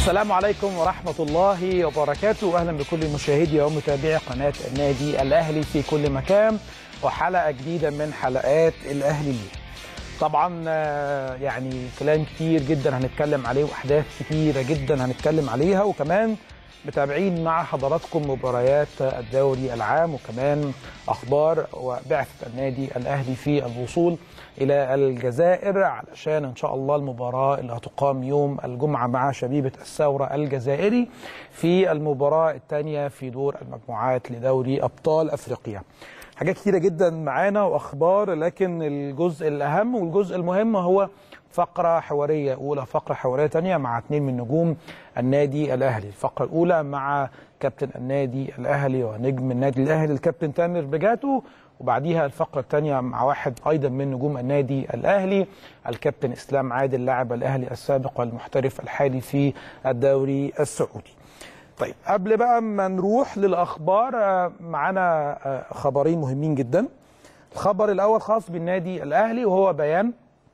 السلام عليكم ورحمة الله وبركاته أهلا بكل مشاهدي ومتابعي قناة النادي الأهلي في كل مكان وحلقة جديدة من حلقات الأهلي ليه طبعا آه، يعني كلام كتير جدا هنتكلم عليه وأحداث كتيرة جدا هنتكلم عليها وكمان متابعين مع حضراتكم مباريات الدوري العام وكمان أخبار وبعثة النادي الأهلي في الوصول إلى الجزائر علشان إن شاء الله المباراة اللي هتقام يوم الجمعة مع شبيبة الثورة الجزائري في المباراة الثانية في دور المجموعات لدوري أبطال أفريقيا حاجات كتيرة جدا معانا وأخبار لكن الجزء الأهم والجزء المهم هو فقرة حوارية أولى فقرة حوارية تانية مع اثنين من نجوم النادي الأهلي الفقرة الأولى مع كابتن النادي الأهلي ونجم النادي الأهلي الكابتن تامر بجاتو وبعديها الفقرة الثانية مع واحد أيضا من نجوم النادي الأهلي الكابتن إسلام عادل لاعب الأهلي السابق والمحترف الحالي في الدوري السعودي طيب قبل بقى ما نروح للأخبار آه، معانا آه، خبرين مهمين جدا الخبر الأول خاص بالنادي الأهلي وهو بيان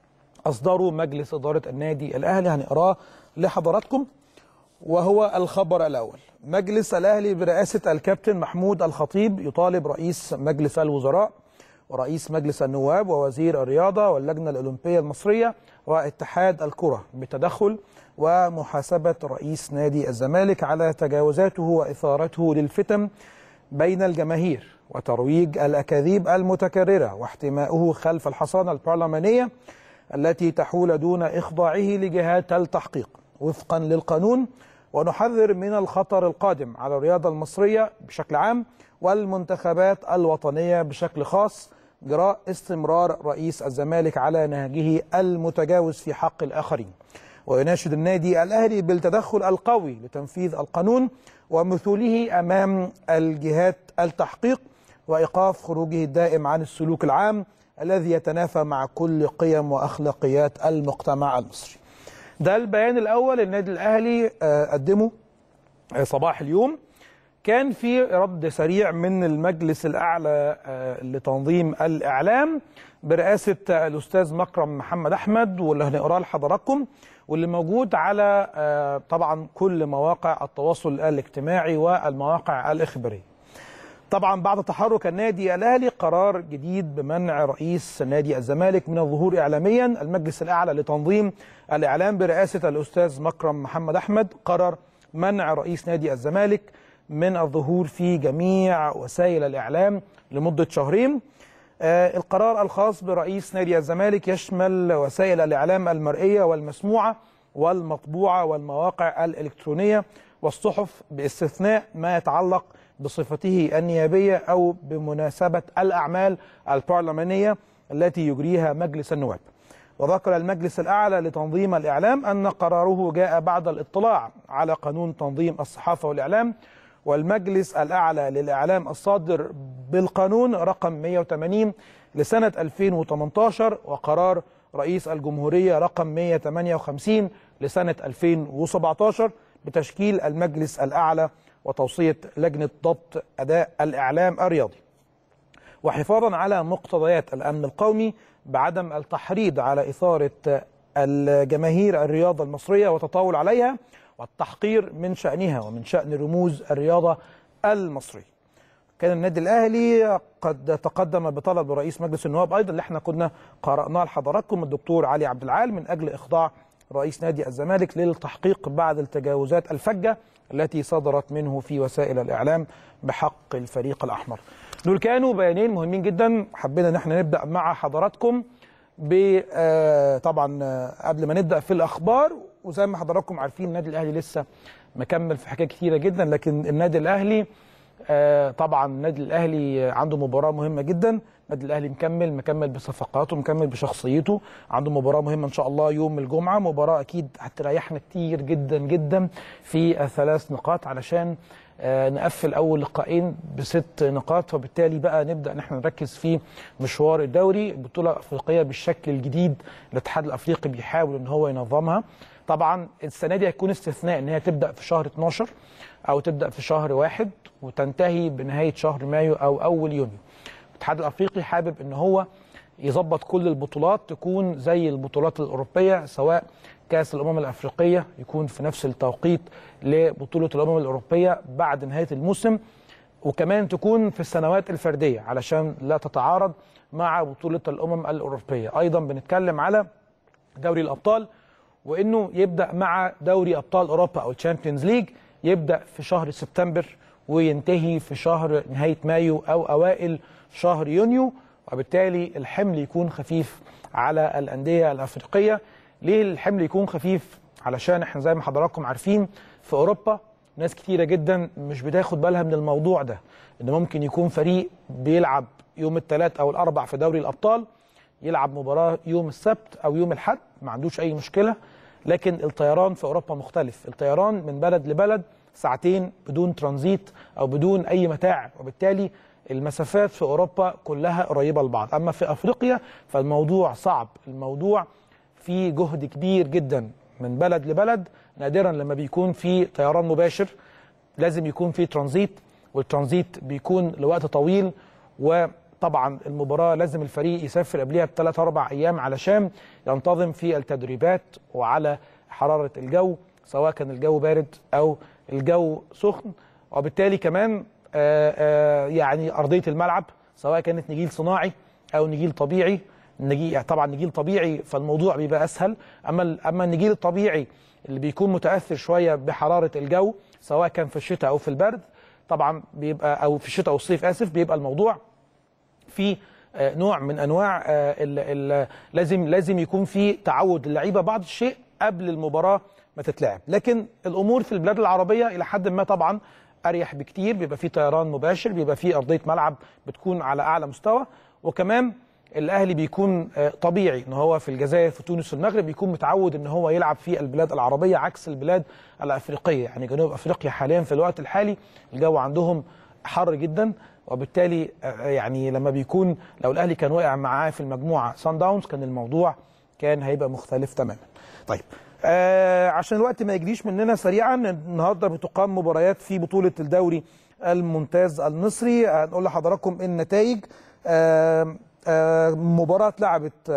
أصدره مجلس إدارة النادي الأهلي هنقراه لحضراتكم وهو الخبر الأول مجلس الأهلي برئاسة الكابتن محمود الخطيب يطالب رئيس مجلس الوزراء ورئيس مجلس النواب ووزير الرياضة واللجنة الأولمبية المصرية واتحاد الكرة بتدخل ومحاسبة رئيس نادي الزمالك على تجاوزاته وإثارته للفتن بين الجماهير وترويج الأكاذيب المتكررة واحتماؤه خلف الحصانة البرلمانية التي تحول دون إخضاعه لجهات التحقيق وفقا للقانون ونحذر من الخطر القادم على الرياضة المصرية بشكل عام والمنتخبات الوطنية بشكل خاص جراء استمرار رئيس الزمالك على نهجه المتجاوز في حق الآخرين ويناشد النادي الأهلي بالتدخل القوي لتنفيذ القانون ومثوله أمام الجهات التحقيق وإيقاف خروجه الدائم عن السلوك العام الذي يتنافى مع كل قيم وأخلاقيات المجتمع المصري ده البيان الأول النادي الأهلي آه، قدمه آه، صباح اليوم كان في رد سريع من المجلس الأعلى آه، لتنظيم الإعلام برئاسة الأستاذ مكرم محمد أحمد واللي هنقراه لحضراتكم واللي موجود على آه، طبعا كل مواقع التواصل الاجتماعي والمواقع الإخبارية طبعا بعد تحرك النادي الاهلي قرار جديد بمنع رئيس نادي الزمالك من الظهور اعلاميا المجلس الاعلى لتنظيم الاعلام برئاسه الاستاذ مكرم محمد احمد قرر منع رئيس نادي الزمالك من الظهور في جميع وسائل الاعلام لمده شهرين آه، القرار الخاص برئيس نادي الزمالك يشمل وسائل الاعلام المرئيه والمسموعه والمطبوعه والمواقع الالكترونيه والصحف باستثناء ما يتعلق بصفته النيابيه او بمناسبه الاعمال البرلمانيه التي يجريها مجلس النواب. وذكر المجلس الاعلى لتنظيم الاعلام ان قراره جاء بعد الاطلاع على قانون تنظيم الصحافه والاعلام والمجلس الاعلى للاعلام الصادر بالقانون رقم 180 لسنه 2018 وقرار رئيس الجمهوريه رقم 158 لسنه 2017 بتشكيل المجلس الاعلى وتوصيه لجنه ضبط اداء الاعلام الرياضي. وحفاظا على مقتضيات الامن القومي بعدم التحريض على اثاره الجماهير الرياضه المصريه وتطاول عليها والتحقير من شانها ومن شان رموز الرياضه المصريه. كان النادي الاهلي قد تقدم بطلب رئيس مجلس النواب ايضا اللي احنا كنا قراناه لحضراتكم الدكتور علي عبد العال من اجل اخضاع رئيس نادي الزمالك للتحقيق بعد التجاوزات الفجه التي صدرت منه في وسائل الاعلام بحق الفريق الاحمر. دول كانوا بيانين مهمين جدا حبينا ان احنا نبدا مع حضراتكم ب آه، طبعا آه، قبل ما نبدا في الاخبار وزي ما حضراتكم عارفين النادي الاهلي لسه مكمل في حاجات كتيره جدا لكن النادي الاهلي آه، طبعا النادي الاهلي عنده مباراه مهمه جدا النادي الاهلي مكمل مكمل بصفقاته مكمل بشخصيته عنده مباراه مهمه ان شاء الله يوم الجمعه مباراه اكيد هتريحنا كتير جدا جدا في الثلاث نقاط علشان آه، نقفل اول لقاءين بست نقاط وبالتالي بقى نبدا ان احنا نركز في مشوار الدوري البطوله الافريقيه بالشكل الجديد الاتحاد الافريقي بيحاول ان هو ينظمها طبعا السنه دي هيكون استثناء ان هي تبدا في شهر 12 او تبدا في شهر واحد وتنتهي بنهايه شهر مايو او اول يونيو الاتحاد الافريقي حابب ان هو يظبط كل البطولات تكون زي البطولات الاوروبيه سواء كاس الامم الافريقيه يكون في نفس التوقيت لبطوله الامم الاوروبيه بعد نهايه الموسم وكمان تكون في السنوات الفرديه علشان لا تتعارض مع بطوله الامم الاوروبيه ايضا بنتكلم على دوري الابطال وانه يبدا مع دوري ابطال اوروبا او الشامبيونز ليج يبدا في شهر سبتمبر وينتهي في شهر نهايه مايو او اوائل شهر يونيو وبالتالي الحمل يكون خفيف على الانديه الافريقيه ليه الحمل يكون خفيف علشان احنا زي ما حضراتكم عارفين في اوروبا ناس كتيره جدا مش بتاخد بالها من الموضوع ده ان ممكن يكون فريق بيلعب يوم الثلاث او الاربع في دوري الابطال يلعب مباراه يوم السبت او يوم الاحد ما عندوش اي مشكله لكن الطيران في اوروبا مختلف الطيران من بلد لبلد ساعتين بدون ترانزيت او بدون اي متاعب وبالتالي المسافات في اوروبا كلها قريبه لبعض اما في افريقيا فالموضوع صعب الموضوع فيه جهد كبير جدا من بلد لبلد نادرا لما بيكون في طيران مباشر لازم يكون في ترانزيت والترانزيت بيكون لوقت طويل وطبعا المباراه لازم الفريق يسافر قبلها بثلاث اربع ايام علشان ينتظم في التدريبات وعلى حراره الجو سواء كان الجو بارد او الجو سخن وبالتالي كمان آآ آآ يعني ارضيه الملعب سواء كانت نجيل صناعي او نجيل طبيعي النجيل طبعا نجيل طبيعي فالموضوع بيبقى اسهل اما اما النجيل الطبيعي اللي بيكون متاثر شويه بحراره الجو سواء كان في الشتاء او في البرد طبعا بيبقى او في الشتاء او الصيف اسف بيبقى الموضوع في نوع من انواع ال ال لازم لازم يكون في تعود اللعيبه بعض الشيء قبل المباراه ما تتلعب لكن الامور في البلاد العربيه الى حد ما طبعا اريح بكتير بيبقى في طيران مباشر بيبقى في ارضيه ملعب بتكون على اعلى مستوى وكمان الاهلي بيكون طبيعي ان هو في الجزائر في تونس والمغرب بيكون متعود ان هو يلعب في البلاد العربيه عكس البلاد الافريقيه يعني جنوب افريقيا حاليا في الوقت الحالي الجو عندهم حر جدا وبالتالي يعني لما بيكون لو الاهلي كان واقع معاه في المجموعه سان داونز كان الموضوع كان هيبقى مختلف تماما طيب آه عشان الوقت ما يجريش مننا سريعا النهارده بتقام مباريات في بطوله الدوري الممتاز المصري هنقول لحضراتكم النتائج آه آه مباراة لعبت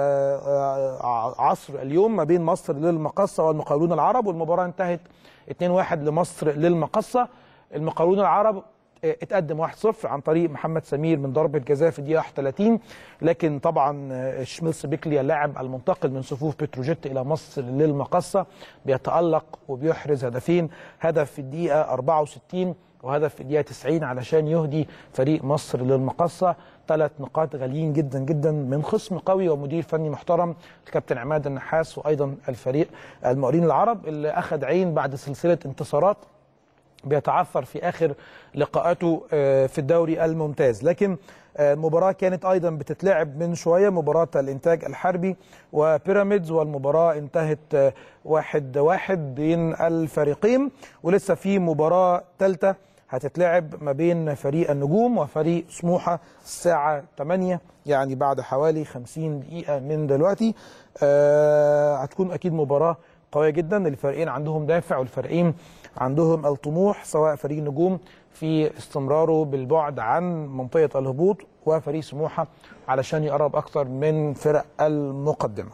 عصر اليوم ما بين مصر للمقصة والمقاولون العرب والمباراة انتهت 2-1 لمصر للمقصة المقاولون العرب اتقدم 1-0 عن طريق محمد سمير من ضربة جزاء في الدقيقة 31 لكن طبعا شميلس بيكلي اللاعب المنتقل من صفوف بتروجيت إلى مصر للمقصة بيتألق وبيحرز هدفين هدف في الدقيقة 64 وهدف في الدقيقة 90 علشان يهدي فريق مصر للمقصة ثلاث نقاط غاليين جدا جدا من خصم قوي ومدير فني محترم الكابتن عماد النحاس وايضا الفريق المقاولين العرب اللي اخذ عين بعد سلسله انتصارات بيتعثر في اخر لقاءاته في الدوري الممتاز لكن المباراة كانت أيضا بتتلعب من شوية مباراة الإنتاج الحربي وبيراميدز والمباراة انتهت واحد واحد بين الفريقين ولسه في مباراة ثالثة هتتلعب ما بين فريق النجوم وفريق سموحة الساعة 8 يعني بعد حوالي 50 دقيقة من دلوقتي آه هتكون أكيد مباراة قوية جدا الفريقين عندهم دافع والفريقين عندهم الطموح سواء فريق النجوم في استمراره بالبعد عن منطقة الهبوط وفريق سموحة علشان يقرب أكتر من فرق المقدمة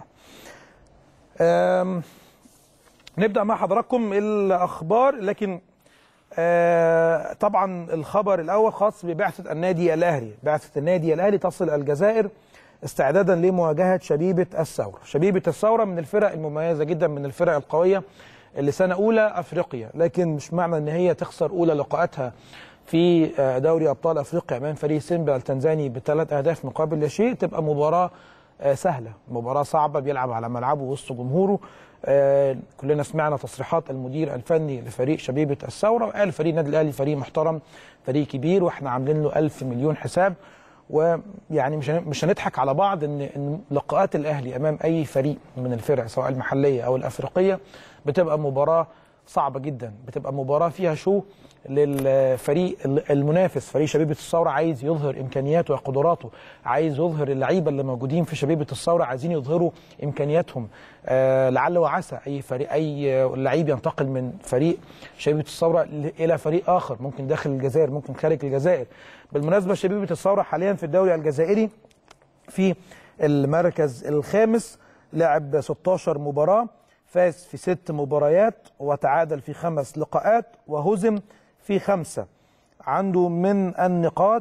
نبدأ مع حضراتكم الأخبار لكن آه طبعا الخبر الاول خاص ببعثه النادي الاهلي، بعثه النادي الاهلي تصل الجزائر استعدادا لمواجهه شبيبه الثوره، شبيبه الثوره من الفرق المميزه جدا من الفرق القويه اللي سنه اولى افريقيا، لكن مش معنى ان هي تخسر اولى لقاءاتها في دوري ابطال افريقيا امام فريق سيمبا التنزاني بثلاث اهداف مقابل لا شيء تبقى مباراه آه سهله، مباراه صعبه بيلعب على ملعبه وسط جمهوره آه كلنا سمعنا تصريحات المدير الفني لفريق شبيبه الثوره وقال فريق النادي الاهلي فريق محترم فريق كبير واحنا عاملين له ألف مليون حساب ويعني مش مش هنضحك على بعض ان ان لقاءات الاهلي امام اي فريق من الفرق سواء المحليه او الافريقيه بتبقى مباراه صعبه جدا بتبقى مباراه فيها شو للفريق المنافس فريق شبيبه الثوره عايز يظهر امكانياته وقدراته عايز يظهر اللعيبه اللي موجودين في شبيبه الثوره عايزين يظهروا امكانياتهم آه لعل وعسى اي فريق اي لعيب ينتقل من فريق شبيبه الثوره الى فريق اخر ممكن داخل الجزائر ممكن خارج الجزائر بالمناسبه شبيبه الثوره حاليا في الدوري الجزائري في المركز الخامس لعب 16 مباراه فاز في ست مباريات وتعادل في خمس لقاءات وهزم في خمسة عنده من النقاط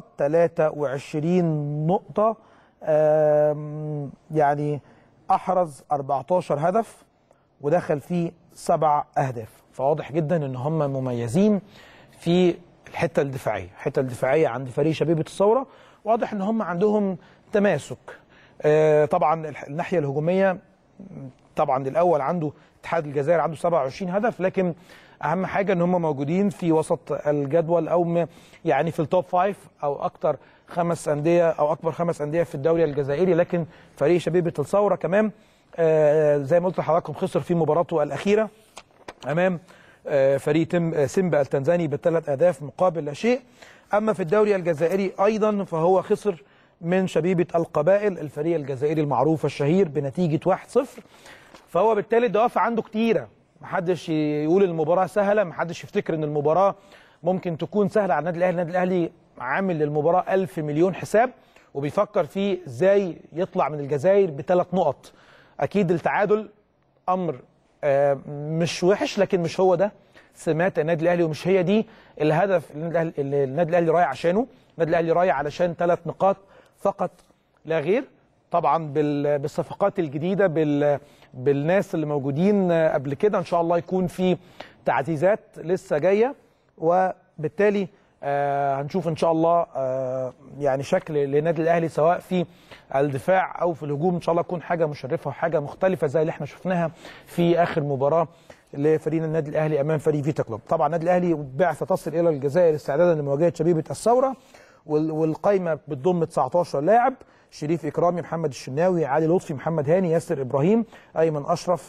23 نقطة آم، يعني أحرز 14 هدف ودخل فيه سبع أهداف فواضح جدا إن هم مميزين في الحتة الدفاعية الحتة الدفاعية عند فريق شبيبة الثورة واضح إن هم عندهم تماسك آه، طبعا الح- الناحية الهجومية طبعا الاول عنده اتحاد الجزائر عنده 27 هدف لكن اهم حاجه ان هم موجودين في وسط الجدول او م- يعني في التوب فايف او اكتر خمس انديه او اكبر خمس انديه في الدوري الجزائري لكن فريق شبيبه الثوره كمان آه، زي ما قلت لحضراتكم خسر في مباراته الاخيره امام آه، فريق تم آه، سيمبا التنزاني بثلاث اهداف مقابل لا شيء اما في الدوري الجزائري ايضا فهو خسر من شبيبه القبائل الفريق الجزائري المعروف الشهير بنتيجه 1-0 فهو بالتالي الدوافع عنده كتيره محدش يقول المباراه سهله محدش يفتكر ان المباراه ممكن تكون سهله على النادي الاهلي النادي الاهلي عامل للمباراه ألف مليون حساب وبيفكر في ازاي يطلع من الجزائر بثلاث نقط اكيد التعادل امر آه، مش وحش لكن مش هو ده سمات النادي الاهلي ومش هي دي الهدف اللي النادي الأهلي- اللي النادي الاهلي رايح عشانه النادي الاهلي رايح علشان ثلاث نقاط فقط لا غير طبعا بال- بالصفقات الجديده بال بالناس اللي موجودين قبل كده ان شاء الله يكون في تعزيزات لسه جايه وبالتالي آه هنشوف ان شاء الله آه يعني شكل للنادي الاهلي سواء في الدفاع او في الهجوم ان شاء الله تكون حاجه مشرفه وحاجه مختلفه زي اللي احنا شفناها في اخر مباراه لفريق النادي الاهلي امام فريق فيتا كلوب طبعا النادي الاهلي بعثه تصل الى الجزائر استعدادا لمواجهه شبيبه الثوره وال- والقايمه بتضم 19 لاعب شريف اكرامي محمد الشناوي علي لطفي محمد هاني ياسر ابراهيم ايمن اشرف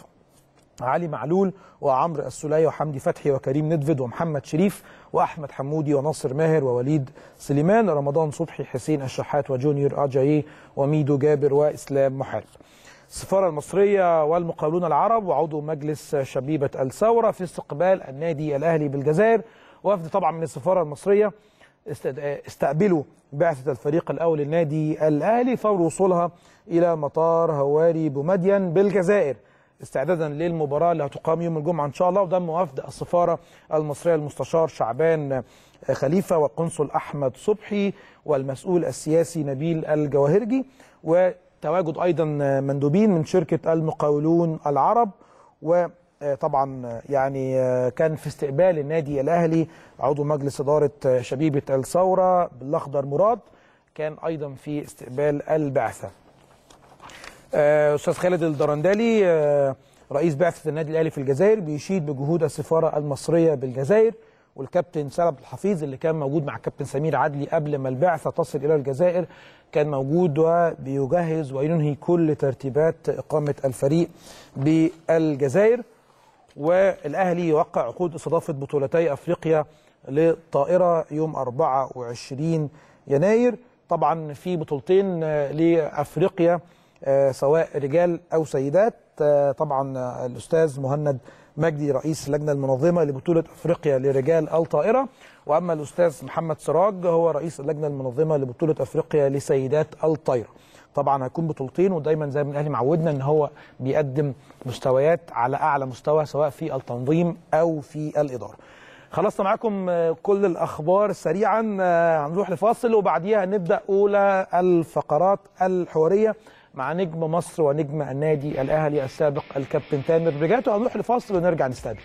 علي معلول وعمرو السولية وحمدي فتحي وكريم ندفد ومحمد شريف واحمد حمودي وناصر ماهر ووليد سليمان رمضان صبحي حسين الشحات وجونيور اجايي وميدو جابر واسلام محارب السفارة المصرية والمقاولون العرب وعضو مجلس شبيبة الثورة في استقبال النادي الأهلي بالجزائر وفد طبعا من السفارة المصرية است- استقبلوا بعثة الفريق الأول للنادي الأهلي فور وصولها إلى مطار هواري بومدين بالجزائر استعدادا للمباراة اللي هتقام يوم الجمعة إن شاء الله وضم وفد السفارة المصرية المستشار شعبان خليفة والقنصل أحمد صبحي والمسؤول السياسي نبيل الجواهرجي وتواجد أيضا مندوبين من شركة المقاولون العرب وطبعا يعني كان في استقبال النادي الأهلي عضو مجلس إدارة شبيبة الثورة بالأخضر مراد كان أيضا في استقبال البعثة آه، استاذ خالد الدرندلي آه، رئيس بعثه النادي الاهلي في الجزائر بيشيد بجهود السفاره المصريه بالجزائر والكابتن سلب الحفيظ اللي كان موجود مع الكابتن سمير عدلي قبل ما البعثه تصل الى الجزائر كان موجود وبيجهز وينهي كل ترتيبات اقامه الفريق بالجزائر والاهلي يوقع عقود استضافه بطولتي افريقيا للطائره يوم 24 يناير طبعا في بطولتين آه، لافريقيا آه، سواء رجال او سيدات آه، طبعا آه، الاستاذ مهند مجدي رئيس اللجنه المنظمه لبطوله افريقيا لرجال الطائره واما الاستاذ محمد سراج هو رئيس اللجنه المنظمه لبطوله افريقيا لسيدات الطايره طبعا هيكون بطولتين ودايما زي ما الاهلي معودنا ان هو بيقدم مستويات على اعلى مستوى سواء في التنظيم او في الاداره خلصنا معاكم آه، كل الاخبار سريعا آه، هنروح لفاصل وبعديها نبدا اولى الفقرات الحواريه مع نجم مصر ونجم النادي الاهلي السابق الكابتن تامر برجاتو هنروح لفاصل ونرجع نستقبل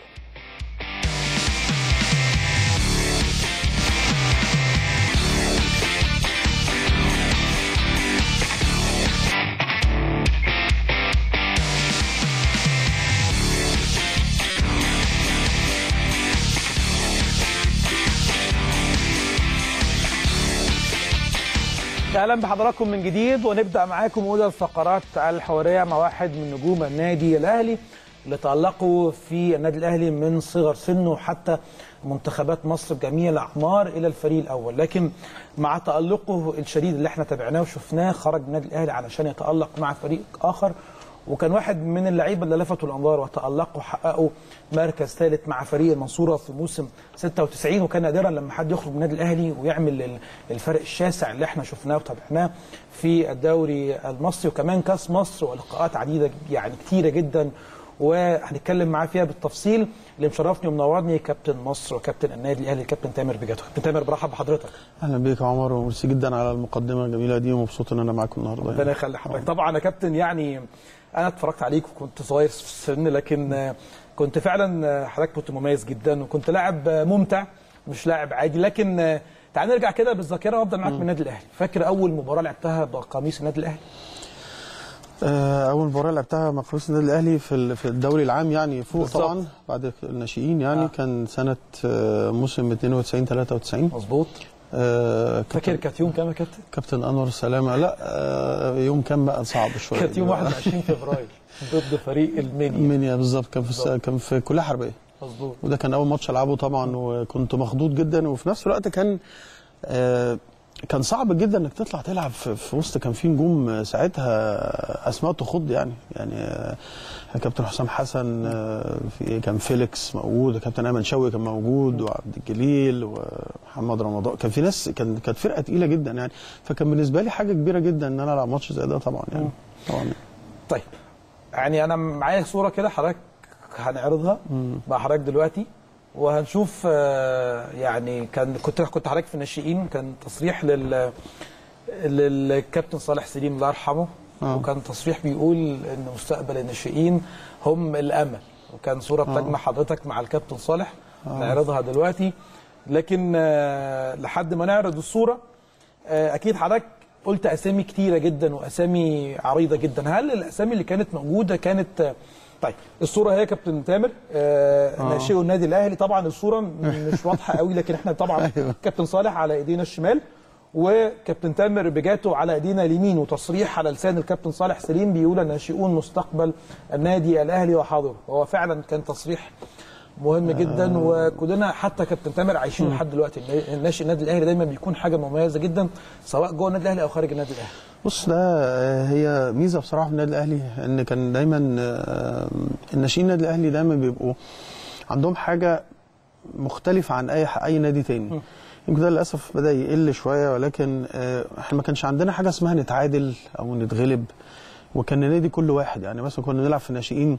اهلا بحضراتكم من جديد ونبدا معاكم اولى الفقرات الحواريه مع واحد من نجوم النادي الاهلي اللي تالقوا في النادي الاهلي من صغر سنه حتى منتخبات مصر بجميع الاعمار الى الفريق الاول لكن مع تالقه الشديد اللي احنا تابعناه وشفناه خرج من النادي الاهلي علشان يتالق مع فريق اخر وكان واحد من اللعيبه اللي لفتوا الانظار وتالقوا وحققوا مركز ثالث مع فريق المنصوره في موسم 96 وكان نادرا لما حد يخرج من النادي الاهلي ويعمل ال- الفرق الشاسع اللي احنا شفناه وتابعناه في الدوري المصري وكمان كاس مصر ولقاءات عديده يعني كتيره جدا وهنتكلم معاه فيها بالتفصيل اللي مشرفني ومنورني كابتن مصر وكابتن النادي الاهلي الكابتن تامر بجاتو كابتن تامر برحب بحضرتك اهلا بيك يا عمر وميرسي جدا على المقدمه الجميله دي ومبسوط ان انا معاكم النهارده ربنا يعني. يخلي حضرتك طبعا يا كابتن يعني انا اتفرجت عليك وكنت صغير في السن لكن آه، كنت فعلا آه، حضرتك كنت مميز جدا وكنت لاعب آه، ممتع مش لاعب عادي لكن آه، تعال نرجع كده بالذاكره وابدا معاك من النادي الاهلي فاكر اول مباراه لعبتها بقميص النادي الاهلي آه، اول مباراه لعبتها مع قميص النادي الاهلي في ال- في الدوري العام يعني فوق بالظبط. طبعا بعد الناشئين يعني آه. آه. كان سنه آه، موسم 92 93 مظبوط آه، فاكر كابتن, كانت يوم كام يا كابتن؟ كابتن انور سلامه لا آه، يوم كان بقى صعب شويه كانت يوم 21 فبراير ضد فريق المنيا منيا بالظبط كان في الس- بالظبط. كان في كليه حربيه مظبوط وده كان اول ماتش العبه طبعا وكنت مخضوض جدا وفي نفس الوقت كان آه، كان صعب جدا انك تطلع تلعب في, في وسط كان في نجوم ساعتها اسماء تخض يعني يعني آه، كابتن حسام حسن آه، في كان فيليكس موجود كابتن ايمن شوقي كان موجود وعبد الجليل ومحمد رمضان كان في ناس كان كانت فرقه تقيله جدا يعني فكان بالنسبه لي حاجه كبيره جدا ان انا العب ماتش زي ده طبعا يعني طبعا طيب يعني انا معايا صوره كده حضرتك هنعرضها مع حضرتك دلوقتي وهنشوف آه، يعني كان كنت كنت حضرتك في الناشئين كان تصريح لل للكابتن صالح سليم الله يرحمه آه. وكان تصريح بيقول ان مستقبل الناشئين هم الامل وكان صوره بتجمع حضرتك مع الكابتن صالح نعرضها دلوقتي لكن آه، لحد ما نعرض الصوره آه، اكيد حضرتك قلت اسامي كتيره جدا واسامي عريضه جدا هل الاسامي اللي كانت موجوده كانت آه، طيب الصوره هي كابتن تامر آه ناشئو النادي الاهلي طبعا الصوره م- مش واضحه قوي لكن احنا طبعا أيوة. كابتن صالح على ايدينا الشمال وكابتن تامر بجاته على ايدينا اليمين وتصريح على لسان الكابتن صالح سليم بيقول الناشئون مستقبل النادي الاهلي وحاضره هو فعلا كان تصريح مهم جدا وكلنا حتى كابتن تامر عايشين لحد دلوقتي الناشئ النادي الاهلي دايما بيكون حاجه مميزه جدا سواء جوه النادي الاهلي او خارج النادي الاهلي بص ده آه، هي ميزه بصراحه في النادي الاهلي ان كان دايما آه، الناشئين النادي الاهلي دايما بيبقوا عندهم حاجه مختلفه عن اي اي نادي تاني يمكن ده للاسف بدا يقل شويه ولكن آه، احنا ما كانش عندنا حاجه اسمها نتعادل او نتغلب وكان النادي كل واحد يعني مثلا كنا نلعب في الناشئين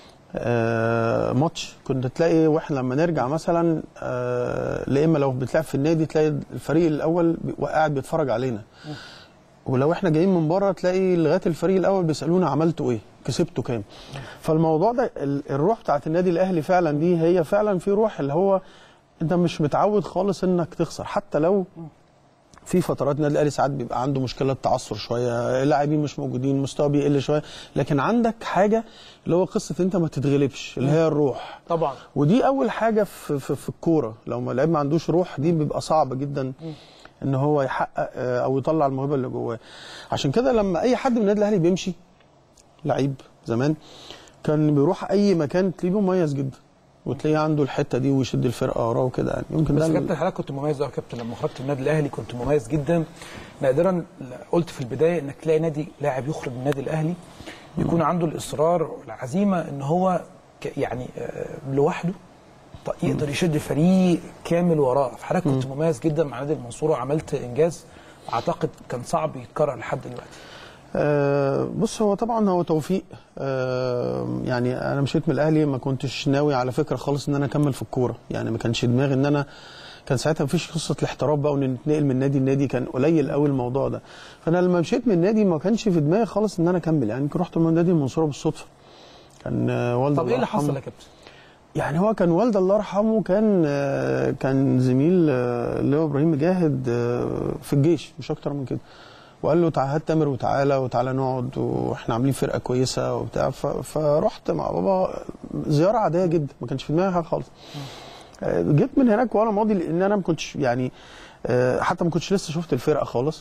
آه، ماتش كنت تلاقي واحنا لما نرجع مثلا آه، لا اما لو بتلعب في النادي تلاقي الفريق الاول بي- قاعد بيتفرج علينا ولو احنا جايين من بره تلاقي لغايه الفريق الاول بيسالونا عملتوا ايه كسبتوا كام فالموضوع ده ال- الروح بتاعت النادي الاهلي فعلا دي هي فعلا في روح اللي هو انت مش متعود خالص انك تخسر حتى لو في فترات النادي الاهلي ساعات بيبقى عنده مشكله تعثر شويه اللاعبين مش موجودين مستوى بيقل شويه لكن عندك حاجه اللي هو قصه انت ما تتغلبش اللي هي الروح طبعا ودي اول حاجه في في, في الكوره لو ما لعيب ما عندوش روح دي بيبقى صعب جدا ان هو يحقق آه، او يطلع الموهبه اللي جواه عشان كده لما اي حد من النادي الاهلي بيمشي لعيب زمان كان بيروح اي مكان تلاقيه مميز جدا وتلاقيه عنده الحته دي ويشد الفرقه وراه وكده يعني يمكن بس ده كابتن حضرتك كنت مميز قوي يا كابتن لما خرجت من النادي الاهلي كنت مميز جدا نادرا قلت في البدايه انك تلاقي نادي لاعب يخرج من النادي الاهلي يكون عنده الاصرار والعزيمه ان هو ك- يعني آه، لوحده ط- يقدر يشد فريق كامل وراه فحضرتك كنت مميز جدا مع نادي المنصوره وعملت انجاز اعتقد كان صعب يتكرر لحد دلوقتي آه، بص هو طبعا هو توفيق آه، يعني انا مشيت من الاهلي ما كنتش ناوي على فكره خالص ان انا اكمل في الكوره يعني ما كانش دماغي ان انا كان ساعتها مفيش قصه الاحتراف بقى وان نتنقل من نادي لنادي كان قليل قوي الموضوع ده فانا لما مشيت من النادي ما كانش في دماغي خالص ان انا اكمل يعني يمكن رحت من نادي المنصوره بالصدفه كان آه، والدي طب ايه الله اللي حصل يرحمه- يا كابتن؟ يعني هو كان والد الله يرحمه كان آه، كان زميل آه، اللي هو ابراهيم مجاهد آه، في الجيش مش اكتر من كده وقال له تعالى هات تامر وتعالى وتعالى نقعد واحنا عاملين فرقه كويسه وبتاع ف- فرحت مع بابا زياره عاديه جدا ما كانش في دماغي حاجه خالص آه، جيت من هناك وانا ماضي لان انا ما كنتش يعني آه، حتى ما كنتش لسه شفت الفرقه خالص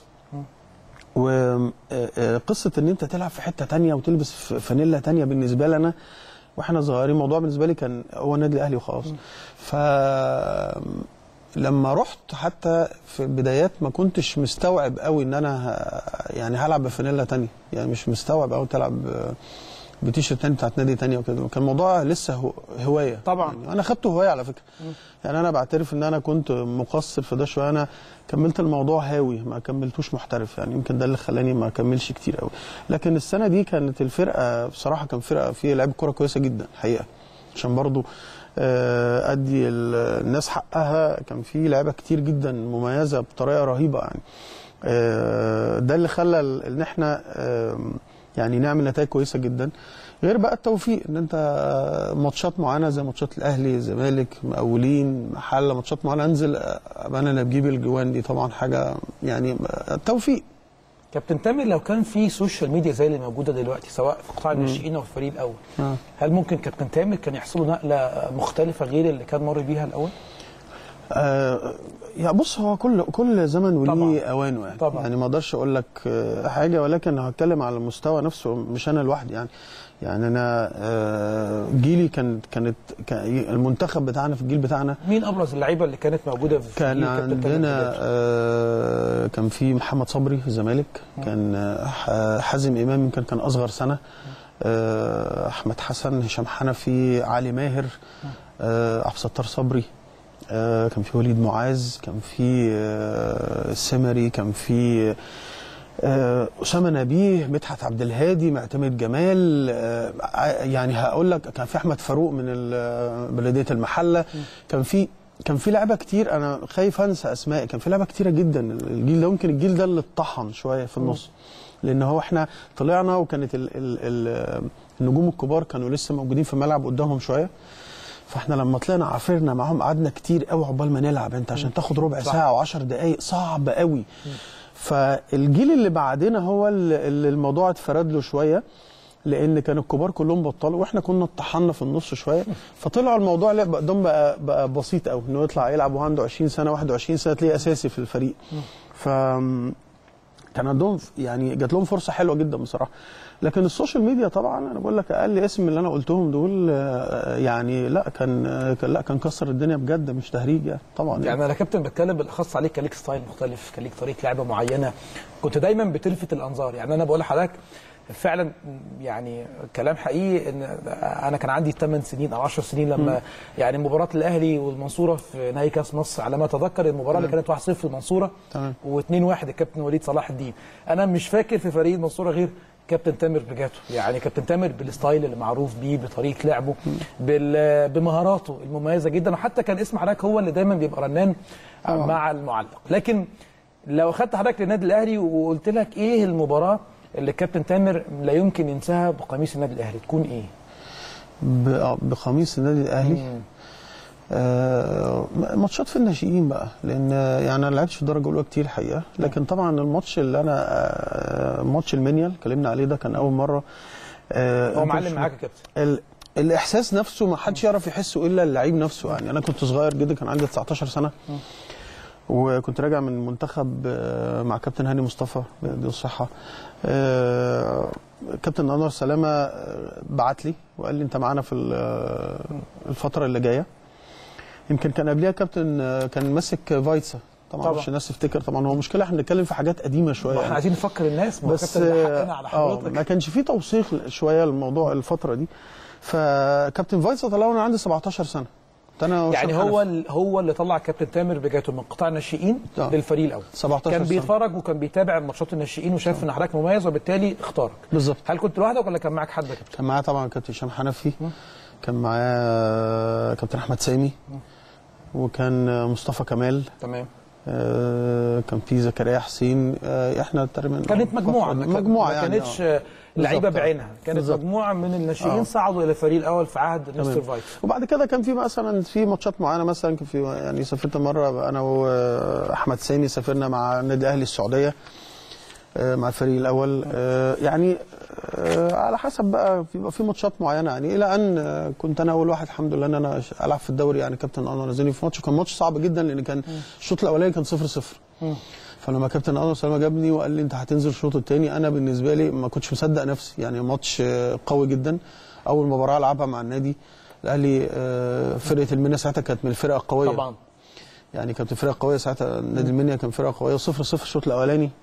وقصه ان انت تلعب في حته تانية وتلبس ف- فانيلا تانية بالنسبه لي انا واحنا صغيرين الموضوع بالنسبه لي كان هو النادي الاهلي وخلاص ف لما رحت حتى في البدايات ما كنتش مستوعب قوي ان انا ه... يعني هلعب بفانيلا تانية يعني مش مستوعب قوي تلعب بتيشيرت تاني بتاعت نادي تاني وكده كان الموضوع لسه هو هوايه طبعا. يعني انا خدته هوايه على فكره يعني انا بعترف ان انا كنت مقصر في ده شويه انا كملت الموضوع هاوي ما كملتوش محترف يعني يمكن ده اللي خلاني ما اكملش كتير قوي لكن السنه دي كانت الفرقه بصراحه كان فرقه فيه لعيبه كوره كويسه جدا حقيقه عشان برضو آه، ادي ال- الناس حقها كان في لعيبه كتير جدا مميزه بطريقه رهيبه يعني آه، ده اللي خلى ال- ان احنا آم، يعني نعمل نتائج كويسه جدا غير بقى التوفيق ان انت آه، ماتشات معينه زي ماتشات الاهلي الزمالك مقاولين محله ماتشات معينه انزل آه، ابقى انا اللي بجيب الجوان دي طبعا حاجه يعني آه، توفيق كابتن تامر لو كان في سوشيال ميديا زي اللي موجوده دلوقتي سواء في قطاع الناشئين او في الفريق الاول آه. هل ممكن كابتن تامر كان يحصل له نقله مختلفه غير اللي كان مر بيها الاول؟ آه يا بص هو كل كل زمن وليه طبعاً. اوانه يعني طبعاً. يعني ما اقدرش اقول لك آه، حاجه ولكن هتكلم على المستوى نفسه مش انا لوحدي يعني يعني انا آه، جيلي كان كانت كان المنتخب بتاعنا في الجيل بتاعنا مين ابرز اللعيبه اللي كانت موجوده في كان جيل كابتن تامر عندنا بدايته؟ آه، كان في محمد صبري في الزمالك كان آه، ح- حازم امام يمكن كان اصغر سنه آه، احمد حسن هشام حنفي علي ماهر آه، عبد الستار صبري آه، كان في وليد معاذ كان في آه، السمري كان في آه، اسامه نبيه مدحت عبد الهادي معتمد جمال آه، ع- يعني هقول لك كان في احمد فاروق من ال- بلديه المحله كان في كان في لعيبه كتير انا خايف انسى اسماء كان في لعيبه كتيره جدا الجيل ده يمكن الجيل ده اللي اتطحن شويه في النص لان هو احنا طلعنا وكانت ال ال ال النجوم الكبار كانوا لسه موجودين في الملعب قدامهم شويه فاحنا لما طلعنا عافرنا معاهم قعدنا كتير قوي عقبال ما نلعب انت عشان تاخد ربع صح. ساعه و10 دقائق صعب قوي فالجيل اللي بعدنا هو اللي اللي الموضوع اتفرد له شويه لان كان الكبار كلهم بطلوا واحنا كنا اتطحنا في النص شويه فطلع الموضوع لعب قدام بقى, بقى بسيط قوي انه يطلع يلعب وهو عنده 20 سنه 21 سنه تلاقيه اساسي في الفريق ف كان عندهم يعني جات لهم فرصه حلوه جدا بصراحه لكن السوشيال ميديا طبعا انا بقول لك اقل اسم اللي انا قلتهم دول آه، يعني لا كان آه، كان لا كان كسر الدنيا بجد مش تهريج يعني طبعا يعني انا كابتن بتكلم بالاخص عليك كان ليك ستايل مختلف كان ليك طريقه لعبه معينه كنت دايما بتلفت الانظار يعني انا بقول لحضرتك فعلا يعني كلام حقيقي ان انا كان عندي 8 سنين او 10 سنين لما يعني مباراه الاهلي والمنصوره في نهائي كاس مصر على ما اتذكر المباراه اللي كانت 1-0 في المنصوره تمام. و2-1 الكابتن وليد صلاح الدين انا مش فاكر في فريق المنصوره غير كابتن تامر بجاتو يعني كابتن تامر بالستايل اللي معروف بيه بطريقه لعبه بال- بمهاراته المميزه جدا وحتى كان اسم حضرتك هو اللي دايما بيبقى رنان مع المعلق لكن لو اخدت حضرتك للنادي الاهلي وقلت لك ايه المباراه اللي الكابتن تامر لا يمكن ينساها بقميص النادي الاهلي تكون ايه؟ ب- آه، بقميص النادي الاهلي آه ماتشات في الناشئين بقى لان آه، يعني انا لعبتش في الدرجه الاولى كتير الحقيقه لكن طبعا الماتش اللي انا آه ماتش المنيا اللي اتكلمنا عليه ده كان اول مره آه هو أنت معلم مش- معاك يا كابتن ال... الاحساس نفسه ما حدش يعرف يحسه الا اللعيب نفسه يعني انا كنت صغير جدا كان عندي 19 سنه وكنت راجع من منتخب آه، مع كابتن هاني مصطفى دي الصحه آه، كابتن انور سلامه آه، بعت لي وقال لي انت معانا في ال- آه، الفتره اللي جايه يمكن كان قبلها كابتن آه، كان ماسك فايتسا طبعا طبعا. مش الناس تفتكر طبعا هو مشكله احنا بنتكلم في حاجات قديمه شويه احنا يعني. عايزين نفكر الناس ما هو بس كابتن ده حقنا على اه ما حضرتك كانش فيه توثيق شويه الموضوع الفتره دي فكابتن فايتسا طلع وانا عندي 17 سنه كنت انا يعني وهشام هو حنفي. ال- هو اللي طلع كابتن تامر بجاته من قطاع الناشئين آه. للفريق الاول 17 كان سنة. بيتفرج وكان بيتابع ماتشات الناشئين وشاف ان حضرتك مميز وبالتالي اختارك بالظبط هل كنت لوحدك ولا كان معاك حد يا كابتن؟ كان معايا طبعا كابتن هشام حنفي كان معايا كابتن احمد سامي وكان مصطفى كمال تمام آه، كان في زكريا حسين آه، احنا تقريبا كانت مجموعه ما كان- مجموعه ما يعني كانتش آه. لعيبه بالظبط. بعينها كانت بالظبط. مجموعه من الناشئين آه. صعدوا الى الفريق الاول في عهد مستر تمام. فايت وبعد كده كان في مثلا في ماتشات معينه مثلا كان في يعني سافرت مره انا واحمد سامي سافرنا مع النادي الاهلي السعوديه آه، مع الفريق الاول آه، يعني آه، على حسب بقى بيبقى في ماتشات معينه يعني الى ان آه، كنت انا اول واحد الحمد لله ان انا العب في الدوري يعني كابتن انور نزلني في ماتش كان ماتش صعب جدا لان كان الشوط الاولاني كان 0 0 فلما كابتن انور سلامه جابني وقال لي انت هتنزل الشوط الثاني انا بالنسبه لي ما كنتش مصدق نفسي يعني ماتش آه، قوي جدا اول مباراه العبها مع النادي الاهلي آه، فرقه المنيا ساعتها كانت من الفرق القويه طبعا يعني كانت فرقه قويه ساعتها نادي المنيا كان فرقه قويه 0 0 الشوط الاولاني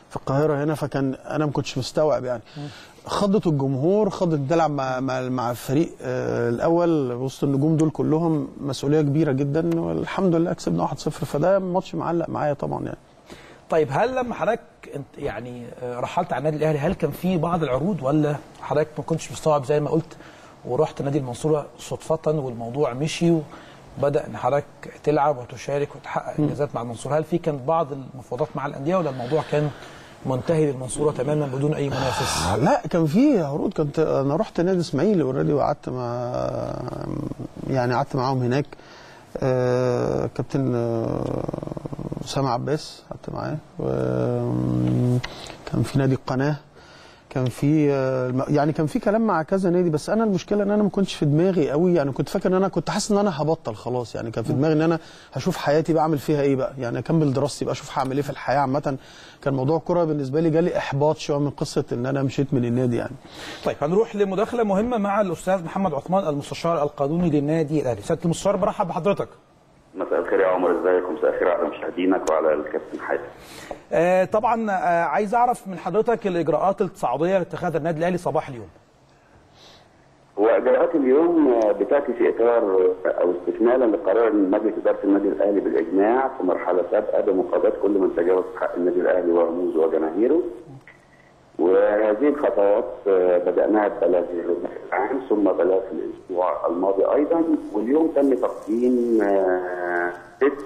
في القاهره هنا فكان انا ما كنتش مستوعب يعني خضت الجمهور خضت بتلعب مع مع, مع الفريق آه الاول وسط النجوم دول كلهم مسؤوليه كبيره جدا والحمد لله كسبنا 1-0 فده ماتش معلق معايا طبعا يعني طيب هل لما حضرتك انت يعني آه، رحلت على النادي الاهلي هل كان في بعض العروض ولا حضرتك ما كنتش مستوعب زي ما قلت ورحت نادي المنصوره صدفه والموضوع مشي وبدا ان حضرتك تلعب وتشارك وتحقق انجازات مع المنصوره هل في كان بعض المفاوضات مع الانديه ولا الموضوع كان منتهي للمنصوره تماما بدون اي منافس؟ لا كان في عروض كنت انا رحت نادي اسماعيلي اوريدي وقعدت مع يعني قعدت معاهم هناك آه، كابتن آه، اسامه عباس قعدت معاه و- كان في نادي القناه كان في آه، الم- يعني كان في كلام مع كذا نادي بس انا المشكله ان انا ما كنتش في دماغي قوي يعني كنت فاكر ان انا كنت حاسس ان انا هبطل خلاص يعني كان في دماغي ان انا هشوف حياتي بعمل فيها ايه بقى يعني اكمل دراستي بقى اشوف هعمل ايه في الحياه عامه كان موضوع الكوره بالنسبه لي جالي احباط شويه من قصه ان انا مشيت من النادي يعني طيب هنروح لمداخله مهمه مع الاستاذ محمد عثمان المستشار القانوني للنادي الاهلي سياده المستشار برحب بحضرتك مساء الخير يا عمر ازيك ومساء الخير على مشاهدينك وعلى الكابتن حاتم آه طبعا آه عايز اعرف من حضرتك الاجراءات التصاعديه اللي اتخذها النادي الاهلي صباح اليوم هو اجراءات اليوم آه، بتاتي في اطار آه، او استكمالا لقرار من مجلس اداره النادي الاهلي بالاجماع في مرحله سابقه بمقاضاه كل من تجاوز حق النادي الاهلي ورموزه وجماهيره وهذه الخطوات آه، بداناها ببلاغ العام ثم بلاغ الاسبوع الماضي ايضا واليوم تم تقديم آه، ست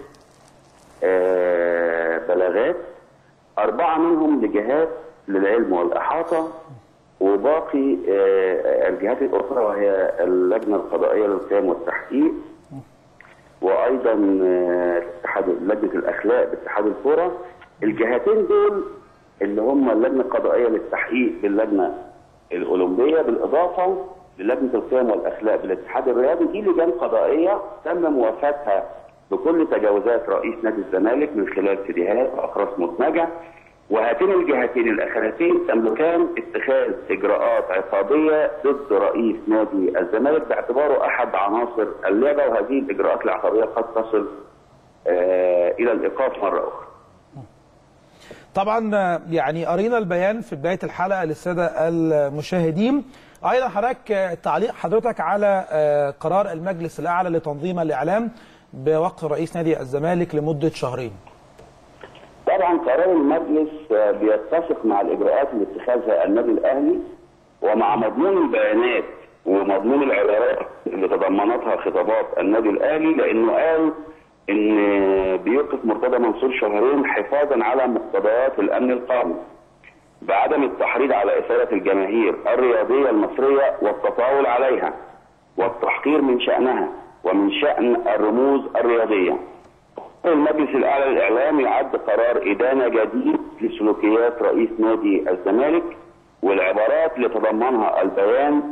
آه، بلاغات أربعة منهم لجهات للعلم والإحاطة وباقي آه، الجهات الأخرى وهي اللجنة القضائية للقيام والتحقيق وأيضا آه، اتحاد لجنة الأخلاق باتحاد الكرة الجهتين دول اللي هم اللجنة القضائية للتحقيق باللجنة الأولمبية بالإضافة للجنة القيم والأخلاق بالاتحاد الرياضي دي لجان قضائية تم موافاتها بكل تجاوزات رئيس نادي الزمالك من خلال سيديهات وأقراص مدمجة وهاتين الجهتين الأخرتين تملكان اتخاذ إجراءات عقابية ضد رئيس نادي الزمالك باعتباره أحد عناصر اللعبة وهذه الإجراءات العقابية قد تصل آه إلى الإيقاف مرة أخرى طبعا آه، يعني قرينا البيان في بدايه الحلقه للساده المشاهدين ايضا حضرتك آه، تعليق حضرتك على آه، قرار المجلس الاعلى لتنظيم الاعلام بوقف رئيس نادي الزمالك لمده شهرين طبعا قرار المجلس آه، بيتفق مع الاجراءات اللي اتخذها النادي الاهلي ومع مضمون البيانات ومضمون العبارات اللي تضمنتها خطابات النادي الاهلي لانه قال ان بيوقف مرتضى منصور شهرين حفاظا على مقتضيات الامن القومي بعدم التحريض على اثاره الجماهير الرياضيه المصريه والتطاول عليها والتحقير من شانها ومن شان الرموز الرياضيه المجلس الاعلى للاعلام يعد قرار ادانه جديد لسلوكيات رئيس نادي الزمالك والعبارات اللي تضمنها البيان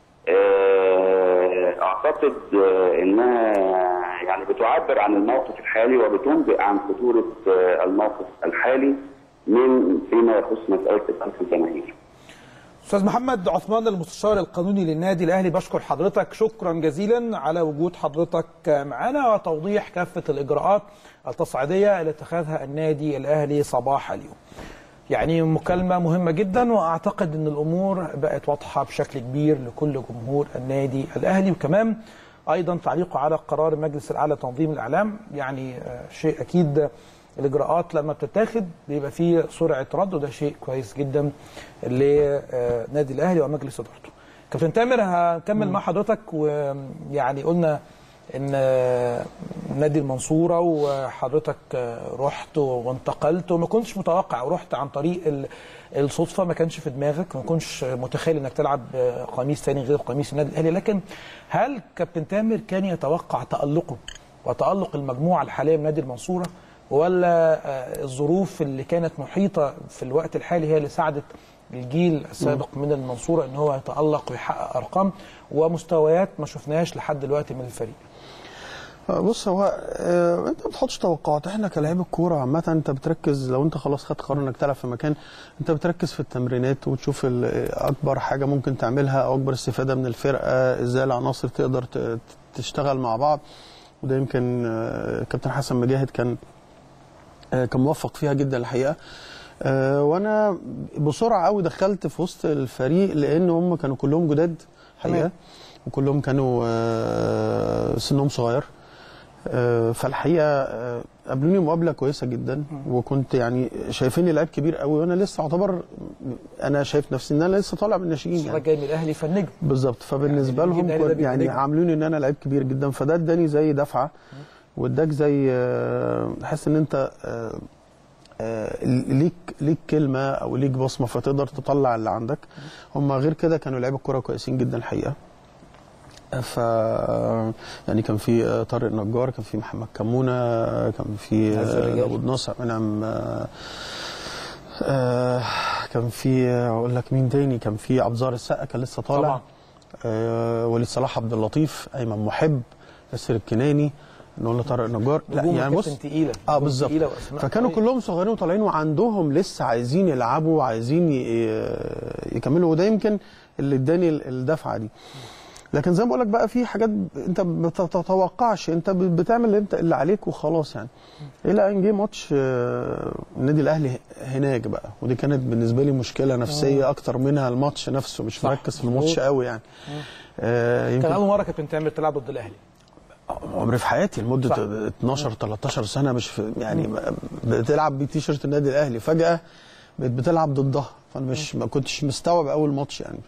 آه، اعتقد آه، انها يعني بتعبر عن الموقف الحالي وبتنبئ عن خطوره آه، الموقف الحالي من فيما يخص مساله اثاره الجماهير. استاذ محمد عثمان المستشار القانوني للنادي الاهلي بشكر حضرتك شكرا جزيلا على وجود حضرتك معنا وتوضيح كافه الاجراءات التصعيديه اللي اتخذها النادي الاهلي صباح اليوم. يعني مكالمه مهمه جدا واعتقد ان الامور بقت واضحه بشكل كبير لكل جمهور النادي الاهلي وكمان ايضا تعليقه على قرار المجلس الاعلى لتنظيم الاعلام يعني آه، شيء اكيد الاجراءات لما بتتاخد بيبقى فيه سرعه رد وده شيء كويس جدا لنادي الاهلي ومجلس ادارته. كابتن تامر هنكمل مع حضرتك ويعني قلنا ان نادي المنصوره وحضرتك رحت وانتقلت وما كنتش متوقع ورحت عن طريق ال- الصدفه ما كانش في دماغك ما كنتش متخيل انك تلعب قميص ثاني غير قميص النادي الاهلي لكن هل كابتن تامر كان يتوقع تالقه وتالق المجموعه الحاليه من نادي المنصوره ولا آه، الظروف اللي كانت محيطه في الوقت الحالي هي اللي ساعدت الجيل السابق من المنصوره ان هو يتالق ويحقق ارقام ومستويات ما شفناهاش لحد دلوقتي من الفريق بص هو آه، انت ما بتحطش توقعات احنا كلاعب الكوره عامه انت بتركز لو انت خلاص خدت قرار انك تلعب في مكان انت بتركز في التمرينات وتشوف ال- اكبر حاجه ممكن تعملها او اكبر استفاده من الفرقه ازاي العناصر تقدر ت- تشتغل مع بعض وده يمكن آه، كابتن حسن مجاهد كان آه، كان موفق فيها جدا الحقيقه آه، وانا بسرعه قوي دخلت في وسط الفريق لان هم كانوا كلهم جداد حقيقه تمام. وكلهم كانوا آه، سنهم صغير آه، فالحقيقه آه، قابلوني مقابله كويسه جدا وكنت يعني شايفيني لعيب كبير قوي وانا لسه اعتبر انا شايف نفسي ان انا لسه طالع من الناشئين الصراحه يعني جاي من الاهلي فالنجم بالظبط فبالنسبه يعني لهم الجيل ده كنت بيبقى يعني نجم. عاملوني ان انا لعيب كبير جدا فده اداني زي دفعه واداك زي آه، تحس ان انت آه، آه، ليك ليك كلمه او ليك بصمه فتقدر تطلع اللي عندك هم غير كده كانوا لعيبه الكوره كويسين جدا الحقيقه ف يعني كان في آه، طارق نجار كان في محمد كمونه كان في عز آه، الرجال. داوود ناصر منعم آه، آه، كان في آه، اقول لك مين تاني كان في عبد الظاهر السقا كان لسه طالع طبعا آه، وليد صلاح عبد اللطيف ايمن محب ياسر الكناني نقول طارق نجار لا نجوم يعني بص كابتن تقيله اه نجوم بالظبط تقيلة وأسماء فكانوا قوية. كلهم صغيرين وطالعين وعندهم لسه عايزين يلعبوا وعايزين ي- يكملوا وده يمكن اللي اداني ال- الدفعه دي لكن زي ما بقول لك بقى في حاجات ب- انت ما بتتوقعش انت ب- بتعمل اللي انت اللي عليك وخلاص يعني الى ان جه ماتش آه، النادي الاهلي هناك بقى ودي كانت بالنسبه لي مشكله نفسيه اكتر منها الماتش نفسه مش صح، مركز في الماتش مظبوط. قوي يعني آه، يمكن كان اول مره كابتن تامر تلعب ضد الاهلي عمري في حياتي لمده صح. 12 13 سنه مش في يعني بتلعب بتيشيرت النادي الاهلي فجاه بقيت بتلعب ضدها فانا مش ما كنتش مستوعب اول ماتش يعني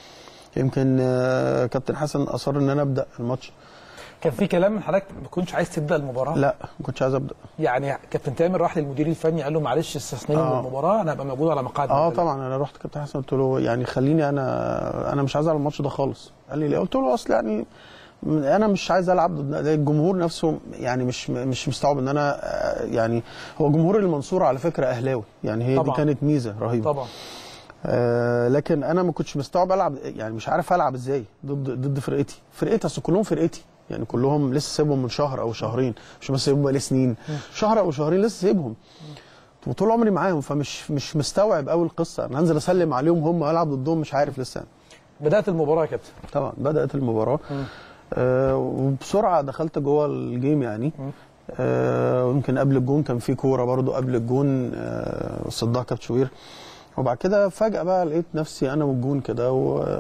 يمكن آه، كابتن حسن اصر ان انا ابدا الماتش كان في كلام من حضرتك ما كنتش عايز تبدا المباراه لا ما كنتش عايز ابدا يعني كابتن تامر راح للمدير الفني قال له معلش استثنيني من آه. المباراه انا هبقى موجود على مقاعد اه البدلاء. طبعا انا رحت كابتن حسن قلت له يعني خليني انا انا مش عايز العب الماتش ده خالص قال لي ليه قلت له اصل يعني انا مش عايز العب ضد الجمهور نفسه يعني مش مش مستوعب ان انا آه، يعني هو جمهور المنصوره على فكره اهلاوي يعني هي طبعاً. دي كانت ميزه رهيبه طبعا آه لكن انا ما كنتش مستوعب العب يعني مش عارف العب ازاي ضد ضد فرقتي فرقتي اصل كلهم فرقتي يعني كلهم لسه سايبهم من شهر او شهرين مش بس سايبهم بقالي سنين شهر او شهرين لسه سايبهم وطول عمري معاهم فمش مش مستوعب قوي القصه انا هنزل اسلم عليهم هم العب ضدهم مش عارف لسه بدات المباراه يا كابتن طبعا بدات المباراه آه وبسرعه دخلت جوه الجيم يعني آه ويمكن قبل الجون كان في كوره برضو قبل الجون آه صدها كابتن شوبير وبعد كده فجاه بقى لقيت نفسي انا والجون كده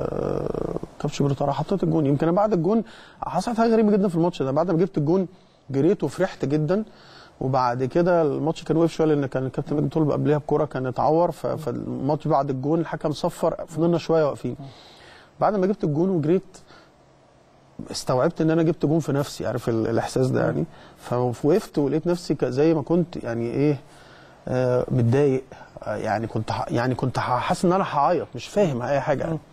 وكابتن شوبير طلع حطيت الجون يمكن أنا بعد الجون حصلت حاجه غريبه جدا في الماتش ده بعد ما جبت الجون جريت وفرحت جدا وبعد كده الماتش كان وقف شويه لان كان الكابتن مجدي طلب قبلها بكوره كان اتعور ف- فالماتش بعد الجون الحكم صفر فضلنا شويه واقفين بعد ما جبت الجون وجريت استوعبت ان انا جبت جون في نفسي عارف ال- الاحساس ده يعني فوقفت ولقيت نفسي ك- زي ما كنت يعني ايه آه متضايق آه يعني كنت ح- يعني كنت ح- حاسس ان انا هعيط مش فاهم اي حاجه يعني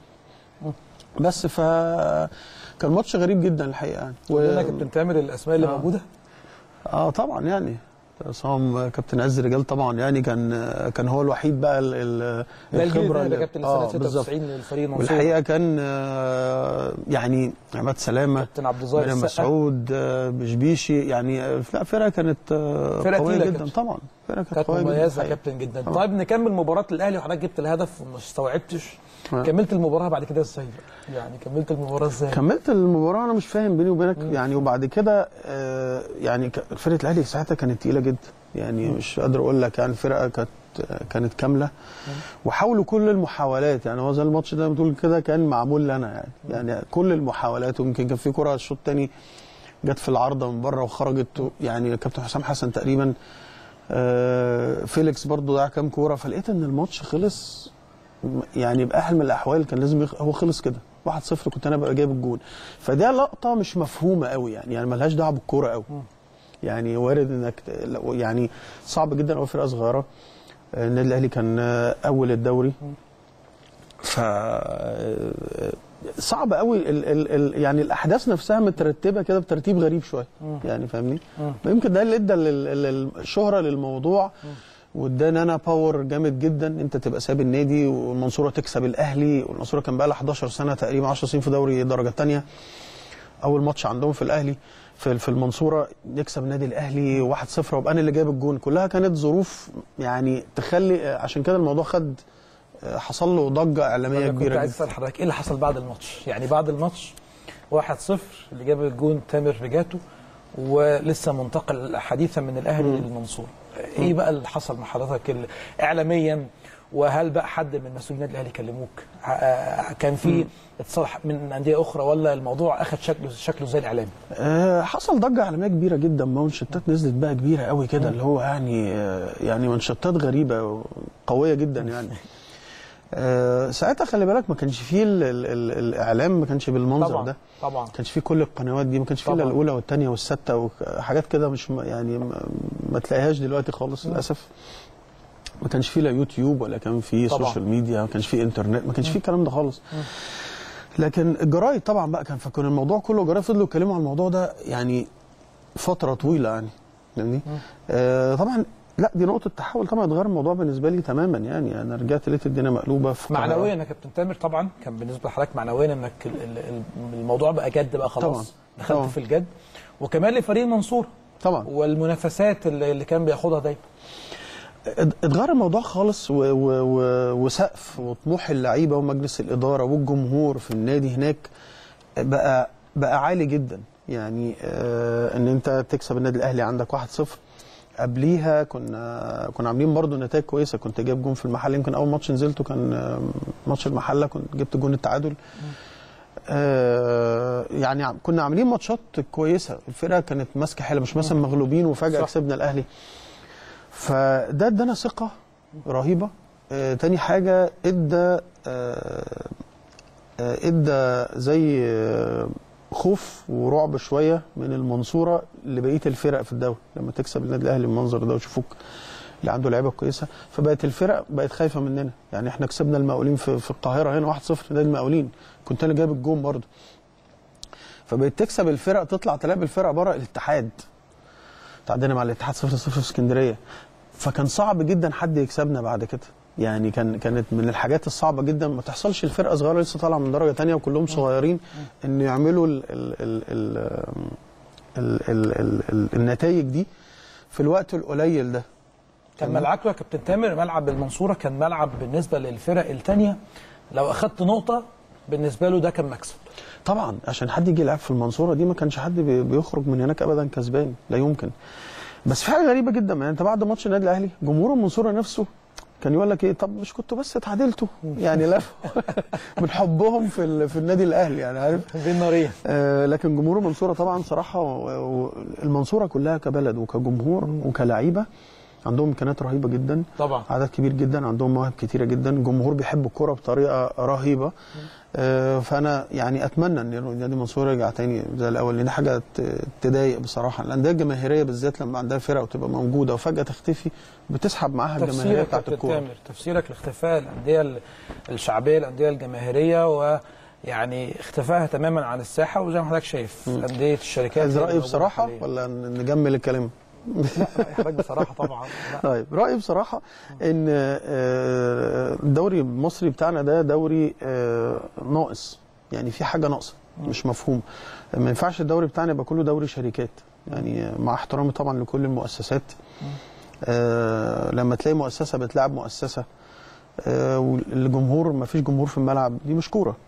بس ف كان ماتش غريب جدا الحقيقه يعني قول لنا كابتن تامر الاسماء اللي آه. موجوده اه طبعا يعني عصام كابتن عز رجال طبعا يعني كان كان هو الوحيد بقى ال- ال- ده الجيل الخبره ده اللي- كابتن آه، السنه بالظبط. 96 للفريق المنصور والحقيقه كان آه، يعني عماد سلامه كابتن عبد الظاهر مريم السقا. مسعود آه، بشبيشي يعني آه، لا فرقه كانت آه، فرقة قويه تقيلة جدا كابتن. طبعا فرقه كانت كانت قويه جدا مميزه يا الحقيقة. كابتن جدا طبعا. طيب نكمل مباراه الاهلي وحضرتك جبت الهدف وما استوعبتش آه. كملت المباراه بعد كده ازاي بقى؟ يعني كملت المباراه ازاي كملت المباراه انا مش فاهم بيني وبينك يعني وبعد كده آه، يعني ك- فرقه الاهلي ساعتها كانت تقيله جدا يعني مش قادر اقول لك يعني الفرقه كانت كانت كامله وحاولوا كل المحاولات يعني هو زي الماتش ده بتقول كده كان معمول لنا يعني يعني كل المحاولات ويمكن كان في كره الشوط الثاني جت في العارضه من بره وخرجت يعني كابتن حسام حسن تقريبا آه، فيليكس برضو ضيع كام كوره فلقيت ان الماتش خلص يعني باحلى من الاحوال كان لازم يخ... هو خلص كده 1-0 كنت انا بقى جايب الجون فده لقطه مش مفهومه قوي يعني يعني ملهاش دعوه بالكوره قوي يعني وارد انك ت- لو- يعني صعب جدا قوي فرقه صغيره آه، النادي الاهلي كان آه، اول الدوري ف آه، صعب قوي ال ال ال يعني الاحداث نفسها مترتبه كده بترتيب غريب شويه يعني فاهمني يمكن ده اللي ادى لل- لل- الشهره للموضوع وادانا انا باور جامد جدا انت تبقى ساب النادي والمنصوره تكسب الاهلي والمنصوره كان بقى لها 11 سنه تقريبا 10 سنين في دوري الدرجه الثانيه اول ماتش عندهم في الاهلي في في المنصوره يكسب النادي الاهلي 1-0 وابقى انا اللي جايب الجون كلها كانت ظروف يعني تخلي عشان كده الموضوع خد حصل له ضجه اعلاميه انا كنت كبيره عايز جدا اسال حضرتك ايه اللي حصل بعد الماتش؟ يعني بعد الماتش 1-0 اللي جاب الجون تامر رجاتو ولسه منتقل حديثا من الاهلي للمنصور ايه بقى اللي حصل مع حضرتك ال- اعلاميا وهل بقى حد من مسؤولين النادي الاهلي كلموك ع- آه، كان في اتصال من انديه اخرى ولا الموضوع اخذ شكله شكله زي الاعلام آه، حصل ضجه اعلاميه كبيره جدا مانشيتات نزلت بقى كبيره قوي كده اللي هو يعني آه، يعني مانشيتات غريبه قويه جدا يعني آه، ساعتها خلي بالك ما كانش فيه ال ال ال الاعلام ما كانش بالمنظر طبعا ده طبعا ما كانش فيه كل القنوات دي ما كانش فيه الا طبعا. الاولى والثانيه والسادسه وحاجات كده مش م- يعني ما, ما تلاقيهاش دلوقتي خالص للاسف ما كانش فيه لا يوتيوب ولا كان فيه طبعا. سوشيال ميديا ما كانش فيه انترنت ما كانش فيه الكلام ده خالص لكن الجرايد طبعا بقى كان فكان الموضوع كله جرايد فضلوا يتكلموا عن الموضوع ده يعني فتره طويله يعني فاهمني آه طبعا لا دي نقطه تحول طبعا اتغير الموضوع بالنسبه لي تماما يعني انا رجعت لقيت الدنيا مقلوبه في القاهرة. معنويا يا كابتن تامر طبعا كان بالنسبه لحضرتك معنويا انك ال- ال- الموضوع بقى جد بقى خلاص طبعا. دخلت طبعا. في الجد وكمان لفريق المنصور طبعا والمنافسات اللي اللي كان بياخدها دايما ات- اتغير الموضوع خالص و و و وسقف وطموح اللعيبه ومجلس الاداره والجمهور في النادي هناك بقى بقى عالي جدا يعني آه ان انت تكسب النادي الاهلي عندك 1-0 قبليها كنا كنا عاملين برضو نتائج كويسه كنت جايب جون في المحل يمكن اول ماتش نزلته كان آه، ماتش المحله كنت جبت جون التعادل آه يعني عم- كنا عاملين ماتشات كويسه الفرقه كانت ماسكه حلوه مش مثلا مغلوبين وفجاه صح. كسبنا الاهلي فده ادانا ثقه رهيبه آه تاني حاجه ادى آه آه ادى زي آه خوف ورعب شويه من المنصوره لبقيه الفرق في الدوري لما تكسب النادي الاهلي بالمنظر ده ويشوفوك اللي عنده لعيبه كويسه فبقت الفرق بقت خايفه مننا يعني احنا كسبنا المقاولين في, في القاهره هنا 1-0 نادي المقاولين كنت انا جايب الجون برضه فبقت تكسب الفرق تطلع تلعب الفرق بره الاتحاد تعادلنا مع الاتحاد 0 0 في اسكندريه فكان صعب جدا حد يكسبنا بعد كده يعني كان كانت من الحاجات الصعبه جدا ما تحصلش الفرقه صغيره لسه طالعه من درجه تانية وكلهم صغيرين ان يعملوا ال ال ال ال ال ال ال ال النتائج دي في الوقت القليل ده كان ملعبكم يا كابتن تامر ملعب المنصوره كان ملعب بالنسبه للفرق الثانيه لو اخدت نقطه بالنسبه له ده كان مكسب طبعا عشان حد يجي يلعب في المنصوره دي ما كانش حد بي- بيخرج من هناك ابدا كسبان لا يمكن بس في حاجه غريبه جدا يعني انت بعد ماتش النادي الاهلي جمهور المنصوره نفسه كان يقول لك ايه طب مش كنتوا بس اتعادلتوا يعني لا من حبهم في ال- في النادي الاهلي يعني عارف بين نارين آه لكن جمهور المنصوره طبعا صراحه و- و- المنصوره كلها كبلد وكجمهور وكلعيبه عندهم امكانيات رهيبه جدا طبعا عدد كبير جدا عندهم مواهب كتيره جدا جمهور بيحب الكوره بطريقه رهيبه آه، فانا يعني اتمنى ان نادي منصور يرجع تاني زي الاول لان دي حاجه ت- تضايق بصراحه الانديه الجماهيريه بالذات لما عندها فرق وتبقى موجوده وفجاه تختفي بتسحب معاها الجماهيريه تفسيرك بتاعت كابتن الكوره تامر تفسيرك لاختفاء الانديه ال- الشعبيه الانديه الجماهيريه ويعني اختفائها تماما عن الساحه وزي ما حضرتك شايف انديه الشركات عايز اللي رايي موجودة بصراحه حالياً. ولا ن- نجمل الكلام رأي حضرتك بصراحه طبعا لا. طيب رايي بصراحه ان آه، الدوري المصري بتاعنا ده دوري آه، ناقص يعني في حاجه ناقصه مش مفهوم ما ينفعش الدوري بتاعنا يبقى كله دوري شركات يعني مع احترامي طبعا لكل المؤسسات آه، لما تلاقي مؤسسه بتلعب مؤسسه آه، والجمهور ما فيش جمهور في الملعب دي مش كوره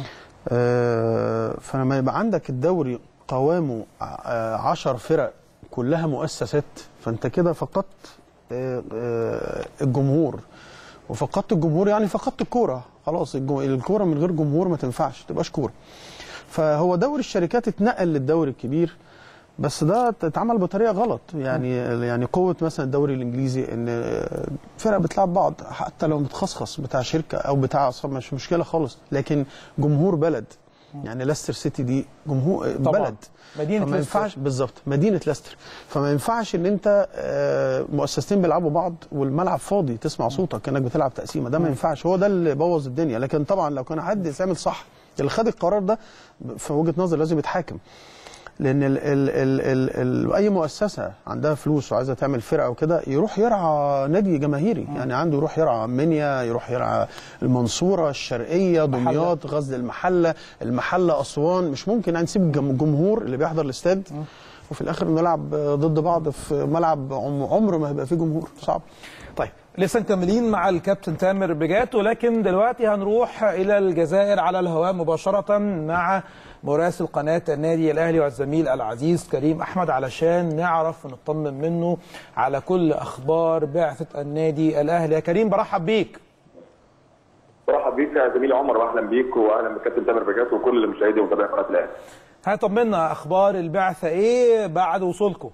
آه، فلما يبقى عندك الدوري قوامه آه، عشر فرق كلها مؤسسات فانت كده فقدت آه، آه، الجمهور وفقدت الجمهور يعني فقدت الكوره خلاص الجو- الكوره من غير جمهور ما تنفعش تبقاش كوره فهو دوري الشركات اتنقل للدوري الكبير بس ده اتعمل بطريقه غلط يعني يعني قوه مثلا الدوري الانجليزي ان آه، فرق بتلعب بعض حتى لو متخصص بتاع شركه او بتاع أصحاب مش مشكله خالص لكن جمهور بلد يعني ليستر سيتي دي جمهور طبعاً. بلد مدينه فما ليستر. ينفعش بالظبط مدينه ليستر فما ينفعش ان انت آه، مؤسستين بيلعبوا بعض والملعب فاضي تسمع صوتك كانك بتلعب تقسيمه ده ما ينفعش هو ده اللي بوظ الدنيا لكن طبعا لو كان حد يعمل صح اللي خد القرار ده في وجهه نظري لازم يتحاكم لان ال ال ال ال ال اي مؤسسه عندها فلوس وعايزه تعمل فرقه وكده يروح يرعى نادي جماهيري يعني عنده يروح يرعى منيا يروح يرعى المنصوره الشرقيه دمياط غزل المحله المحله اسوان مش ممكن يعني نسيب الجم- الجمهور اللي بيحضر الاستاد وفي الاخر نلعب ضد بعض في ملعب عم- عمر ما هيبقى فيه جمهور صعب طيب لسه مكملين مع الكابتن تامر بجات ولكن دلوقتي هنروح الى الجزائر على الهواء مباشره مع مراسل قناه النادي الاهلي والزميل العزيز كريم احمد علشان نعرف ونطمن منه على كل اخبار بعثه النادي الاهلي يا كريم برحب بيك برحب بيك يا زميلي عمر واهلا بيك واهلا بالكابتن تامر بجات وكل مشاهدي ومتابعي قناه الاهلي هطمنا اخبار البعثه ايه بعد وصولكم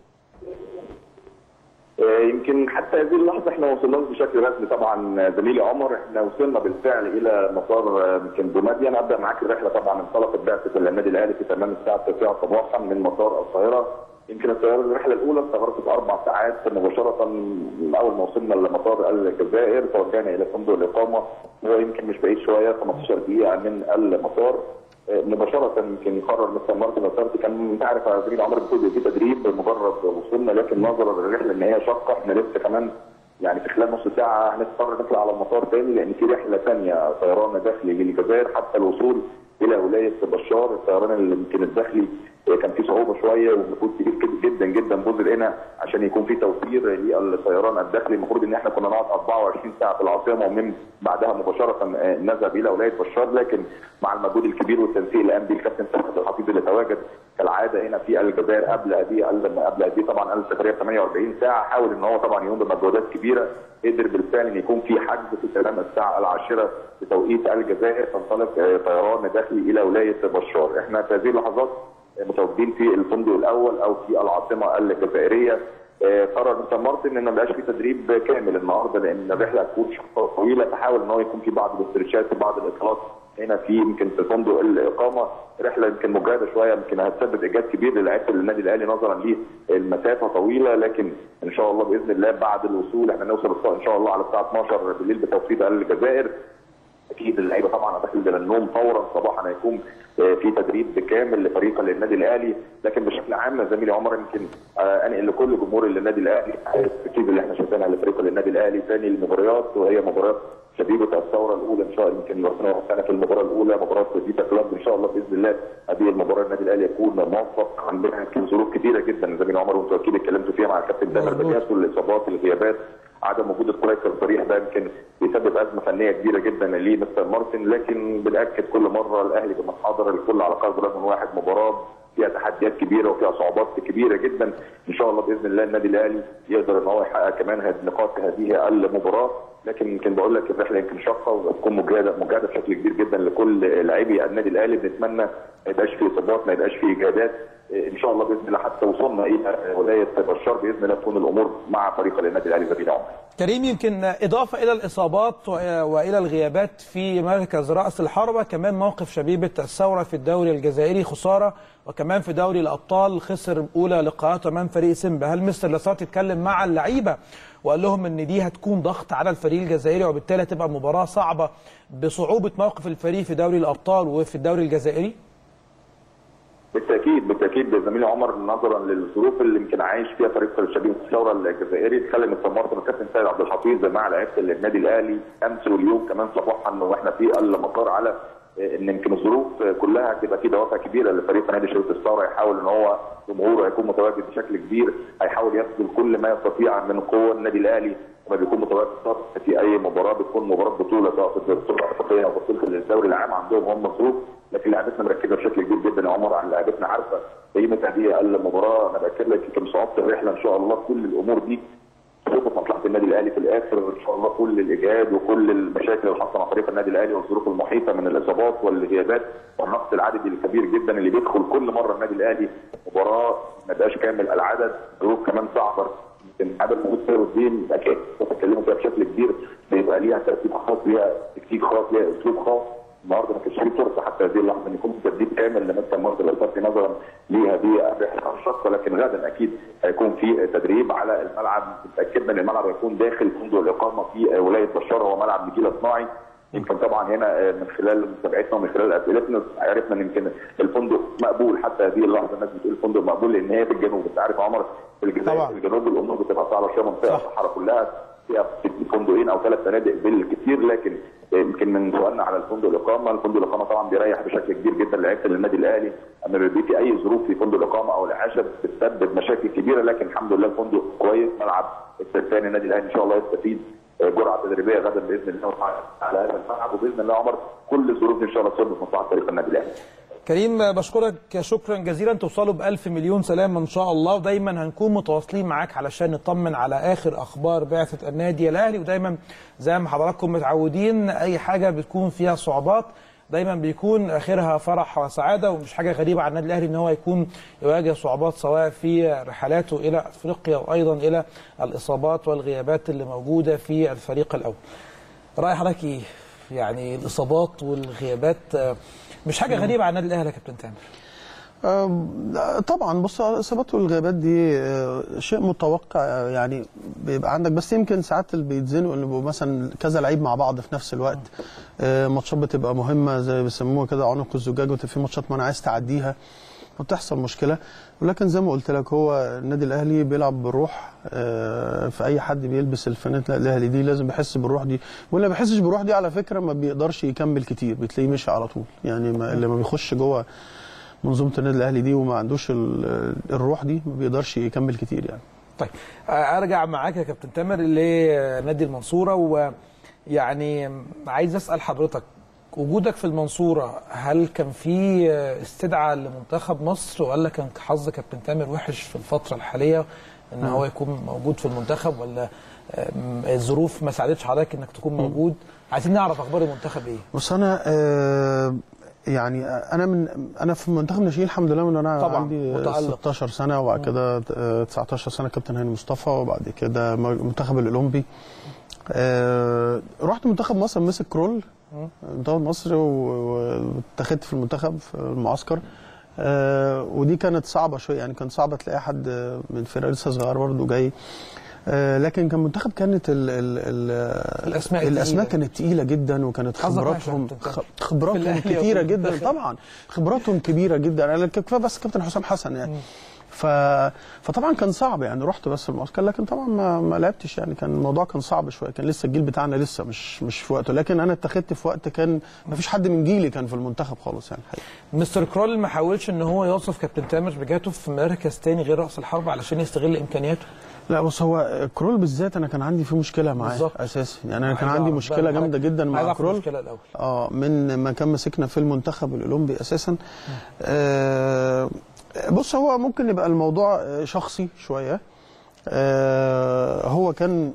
آه، يمكن حتى هذه اللحظه احنا ما وصلناش بشكل رسمي طبعا زميلي عمر احنا وصلنا بالفعل الى مطار آه، يمكن دوماديا انا ابدا معاك الرحله طبعا انطلقت بعثه النادي الاهلي في تمام الساعه 9 صباحا من مطار القاهره يمكن الطياره الرحله الاولى استغرقت اربع ساعات مباشره من اول ما وصلنا لمطار الجزائر توجهنا الى فندق الاقامه هو يمكن مش بعيد شويه 15 دقيقه من المطار مباشره يمكن يقرر مستر مارتن لاسارتي كان انت عارف يا زميلي عمر بيكون في تدريب مجرد وصولنا لكن نظرا للرحله ان هي شاقه احنا لسه كمان يعني في خلال نص ساعه هنضطر نطلع على المطار تاني لان في رحله ثانيه طيران داخلي للجزائر حتى الوصول الى ولايه بشار الطيران اللي يمكن الداخلي كان فيه صعوبه شويه ونفوذ كبير جدا جدا بوز هنا عشان يكون في توفير للطيران الداخلي المفروض ان احنا كنا نقعد 24 ساعه في العاصمه ومن بعدها مباشره نذهب الى ولايه بشار لكن مع المجهود الكبير والتنسيق اللي قام به الكابتن سامح الحفيظ اللي تواجد كالعاده هنا في الجزائر قبل هذه قبل هذه طبعا قبل السفريه ب 48 ساعه حاول ان هو طبعا يقوم بمجهودات كبيره قدر بالفعل ان يكون في حجز في تمام الساعه العاشره بتوقيت الجزائر تنطلق طيران داخلي الى ولايه بشار احنا في هذه اللحظات متواجدين في الفندق الاول او في العاصمه الجزائريه قرر مستر مارتن ان ما بقاش في تدريب كامل النهارده لان الرحله هتكون طويله فحاول ان هو يكون في بعض الاسترتشات وبعض الاطلاقات هنا في يمكن في فندق الاقامه رحله يمكن مجهده شويه يمكن هتسبب ايجاد كبير للاعيبه النادي الاهلي نظرا للمسافه طويله لكن ان شاء الله باذن الله بعد الوصول احنا نوصل ان شاء الله على الساعه 12 بالليل بتوقيت الجزائر اكيد اللعيبه طبعا هتدخل الى النوم فورا صباحا هيكون في تدريب كامل لفريق النادي الاهلي لكن بشكل عام زميلي عمر يمكن انقل لكل جمهور النادي الاهلي اكيد اللي احنا شايفينها لفريق النادي الاهلي ثاني المباريات وهي مباريات شبيبه الثوره الاولى ان شاء الله يمكن ربنا يوفقنا في المباراه الاولى مباراه فيتا كلوب ان شاء الله باذن الله هذه المباراه النادي الاهلي يكون موفق عندنا يمكن ظروف كثيره جدا زميلي عمر وانتوا اكيد اتكلمتوا فيها مع الكابتن دامر بجاس والاصابات الغيابات عدم وجود الكويس الصريح ده يمكن بيسبب ازمه فنيه كبيره جدا لمستر مارتن لكن بناكد كل مره الاهلي بما حاضر الكل على قلب رجل واحد مباراه فيها تحديات كبيره وفيها صعوبات كبيره جدا ان شاء الله باذن الله النادي الاهلي يقدر ان هو يحقق كمان نقاط هذه المباراه لكن يمكن بقول لك الرحله يمكن شاقه وتكون مجهده مجهده بشكل كبير جدا لكل لاعبي النادي الاهلي بنتمنى ما يبقاش فيه اصابات ما يبقاش فيه اجهادات ان شاء الله باذن الله حتى وصلنا الى ولايه بشار باذن الله تكون الامور مع فريق النادي الاهلي زميلي عمر. كريم يمكن اضافه الى الاصابات والى الغيابات في مركز راس الحربه كمان موقف شبيبه الثوره في الدوري الجزائري خساره وكمان في دوري الابطال خسر اولى لقاءات امام فريق سيمبا هل مستر لاسارت اتكلم مع اللعيبه وقال لهم ان دي هتكون ضغط على الفريق الجزائري وبالتالي هتبقى مباراه صعبه بصعوبه موقف الفريق في دوري الابطال وفي الدوري الجزائري؟ بالتاكيد بالتاكيد زميلي عمر نظرا للظروف اللي يمكن عايش فيها فريق الشبيب الثوره الجزائري اتكلم مستر الكابتن سيد عبد الحفيظ مع لعيبه النادي الاهلي امس واليوم كمان صباحا واحنا في المطار على ان يمكن الظروف كلها هتبقى في دوافع كبيره لفريق نادي شبيبه الثوره يحاول ان هو جمهوره هيكون متواجد بشكل كبير هيحاول يبذل كل ما يستطيع من قوه النادي الاهلي لما بيكون متواجد في اي مباراه بتكون مباراه بطوله سواء في البطوله الافريقيه او بطوله الدوري العام عندهم هم ظروف لكن لعبتنا مركزه بشكل كبير جدا يا عمر عن لعبتنا عارفه قيمه هذه المباراه انا باكد لك يمكن صعوبه الرحله ان شاء الله كل الامور دي تصب مصلحه النادي الاهلي في الاخر ان شاء الله كل الاجهاد وكل المشاكل اللي حاصله مع فريق النادي الاهلي والظروف المحيطه من الاصابات والغيابات والنقص العددي الكبير جدا اللي بيدخل كل مره النادي الاهلي مباراه ما بقاش كامل العدد ظروف كمان صعبه يمكن عدد موجود فيها الدين اكيد بتتكلموا فيها بشكل كبير بيبقى ليها ترتيب خاص ليها تكتيك خاص ليها اسلوب خاص النهارده ما كانش في فرصه حتى هذه اللحظه ان يكون في تدريب كامل لمستر مارتن الاساسي نظرا لهذه الرحله الشاقه لكن غدا اكيد هيكون في تدريب على الملعب اتاكدنا ان الملعب هيكون داخل فندق الاقامه في ولايه بشار هو ملعب نجيله صناعي يمكن طبعا هنا من خلال متابعتنا ومن خلال اسئلتنا عرفنا ان يمكن الفندق مقبول حتى هذه اللحظه الناس بتقول الفندق مقبول لان هي في الجنوب انت عارف يا عمر في الجزائر في الجنوب الامور بتبقى صعبه شويه منطقه الصحراء كلها فيها فندقين او ثلاث فنادق بالكثير لكن يمكن من سؤالنا على الفندق الاقامه، الفندق الاقامه طبعا بيريح بشكل كبير جدا لعيبه النادي الاهلي اما بيبقى في اي ظروف في فندق الاقامه او العشاء بتسبب مشاكل كبيره لكن الحمد لله الفندق كويس ملعب الثاني النادي الاهلي ان شاء الله يستفيد جرعه تدريبيه غدا باذن الله على هذا الملعب وباذن الله عمر كل الظروف ان شاء الله تصب في مصلحه فريق النادي الاهلي. كريم بشكرك شكرا جزيلا توصلوا بألف مليون سلامة إن شاء الله ودايما هنكون متواصلين معاك علشان نطمن على آخر أخبار بعثة النادي الأهلي ودايما زي ما حضراتكم متعودين أي حاجة بتكون فيها صعوبات دايما بيكون اخرها فرح وسعاده ومش حاجه غريبه على النادي الاهلي ان هو يكون يواجه صعوبات سواء في رحلاته الى افريقيا وايضا الى الاصابات والغيابات اللي موجوده في الفريق الاول. راي حضرتك ايه؟ يعني الاصابات والغيابات آه، مش حاجه غريبه على النادي الاهلي يا كابتن تامر. آم، لا، طبعا بص الاصابات والغيابات دي آه، شيء متوقع آه، يعني بيبقى عندك بس يمكن ساعات اللي بيتزنقوا اللي بيبقوا مثلا كذا لعيب مع بعض في نفس الوقت آه، ماتشات بتبقى مهمه زي بيسموها كده عنق الزجاج وت- في ماتشات ما انا عايز تعديها وبتحصل مشكله ولكن زي ما قلت لك هو النادي الاهلي بيلعب بالروح آه، في اي حد بيلبس الفانيلا الاهلي دي لازم يحس بالروح دي واللي ما بيحسش بالروح دي على فكره ما بيقدرش يكمل كتير بتلاقيه مشي على طول يعني ما اللي ما بيخش جوه منظومه النادي الاهلي دي وما عندوش ال- الروح دي ما بيقدرش يكمل كتير يعني طيب آه، ارجع معاك يا كابتن تامر لنادي المنصوره ويعني عايز اسال حضرتك وجودك في المنصوره هل كان في آه، استدعاء لمنتخب مصر ولا كان حظ كابتن تامر وحش في الفتره الحاليه ان هو يكون موجود في المنتخب ولا آم، الظروف ما ساعدتش حضرتك انك تكون موجود عايزين نعرف اخبار المنتخب ايه بص انا آه يعني انا من انا في منتخب ناشئين الحمد لله من انا طبعاً، عندي متألق. 16 سنه وبعد كده آه، 19 سنه كابتن هاني مصطفى وبعد كده المنتخب الاولمبي آه رحت منتخب مصر مسك كرول منتخب مصر و- واتخذت في المنتخب في المعسكر آه ودي كانت صعبه شويه يعني كان صعبه تلاقي حد من فرقه لسه صغير برضه جاي آه لكن كان منتخب كانت ال ال ال الأسماء الاسماء التقيلة. كانت تقيله جدا وكانت حظك وحش يا خبراتهم كابتن خ- في خبراتهم الأهلي كتيره وفي جدا المنتخب. طبعا خبراتهم كبيره جدا انا كفايه بس كابتن حسام حسن يعني ف... فطبعا كان صعب يعني رحت بس المعسكر لكن طبعا ما, ما لعبتش يعني كان الموضوع كان صعب شويه كان لسه الجيل بتاعنا لسه مش مش في وقته لكن انا اتخذت في وقت كان ما فيش حد من جيلي كان في المنتخب خالص يعني الحقيقة. مستر كرول ما حاولش ان هو يوصف كابتن تامر بجاته في مركز تاني غير راس الحرب علشان يستغل امكانياته لا بص هو كرول بالذات انا كان عندي فيه مشكله معاه بالظبط. اساسي يعني انا كان عايز عندي أعرف مشكله بقى جامده حضرتك- جدا عايز مع أعرف كرول المشكله الاول اه من ما كان مسكنا في المنتخب الاولمبي اساسا آه بص هو ممكن يبقى الموضوع آه، شخصي شويه آه هو كان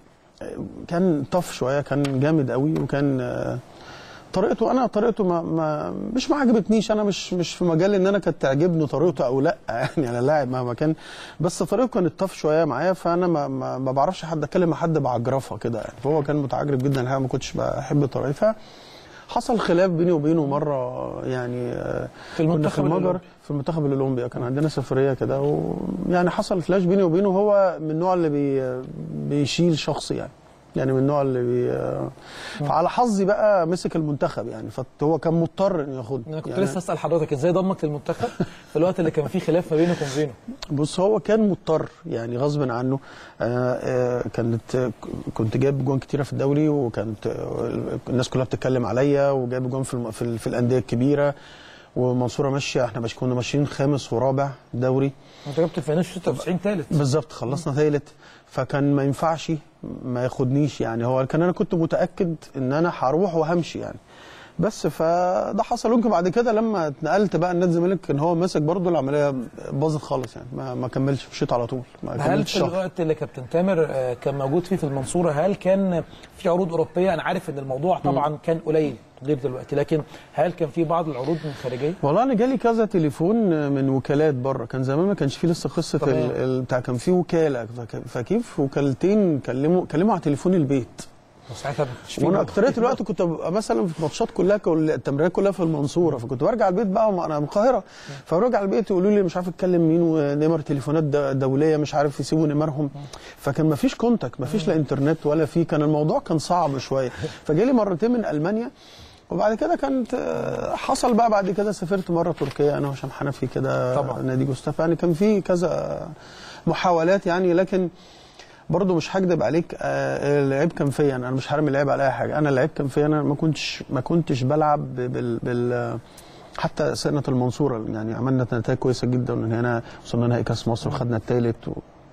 كان طف شويه كان جامد قوي وكان آه طريقته انا طريقته ما, ما مش ما عجبتنيش انا مش مش في مجال ان انا كانت تعجبني طريقته او لا يعني انا لاعب مهما كان بس طريقته كانت طف شويه معايا فانا ما, ما, ما بعرفش حد اتكلم مع حد بعجرفه كده يعني فهو كان متعجرف جدا الحقيقه ما كنتش بحب طريقته حصل خلاف بيني وبينه مره يعني آه، في كنا المنتخب في المجر الأولمبي. في المنتخب الاولمبي كان عندنا سفريه كده ويعني حصل فلاش بيني وبينه هو من النوع اللي بي بيشيل شخصي يعني يعني من النوع اللي بي فعلى حظي بقى مسك المنتخب يعني فهو كان مضطر انه ياخدني انا كنت يعني لسه اسال حضرتك ازاي ضمك للمنتخب في الوقت اللي كان فيه خلاف ما بينك وما بينه بص هو كان مضطر يعني غصب عنه آه، آه، كانت كنت جايب جوان كتيره في الدوري وكانت آه، الناس كلها بتتكلم عليا وجايب جوان في الم- في, ال- في الانديه الكبيره ومنصوره ماشيه احنا مش كنا ماشيين خامس ورابع دوري انت جبت الفينش 96 ثالث بالظبط خلصنا ثالث فكان ما ينفعش ما ياخدنيش يعني هو كان انا كنت متاكد ان انا هروح وهمشي يعني بس فده حصل يمكن بعد كده لما اتنقلت بقى النادي الزمالك كان هو ماسك برضه العمليه باظت خالص يعني ما, ما كملش مشيت على طول ما هل كملتش في شهر الوقت اللي كابتن تامر آه، كان موجود فيه في المنصوره هل كان في عروض اوروبيه انا عارف ان الموضوع طبعا كان قليل غير دلوقتي لكن هل كان في بعض العروض من خارجيه والله انا جالي كذا تليفون من وكالات بره كان زمان ما كانش فيه لسه قصه تمام. ال- ال- بتاع كان فيه وكاله فك- فكيف وكالتين كلموا كلموا على تليفون البيت وساعتها ما كانش فيه وانا موضوع. اكتريت الوقت كنت ببقى مثلا في ماتشات كلها كل التمرينات كلها في المنصوره فكنت برجع البيت بقى وما- انا من القاهره فبرجع البيت يقولوا لي مش عارف اتكلم مين ونمر تليفونات د- دوليه مش عارف يسيبوا نمرهم فكان ما فيش كونتاكت ما فيش لا انترنت ولا في كان الموضوع كان صعب شويه فجالي مرتين من المانيا وبعد كده كانت آه، حصل بقى بعد كده سافرت مره تركيا انا وهشام حنفي كده طبعا. نادي جوستاف يعني كان في كذا محاولات يعني لكن برضه مش هكدب عليك آه، العيب كان فيا انا مش هرمي العيب على اي حاجه انا العيب كان فيا انا ما كنتش ما كنتش بلعب بال, بال حتى سنه المنصوره يعني عملنا نتائج كويسه جدا من هنا وصلنا نهائي كاس مصر وخدنا الثالث و...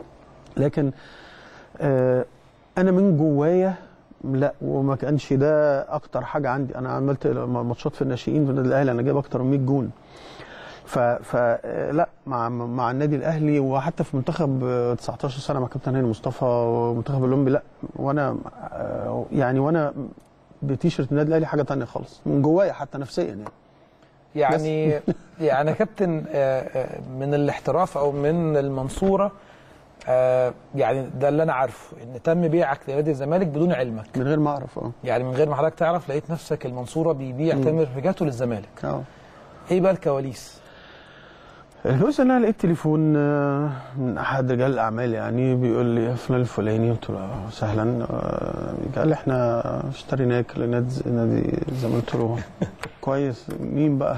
لكن آه، انا من جوايا لا وما كانش ده اكتر حاجه عندي انا عملت ماتشات في الناشئين في النادي الاهلي انا جايب اكتر من 100 جون ف ف لا مع مع النادي الاهلي وحتى في منتخب آه، 19 سنه مع كابتن هاني مصطفى ومنتخب الاولمبي لا وانا آه، يعني وانا بتيشرت النادي الاهلي حاجه تانية خالص من جوايا حتى نفسيا يعني يعني يعني يا كابتن آه، آه، من الاحتراف او من المنصوره آه، يعني ده اللي انا عارفه ان تم بيعك لنادي الزمالك بدون علمك من غير ما اعرف اه يعني من غير ما حضرتك تعرف لقيت نفسك المنصوره بيبيع تامر رجعته للزمالك اه ايه بقى الكواليس الفلوس ان انا لقيت تليفون آه، من احد رجال الاعمال يعني بيقول لي يا فلان الفلاني قلت له آه، سهلا آه، قال لي احنا اشتريناك لنادي نادي الزمالك قلت له كويس مين بقى؟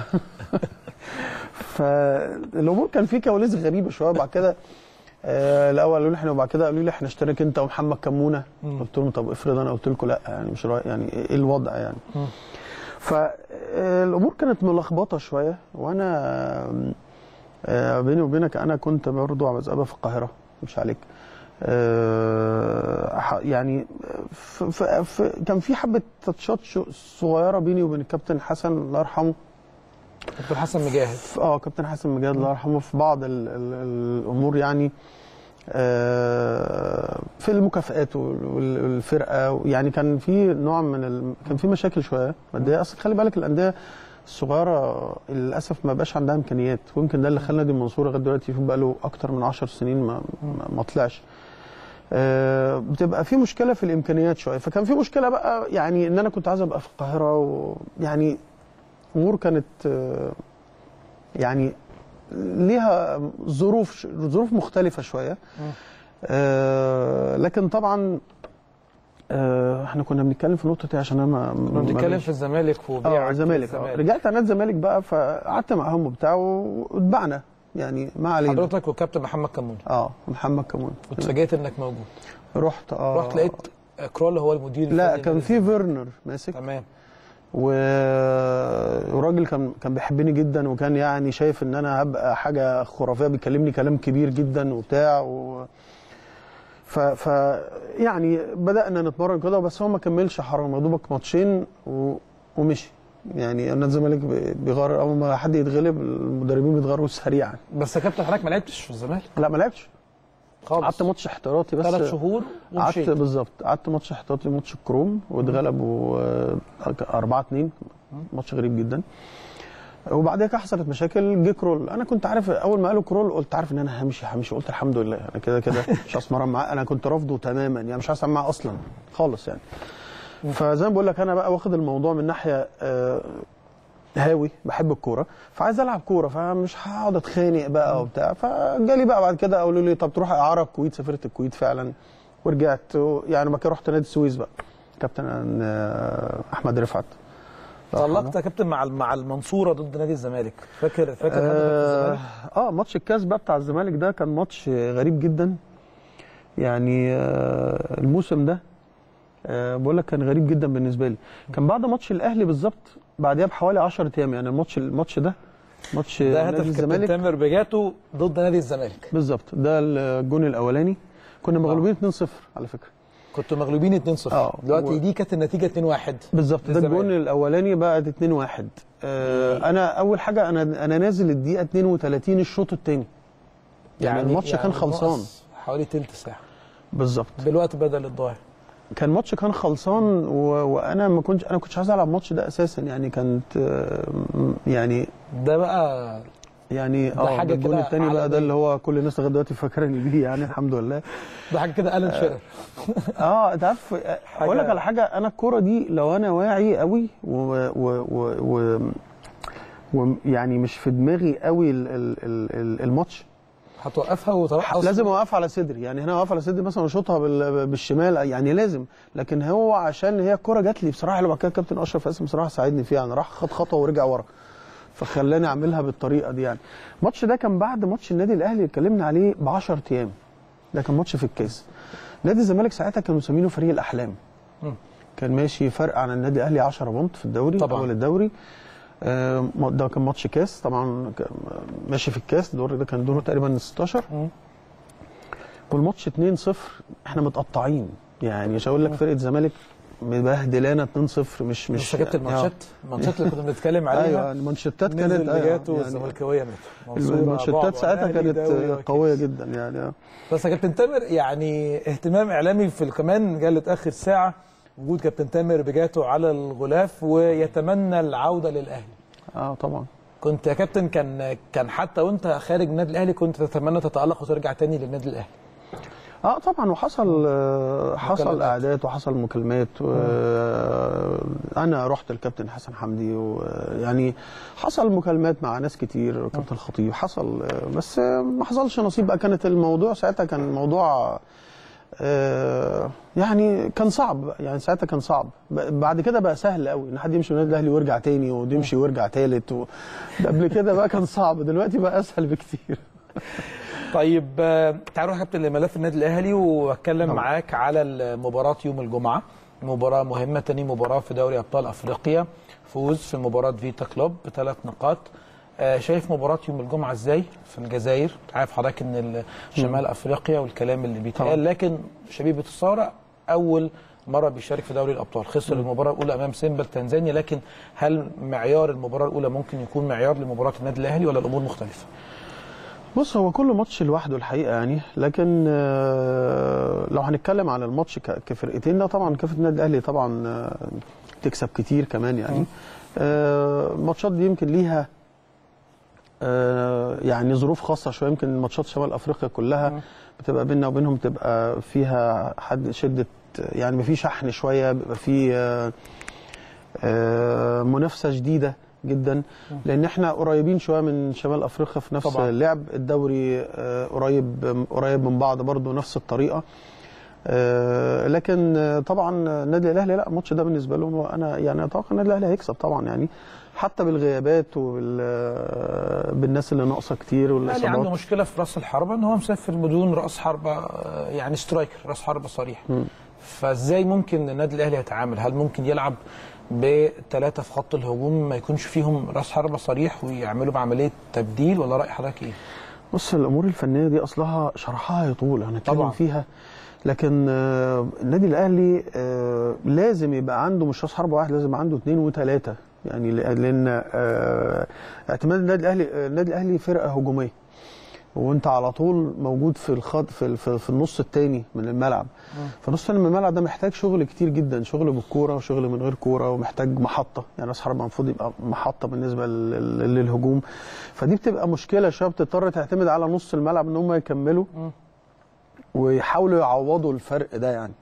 فالامور كان في كواليس غريبه شويه بعد كده آه، الاول قالوا لي احنا وبعد كده قالوا لي احنا اشترك انت ومحمد كمونه قلت لهم طب افرض انا قلت لكم لا يعني مش رأي يعني ايه الوضع يعني فالامور كانت ملخبطه شويه وانا آه، بيني وبينك انا كنت برضه عاوز ابقى في القاهره مش عليك آه، ح- يعني ف ف ف كان في حبه تاتشات شو- صغيره بيني وبين الكابتن حسن الله يرحمه دكتور حسن مجاهد في- اه كابتن حسن مجاد الله يرحمه في بعض ال ال الامور يعني آه، في المكافآت وال- وال- والفرقه يعني كان في نوع من ال... كان في مشاكل شويه ماديه اصل خلي بالك الانديه الصغيره للاسف ما بقاش عندها امكانيات ويمكن ده اللي خلى نادي المنصوره لغايه دلوقتي بقى له اكتر من 10 سنين ما ما- ما طلعش آه، بتبقى في مشكله في الامكانيات شويه فكان في مشكله بقى يعني ان انا كنت عايز ابقى في القاهره ويعني امور كانت آه، يعني ليها ظروف ظروف مختلفه شويه آه لكن طبعا آه احنا كنا بنتكلم في النقطه دي عشان انا ما كنا بنتكلم في الزمالك اه وبيعك الزمالك اه رجعت على نادي الزمالك بقى فقعدت معاهم وبتاع واتبعنا يعني ما علينا حضرتك وكابتن محمد كمون اه محمد كمان واتفاجئت انك موجود رحت اه رحت لقيت كرول هو المدير لا الفني كان للنادي في فيرنر ماسك تمام و... وراجل كان كان بيحبني جدا وكان يعني شايف ان انا هبقى حاجه خرافيه بيكلمني كلام كبير جدا وبتاع و... ف... ف يعني بدانا نتمرن كده بس هو ما كملش حرام يا دوبك ماتشين و... ومشي يعني نادي الزمالك بي- بيغير اول ما حد يتغلب المدربين بيتغيروا سريعا بس يا كابتن حضرتك ما لعبتش في الزمالك لا ما لعبتش خالص قعدت ماتش احتياطي بس ثلاث شهور قعدت ومشيت بالظبط قعدت ماتش احتياطي ماتش الكروم واتغلبوا 4 2 ماتش غريب جدا وبعدها كده حصلت مشاكل جه كرول انا كنت عارف اول ما قالوا كرول قلت عارف ان انا همشي همشي قلت الحمد لله انا كده كده مش هسمرن معاه انا كنت رافضه تماما يعني مش هسمع معاه اصلا خالص يعني فزي ما بقول لك انا بقى واخد الموضوع من ناحيه آه، هاوي بحب الكوره فعايز العب كوره فمش هقعد اتخانق بقى وبتاع فجالي بقى بعد كده قالوا لي طب تروح اعاره الكويت سافرت الكويت فعلا ورجعت يعني بعد كده رحت نادي السويس بقى كابتن آه، احمد رفعت الله يرحمه. تألقت يا كابتن مع مع المنصوره ضد نادي الزمالك فاكر فاكر هدفك في آه, الزمالك اه ماتش الكاس بقى بتاع الزمالك ده كان ماتش غريب جدا يعني آه الموسم ده آه بقول لك كان غريب جدا بالنسبه لي كان بعد ماتش الاهلي بالظبط بعدها بحوالي 10 ايام يعني الماتش الماتش ده ماتش ده نادي هدف كابتن الزمالك تامر بجاتو ضد نادي الزمالك بالظبط ده الجون الاولاني كنا مغلوبين 2-0 على فكره كنتوا مغلوبين 2-0 آه. دلوقتي و- دي كانت النتيجه 2-1 بالظبط ده للزمالك. الجون الاولاني بقى 2-1 آه انا اول حاجه انا انا نازل الدقيقه 32 الشوط الثاني يعني الماتش كان خلصان. ناقص حوالي تلت ساعه بالظبط بالوقت بدل الضايع كان ماتش كان خلصان و... وانا ما كنتش انا كنتش عايز العب الماتش ده اساسا يعني كانت آه، م- يعني ده بقى يعني ده اه حاجة ده الجون كده الثاني بقى ده عالمية. اللي هو كل الناس لغايه دلوقتي فاكرني بيه يعني الحمد لله ده حاجه كده الان شيرر اه انت عارف اقول لك على حاجه انا الكوره دي لو انا واعي قوي و, و... و... و... ويعني مش في دماغي قوي ال... ال... ال... الماتش هتوقفها وترقص لازم اوقف على صدري يعني هنا اوقف على صدري مثلا واشوطها بال- بالشمال يعني لازم لكن هو عشان هي الكره جات لي بصراحه اللي بعد كده الكابتن اشرف قاسم بصراحه ساعدني فيها يعني راح خد خطوه ورجع ورا فخلاني اعملها بالطريقه دي يعني الماتش ده كان بعد ماتش النادي الاهلي اللي اتكلمنا عليه ب 10 ايام ده كان ماتش في الكاس نادي الزمالك ساعتها كانوا مسمينه فريق الاحلام مم. كان ماشي فرق عن النادي الاهلي 10 بونت في الدوري طبعاً. اول الدوري آه، ده كان ماتش كاس طبعا كان ماشي في الكاس الدور ده كان دوره تقريبا 16 مم. والماتش 2-0 احنا متقطعين يعني مش هقول لك فرقه الزمالك مبهدلانا 2-0 مش مش شكلت الماتشات الماتشات اللي كنا بنتكلم عليها ايوه المانشيتات كانت نزل أيوة، جاتو يعني والزملكاويه ماتوا المانشيتات ساعتها كانت قويه جدا يعني بس يا كابتن تامر يعني اهتمام اعلامي في كمان جالت اخر ساعه وجود كابتن تامر بجاتو على الغلاف ويتمنى العوده للاهلي اه طبعا كنت يا كابتن كان كان حتى وانت خارج النادي الاهلي كنت تتمنى تتالق وترجع تاني للنادي الاهلي اه طبعا وحصل آه، حصل مكالمات. اعداد وحصل مكالمات و- انا رحت للكابتن حسن حمدي ويعني حصل مكالمات مع ناس كتير كابتن الخطيب حصل آه، بس آه، ما حصلش نصيب بقى كانت الموضوع ساعتها كان موضوع آه، يعني كان صعب بقى، يعني ساعتها كان صعب ب- بعد كده بقى سهل قوي ان حد يمشي من النادي الاهلي ويرجع تاني ويمشي ويرجع تالت و... قبل كده بقى كان صعب دلوقتي بقى اسهل بكتير طيب آه، تعالوا يا كابتن لملف النادي الاهلي واتكلم طبعا. معاك على المباراه يوم الجمعه مباراه مهمه تاني مباراه في دوري ابطال افريقيا فوز في مباراه فيتا كلوب بثلاث نقاط آه، شايف مباراه يوم الجمعه ازاي في الجزائر عارف حضرتك ان ال- شمال افريقيا والكلام اللي بيتقال طبعا. لكن شبيبه الثوره اول مره بيشارك في دوري الابطال خسر المباراه الاولى امام سيمبا التنزاني لكن هل معيار المباراه الاولى ممكن يكون معيار لمباراه النادي الاهلي ولا الامور مختلفه بص هو كل ماتش لوحده الحقيقه يعني لكن آه، لو هنتكلم على الماتش ك- كفرقتين لا طبعا كفه النادي الاهلي طبعا آه، تكسب كتير كمان يعني آه، الماتشات دي يمكن ليها آه، يعني ظروف خاصه شويه يمكن ماتشات شمال افريقيا كلها بتبقى بيننا وبينهم تبقى فيها حد شده يعني بيبقى في شحن شويه بيبقى في آه، آه، منافسه شديده جدا لان احنا قريبين شويه من شمال افريقيا في نفس طبعاً. اللعب الدوري آه، قريب قريب من بعض برضه نفس الطريقه آه، لكن آه، طبعا النادي الاهلي لا الماتش ده بالنسبه لهم هو انا يعني اتوقع النادي الاهلي هيكسب طبعا يعني حتى بالغيابات وبالناس اللي ناقصه كتير الاهلي عنده والاصابات مشكله في راس الحربه ان هو مسافر بدون راس حربه آه، يعني سترايكر راس حربه صريح فازاي ممكن النادي الاهلي يتعامل هل ممكن يلعب بثلاثه في خط الهجوم ما يكونش فيهم راس حربه صريح ويعملوا بعمليه تبديل ولا راي حضرتك ايه بص الامور الفنيه دي اصلها شرحها يطول هنتكلم طبعاً. فيها لكن آه، النادي الاهلي آه، لازم يبقى عنده مش راس حربه واحد لازم عنده اثنين وثلاثه يعني لان آه، اعتماد النادي الاهلي آه، النادي الاهلي فرقه هجوميه وانت على طول موجود في الخط في, في, في النص الثاني من الملعب فالنص الثاني من الملعب ده محتاج شغل كتير جدا شغل بالكوره وشغل من غير كوره ومحتاج محطه يعني راس حربه المفروض يبقى محطه بالنسبه لل- لل- للهجوم فدي بتبقى مشكله شويه بتضطر تعتمد على نص الملعب ان هم يكملوا ويحاولوا يعوضوا الفرق ده يعني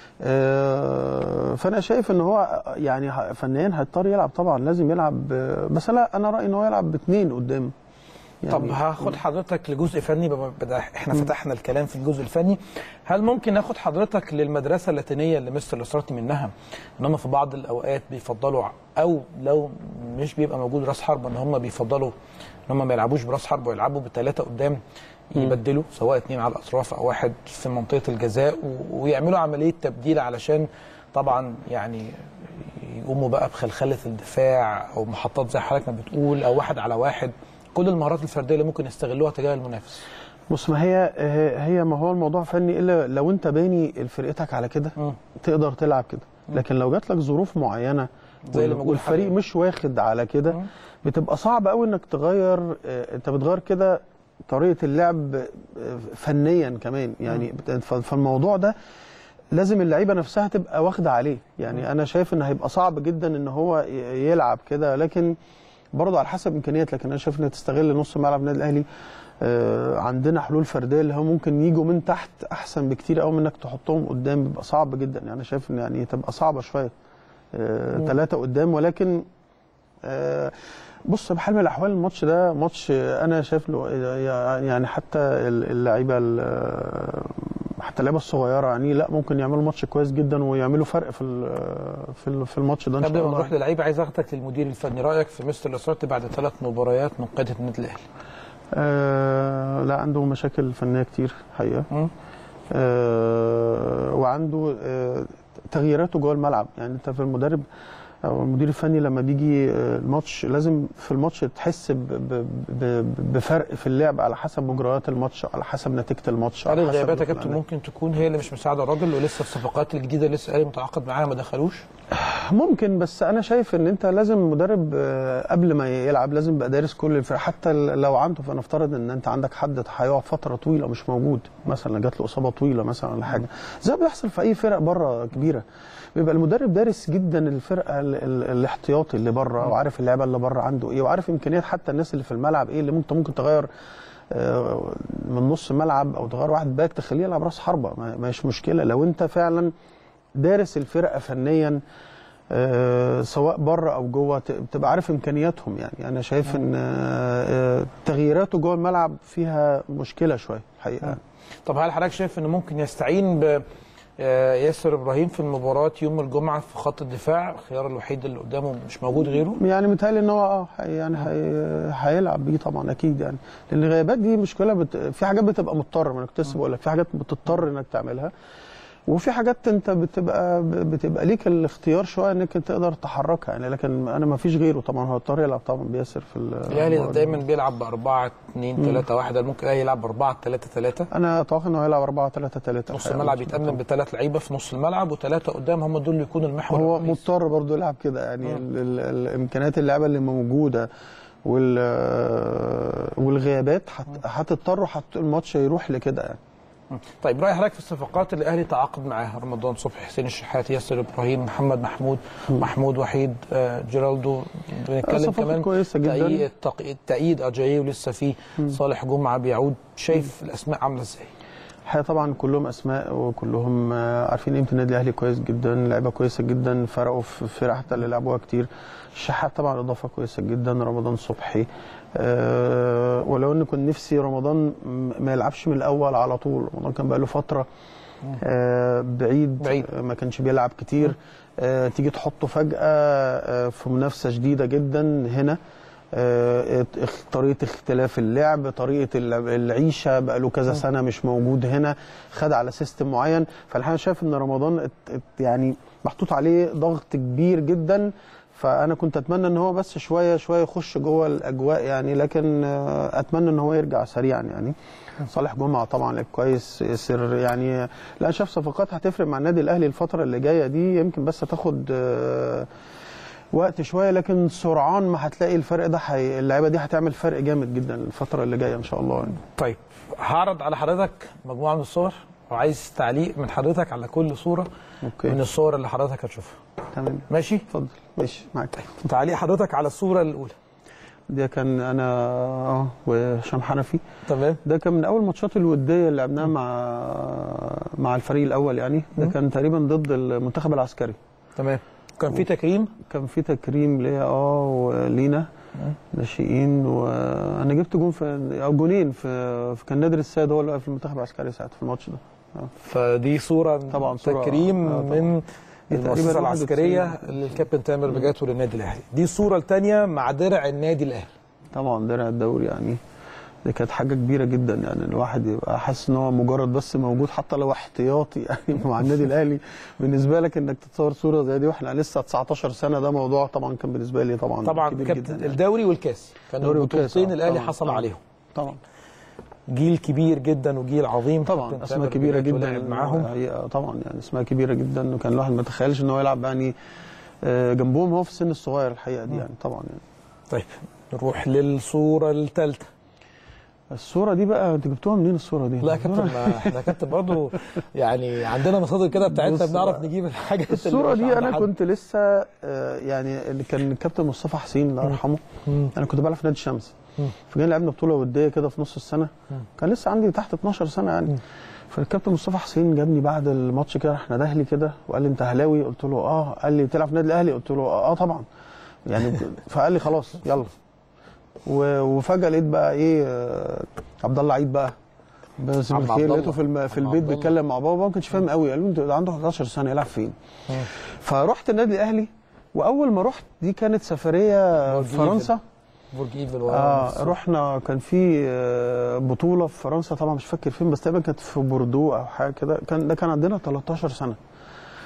آه، فانا شايف ان هو يعني ه- فنيا هيضطر يلعب طبعا لازم يلعب آه، بس لا انا رايي ان هو يلعب باثنين قدام يعني طب هاخد حضرتك لجزء فني بما بدا احنا فتحنا الكلام في الجزء الفني هل ممكن ناخد حضرتك للمدرسه اللاتينيه اللي مستر الاسراتي منها ان هم في بعض الاوقات بيفضلوا او لو مش بيبقى موجود راس حربه ان هم بيفضلوا ان هم ما يلعبوش براس حربه ويلعبوا بثلاثه قدام يبدلوا سواء اثنين على الاطراف او واحد في منطقه الجزاء و- ويعملوا عمليه تبديل علشان طبعا يعني يقوموا بقى بخلخله الدفاع او محطات زي حضرتك ما بتقول او واحد على واحد كل المهارات الفرديه اللي ممكن يستغلوها تجاه المنافس بص ما هي هي- هي ما هو الموضوع فني الا لو انت باني فرقتك على كده مم. تقدر تلعب كده لكن لو جات لك ظروف معينه زي اللي موجود والفريق حاليا. مش واخد على كده مم. بتبقى صعب قوي انك تغير آه، انت بتغير كده طريقه اللعب آه، فنيا كمان يعني بت- ف- فالموضوع ده لازم اللعيبه نفسها تبقى واخده عليه يعني انا شايف ان هيبقى صعب جدا ان هو ي- يلعب كده لكن برضه على حسب امكانيات لكن انا شايف ان تستغل نص ملعب النادي الاهلي آه، عندنا حلول فرديه اللي هم ممكن يجوا من تحت احسن بكتير قوي من انك تحطهم قدام بيبقى صعب جدا يعني انا شايف ان يعني تبقى صعبه شويه ثلاثه قدام ولكن آه، بص بحال من الاحوال الماتش ده ماتش آه، انا شايف له يعني حتى اللعيبه ال- حتى اللعيبه الصغيره يعني لا ممكن يعملوا ماتش كويس جدا ويعملوا فرق في ال- في ال- في الماتش ده ان قبل شاء ما الله نروح للعيبه عايز اخدك للمدير الفني رايك في مستر الاسراتي بعد ثلاث مباريات من قياده النادي الاهلي آه لا عنده مشاكل فنيه كتير حقيقه مم. آه وعنده آه تغييراته جوه الملعب يعني انت في المدرب او المدير الفني لما بيجي آه، الماتش لازم في الماتش تحس ب- ب- ب- بفرق في اللعب على حسب مجريات الماتش على حسب نتيجه الماتش هل على حسب الغيابات يا كابتن الأداء. ممكن تكون هي اللي مش مساعده الراجل ولسه الصفقات الجديده اللي لسه الاهلي متعاقد معاها ما دخلوش ممكن بس انا شايف ان انت لازم مدرب آه، قبل ما يلعب لازم يبقى دارس كل الفرق حتى لو عنده فنفترض ان انت عندك حد هيقعد فتره طويله مش موجود مثلا جات له اصابه طويله مثلا ولا حاجه زي ما بيحصل في اي فرق بره كبيره بيبقى المدرب دارس جدا الفرقه ال- ال- الاحتياطي اللي بره وعارف اللعيبه اللي بره عنده ايه وعارف امكانيات حتى الناس اللي في الملعب ايه اللي انت ممكن تغير آه، من نص ملعب او تغير واحد باك تخليه يلعب راس حربه ما- مش مشكله لو انت فعلا دارس الفرقه فنيا آه، سواء بره او جوه ت- تبقى عارف امكانياتهم يعني انا شايف ان آه، آه، تغييراته جوه الملعب فيها مشكله شويه الحقيقه طب هل حضرتك شايف ان ممكن يستعين ب آه، ياسر ابراهيم في المباراه يوم الجمعه في خط الدفاع الخيار الوحيد اللي قدامه مش موجود غيره يعني متهيألي ان هو اه هي- يعني هي- هيلعب بيه طبعا اكيد يعني لان الغيابات دي مشكله بت... في حاجات بتبقى مضطر ما انا كنت لسه بقول لك في حاجات بتضطر انك تعملها وفي حاجات انت بتبقى بتبقى ليك الاختيار شويه انك انت تقدر تحركها يعني لكن انا ما فيش غيره طبعا هو اضطر يلعب طبعا بياسر في ال- الاهلي المباراة دي. دايما بيلعب ب 4 2 3 1 ممكن الاهلي يلعب ب 4 3 3 انا اتوقع انه هيلعب 4 3 3 نص الملعب يتأمن بثلاث لعيبه في نص الملعب وثلاثه قدام هم دول اللي يكونوا المحور هو الرئيسي. مضطر برضه يلعب كده يعني ال ال الامكانيات اللعبه اللي موجوده وال والغيابات هت- هتضطر حت الماتش يروح لكده يعني طيب راي حضرتك في الصفقات اللي الاهلي تعاقد معاها رمضان صبحي حسين الشحات ياسر ابراهيم محمد محمود محمود وحيد آه، جيرالدو بنتكلم صفقات كمان كويسة جداً. تأييد تق- تأييد اجاييه ولسه في صالح جمعه بيعود شايف الاسماء عامله ازاي؟ الحقيقه طبعا كلهم اسماء وكلهم آه، عارفين قيمه النادي الاهلي كويس جدا لعيبه كويسه جدا فرقوا في فرق حتى اللي لعبوها كتير الشحات طبعا اضافه كويسه جدا رمضان صبحي أه ولو ان كنت نفسي رمضان م- ما يلعبش من الاول على طول رمضان كان بقاله فتره آه بعيد, بعيد. آه، ما كانش بيلعب كتير آه تيجي تحطه فجاه آه في منافسه شديده جدا هنا آه، اخ- طريقه اختلاف اللعب طريقه الل- العيشه بقى له كذا سنه مش موجود هنا خد على سيستم معين فالحقيقه أنا شايف ان رمضان ات- ات- يعني محطوط عليه ضغط كبير جدا فانا كنت اتمنى ان هو بس شويه شويه يخش جوه الاجواء يعني لكن آه، اتمنى ان هو يرجع سريعا يعني صالح جمعه طبعا لعب كويس سر يعني لا أنا شايف صفقات هتفرق مع النادي الاهلي الفتره اللي جايه دي يمكن بس هتاخد آه، وقت شويه لكن سرعان ما هتلاقي الفرق ده حي... اللعيبه دي هتعمل فرق جامد جدا الفتره اللي جايه ان شاء الله يعني. طيب هعرض على حضرتك مجموعه من الصور وعايز تعليق من حضرتك على كل صوره اوكي من الصور اللي حضرتك هتشوفها تمام ماشي اتفضل ماشي معاك تعليق حضرتك على الصوره الاولى ده كان انا اه وهشام حنفي تمام ده كان من اول ماتشات الوديه اللي لعبناها مع مع الفريق الاول يعني ده كان تقريبا ضد المنتخب العسكري تمام كان في تكريم كان في تكريم ليا اه ولينا ناشئين وانا جبت جون في او جونين في في كان نادر السيد هو اللي واقف في المنتخب العسكري ساعتها في الماتش ده فدي صوره طبعاً صورة- تكريم آه، طبعاً. من دي تقريباً المؤسسه 91. العسكريه اللي الكابتن تامر بجاته للنادي الاهلي دي الصوره الثانيه مع درع النادي الاهلي طبعا درع الدوري يعني دي كانت حاجه كبيره جدا يعني الواحد يبقى حاسس ان هو مجرد بس موجود حتى لو احتياطي يعني مع النادي الاهلي بالنسبه لك انك تتصور صوره زي دي واحنا لسه 19 سنه ده موضوع طبعا كان بالنسبه لي طبعا طبعا كبير كابتن جدا يعني. الدوري والكاس كانوا دوري والكاس، البطولتين آه، الاهلي طبعاً، حصل طبعاً. عليهم طبعا جيل كبير جدا وجيل عظيم طبعا كابتن اسماء تامر كبيره بجاته جدا لعب معاهم الحقيقة طبعا يعني اسماء كبيره جدا وكان الواحد ما يتخيلش ان هو يلعب يعني آه، جنبهم هو في السن الصغير الحقيقه دي يعني طبعا يعني. طيب نروح للصوره الثالثه الصوره دي بقى انت جبتوها منين الصوره دي؟ لا يا كابتن ما احنا يا كابتن برضه يعني عندنا مصادر كده بتاعتنا بص بنعرف بقى. نجيب الحاجات اللي الصورة مش دي عند أنا حد. كنت لسه آه، يعني اللي كان الكابتن مصطفى حسين الله يرحمه مم. أنا كنت بلعب في نادي الشمس مم. فجينا لعبنا بطولة ودية كده في نص السنة مم. كان لسه عندي تحت 12 سنة يعني مم. فالكابتن مصطفى حسين جابني بعد الماتش كده احنا دهلي كده وقال لي أنت أهلاوي قلت له أه قال لي بتلعب في النادي الأهلي قلت له أه آه طبعا يعني فقال لي خلاص يلا و- وفجأة لقيت بقى إيه آه، عبد الله عيد بقى بس عم بالخير عبد لقيته الله. في الم... في عم البيت عبد الله. بيتكلم مع بابا ما كنتش فاهم قوي قال له انت ده عنده 11 سنه يلعب فين؟ مم. فرحت النادي الاهلي واول ما رحت دي كانت سفريه برج فرنسا برج ايفل ورا آه رحنا كان في آه، بطوله في فرنسا طبعا مش فاكر فين بس تقريبا كانت في بوردو او حاجه كده كان ده كان عندنا 13 سنه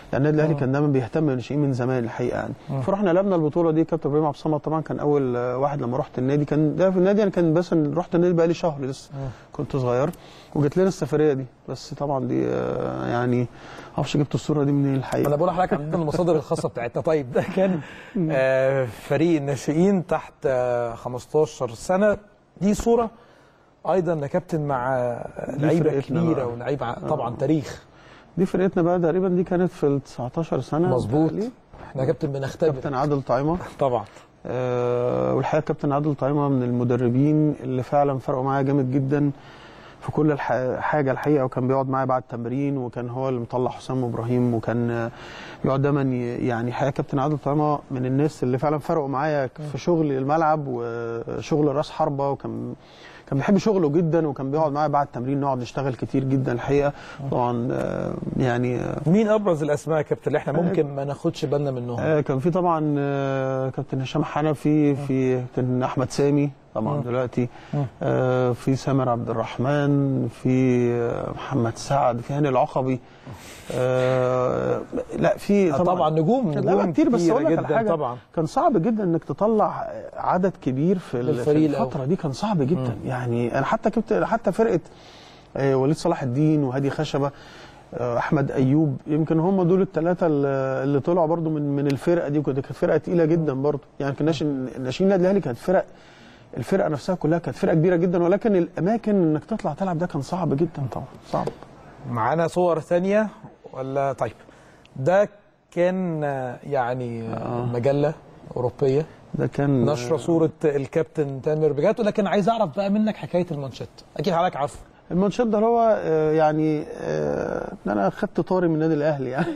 يعني النادي الاهلي كان دايما بيهتم بالناشئين من زمان الحقيقه يعني فرحنا لعبنا البطوله دي كابتن ابراهيم عبد الصمد طبعا كان اول آه، واحد لما رحت النادي كان ده في النادي انا كان بس رحت النادي بقالي شهر لسه كنت صغير وجت لنا السفريه دي بس طبعا دي آه، يعني معرفش جبت الصوره دي منين الحقيقه انا بقول لحضرتك عندنا المصادر الخاصه بتاعتنا طيب ده كان آه، فريق الناشئين تحت آه، 15 سنه دي صوره ايضا يا كابتن مع آه، دي لعيبه فرقتنا كبيره بقى. ولعيبه ع- طبعا تاريخ دي فرقتنا بقى تقريبا دي كانت في ال 19 سنه مظبوط بتهيألي. احنا يا كابتن بنختبر كابتن عادل طعيمه طبعا آه، والحقيقه كابتن عادل طعيمه من المدربين اللي فعلا فرقوا معايا جامد جدا في كل الح- حاجه الحقيقه وكان بيقعد معايا بعد التمرين وكان هو اللي مطلع حسام ابراهيم وكان آه، بيقعد دايما ي- يعني الحقيقه كابتن عادل طعيمه من الناس اللي فعلا فرقوا معايا في شغل الملعب وشغل راس حربه وكان كان بيحب شغله جدا وكان بيقعد معايا بعد التمرين نقعد نشتغل كتير جدا الحقيقه طبعا آه، يعني آه، مين ابرز الاسماء يا كابتن اللي احنا ممكن ما ناخدش بالنا منهم آه، كان في طبعا آه، كابتن هشام حنفي في كابتن احمد سامي طبعا دلوقتي آه، في سامر عبد الرحمن في آه، محمد سعد في هاني العقبي آه، لا في آه، طبعا طبعا نجوم لا لا نجوم كتير بس كتيرة اقول لك على جدا حاجه طبعا كان صعب جدا انك تطلع عدد كبير في, ال- في للفريق الأول. الفتره دي كان صعب جدا يعني انا حتى كنت حتى فرقه آه، وليد صلاح الدين وهادي خشبه آه، احمد ايوب يمكن هم دول الثلاثه اللي طلعوا برضو من من الفرقه دي وكانت كانت فرقه تقيله جدا برضو يعني كناش الناشئين النادي الاهلي كانت فرق الفرقه نفسها كلها كانت فرقه كبيره جدا ولكن الاماكن انك تطلع تلعب ده كان صعب جدا طبعا صعب معانا صور ثانيه ولا طيب ده كان آه، يعني آه، مجله اوروبيه ده كان نشر صوره الكابتن تامر بجاتو لكن عايز اعرف بقى منك حكايه المانشيت اكيد حضرتك عارفه الماتشات ده اللي هو آه، يعني آه، ان انا خدت طاري من النادي الاهلي يعني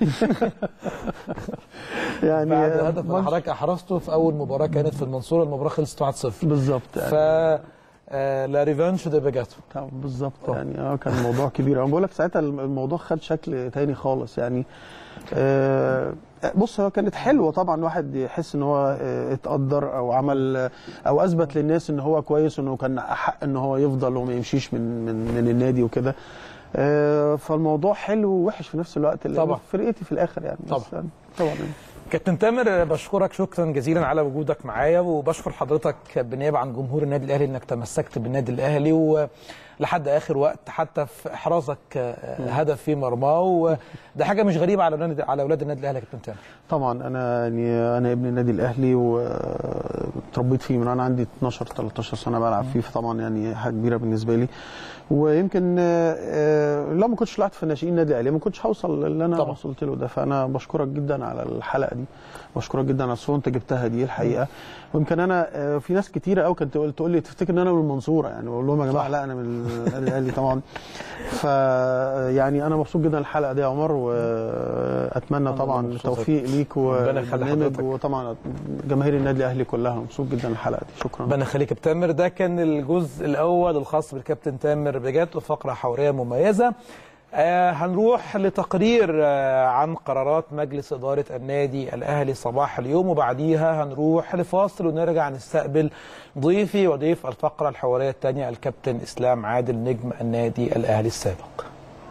يعني بعد آه، الهدف اللي ماتش- حضرتك احرزته في اول مباراه كانت في المنصوره المباراه خلصت 1-0 بالظبط ف يعني آه، لا ريفانش دي بجاتو طبعاً بالظبط يعني اه كان الموضوع كبير انا بقول لك ساعتها الموضوع خد شكل تاني خالص يعني آه، بص هو كانت حلوه طبعا الواحد يحس ان هو آه، اتقدر او عمل او اثبت للناس ان هو كويس وانه كان احق ان هو يفضل وما يمشيش من من من النادي وكده آه، فالموضوع حلو ووحش في نفس الوقت لأن طبعا. فرقتي في الاخر يعني بس طبعا. يعني طبعا يعني. كابتن تامر بشكرك شكرا جزيلا على وجودك معايا وبشكر حضرتك بالنيابه عن جمهور النادي الاهلي انك تمسكت بالنادي الاهلي ولحد اخر وقت حتى في احرازك آه، هدف في مرماه وده حاجه مش غريبه على اولاد على اولاد النادي الاهلي يا كابتن تامر طبعا انا يعني انا ابن النادي الاهلي وتربيت فيه من انا عندي 12 13 سنه بلعب فيه فطبعا يعني حاجه كبيره بالنسبه لي ويمكن آه، آه، لو ما كنتش طلعت في ناشئين النادي الاهلي ما كنتش هوصل اللي انا طبعا. وصلت له ده فانا بشكرك جدا على الحلقه دي بشكرك جدا على الصوره انت جبتها دي الحقيقه ويمكن انا آه، في ناس كتيره قوي كانت تقول تقول لي تفتكر ان انا من المنصوره يعني بقول لهم يا جماعه لا انا من النادي الاهلي طبعا ف يعني انا مبسوط جدا الحلقه دي يا عمر واتمنى طبعا مبسوط. التوفيق ليك ربنا يخلي والبرنامج حضرتك. وطبعا جماهير النادي الاهلي كلها مبسوط جدا الحلقه دي شكرا ربنا يخليك يا كابتن تامر ده كان الجزء الاول الخاص بالكابتن تامر بجد وفقره حواريه مميزه آه هنروح لتقرير آه عن قرارات مجلس إدارة النادي الأهلي صباح اليوم وبعديها هنروح لفاصل ونرجع نستقبل ضيفي وضيف الفقرة الحوارية الثانية الكابتن إسلام عادل نجم النادي الأهلي السابق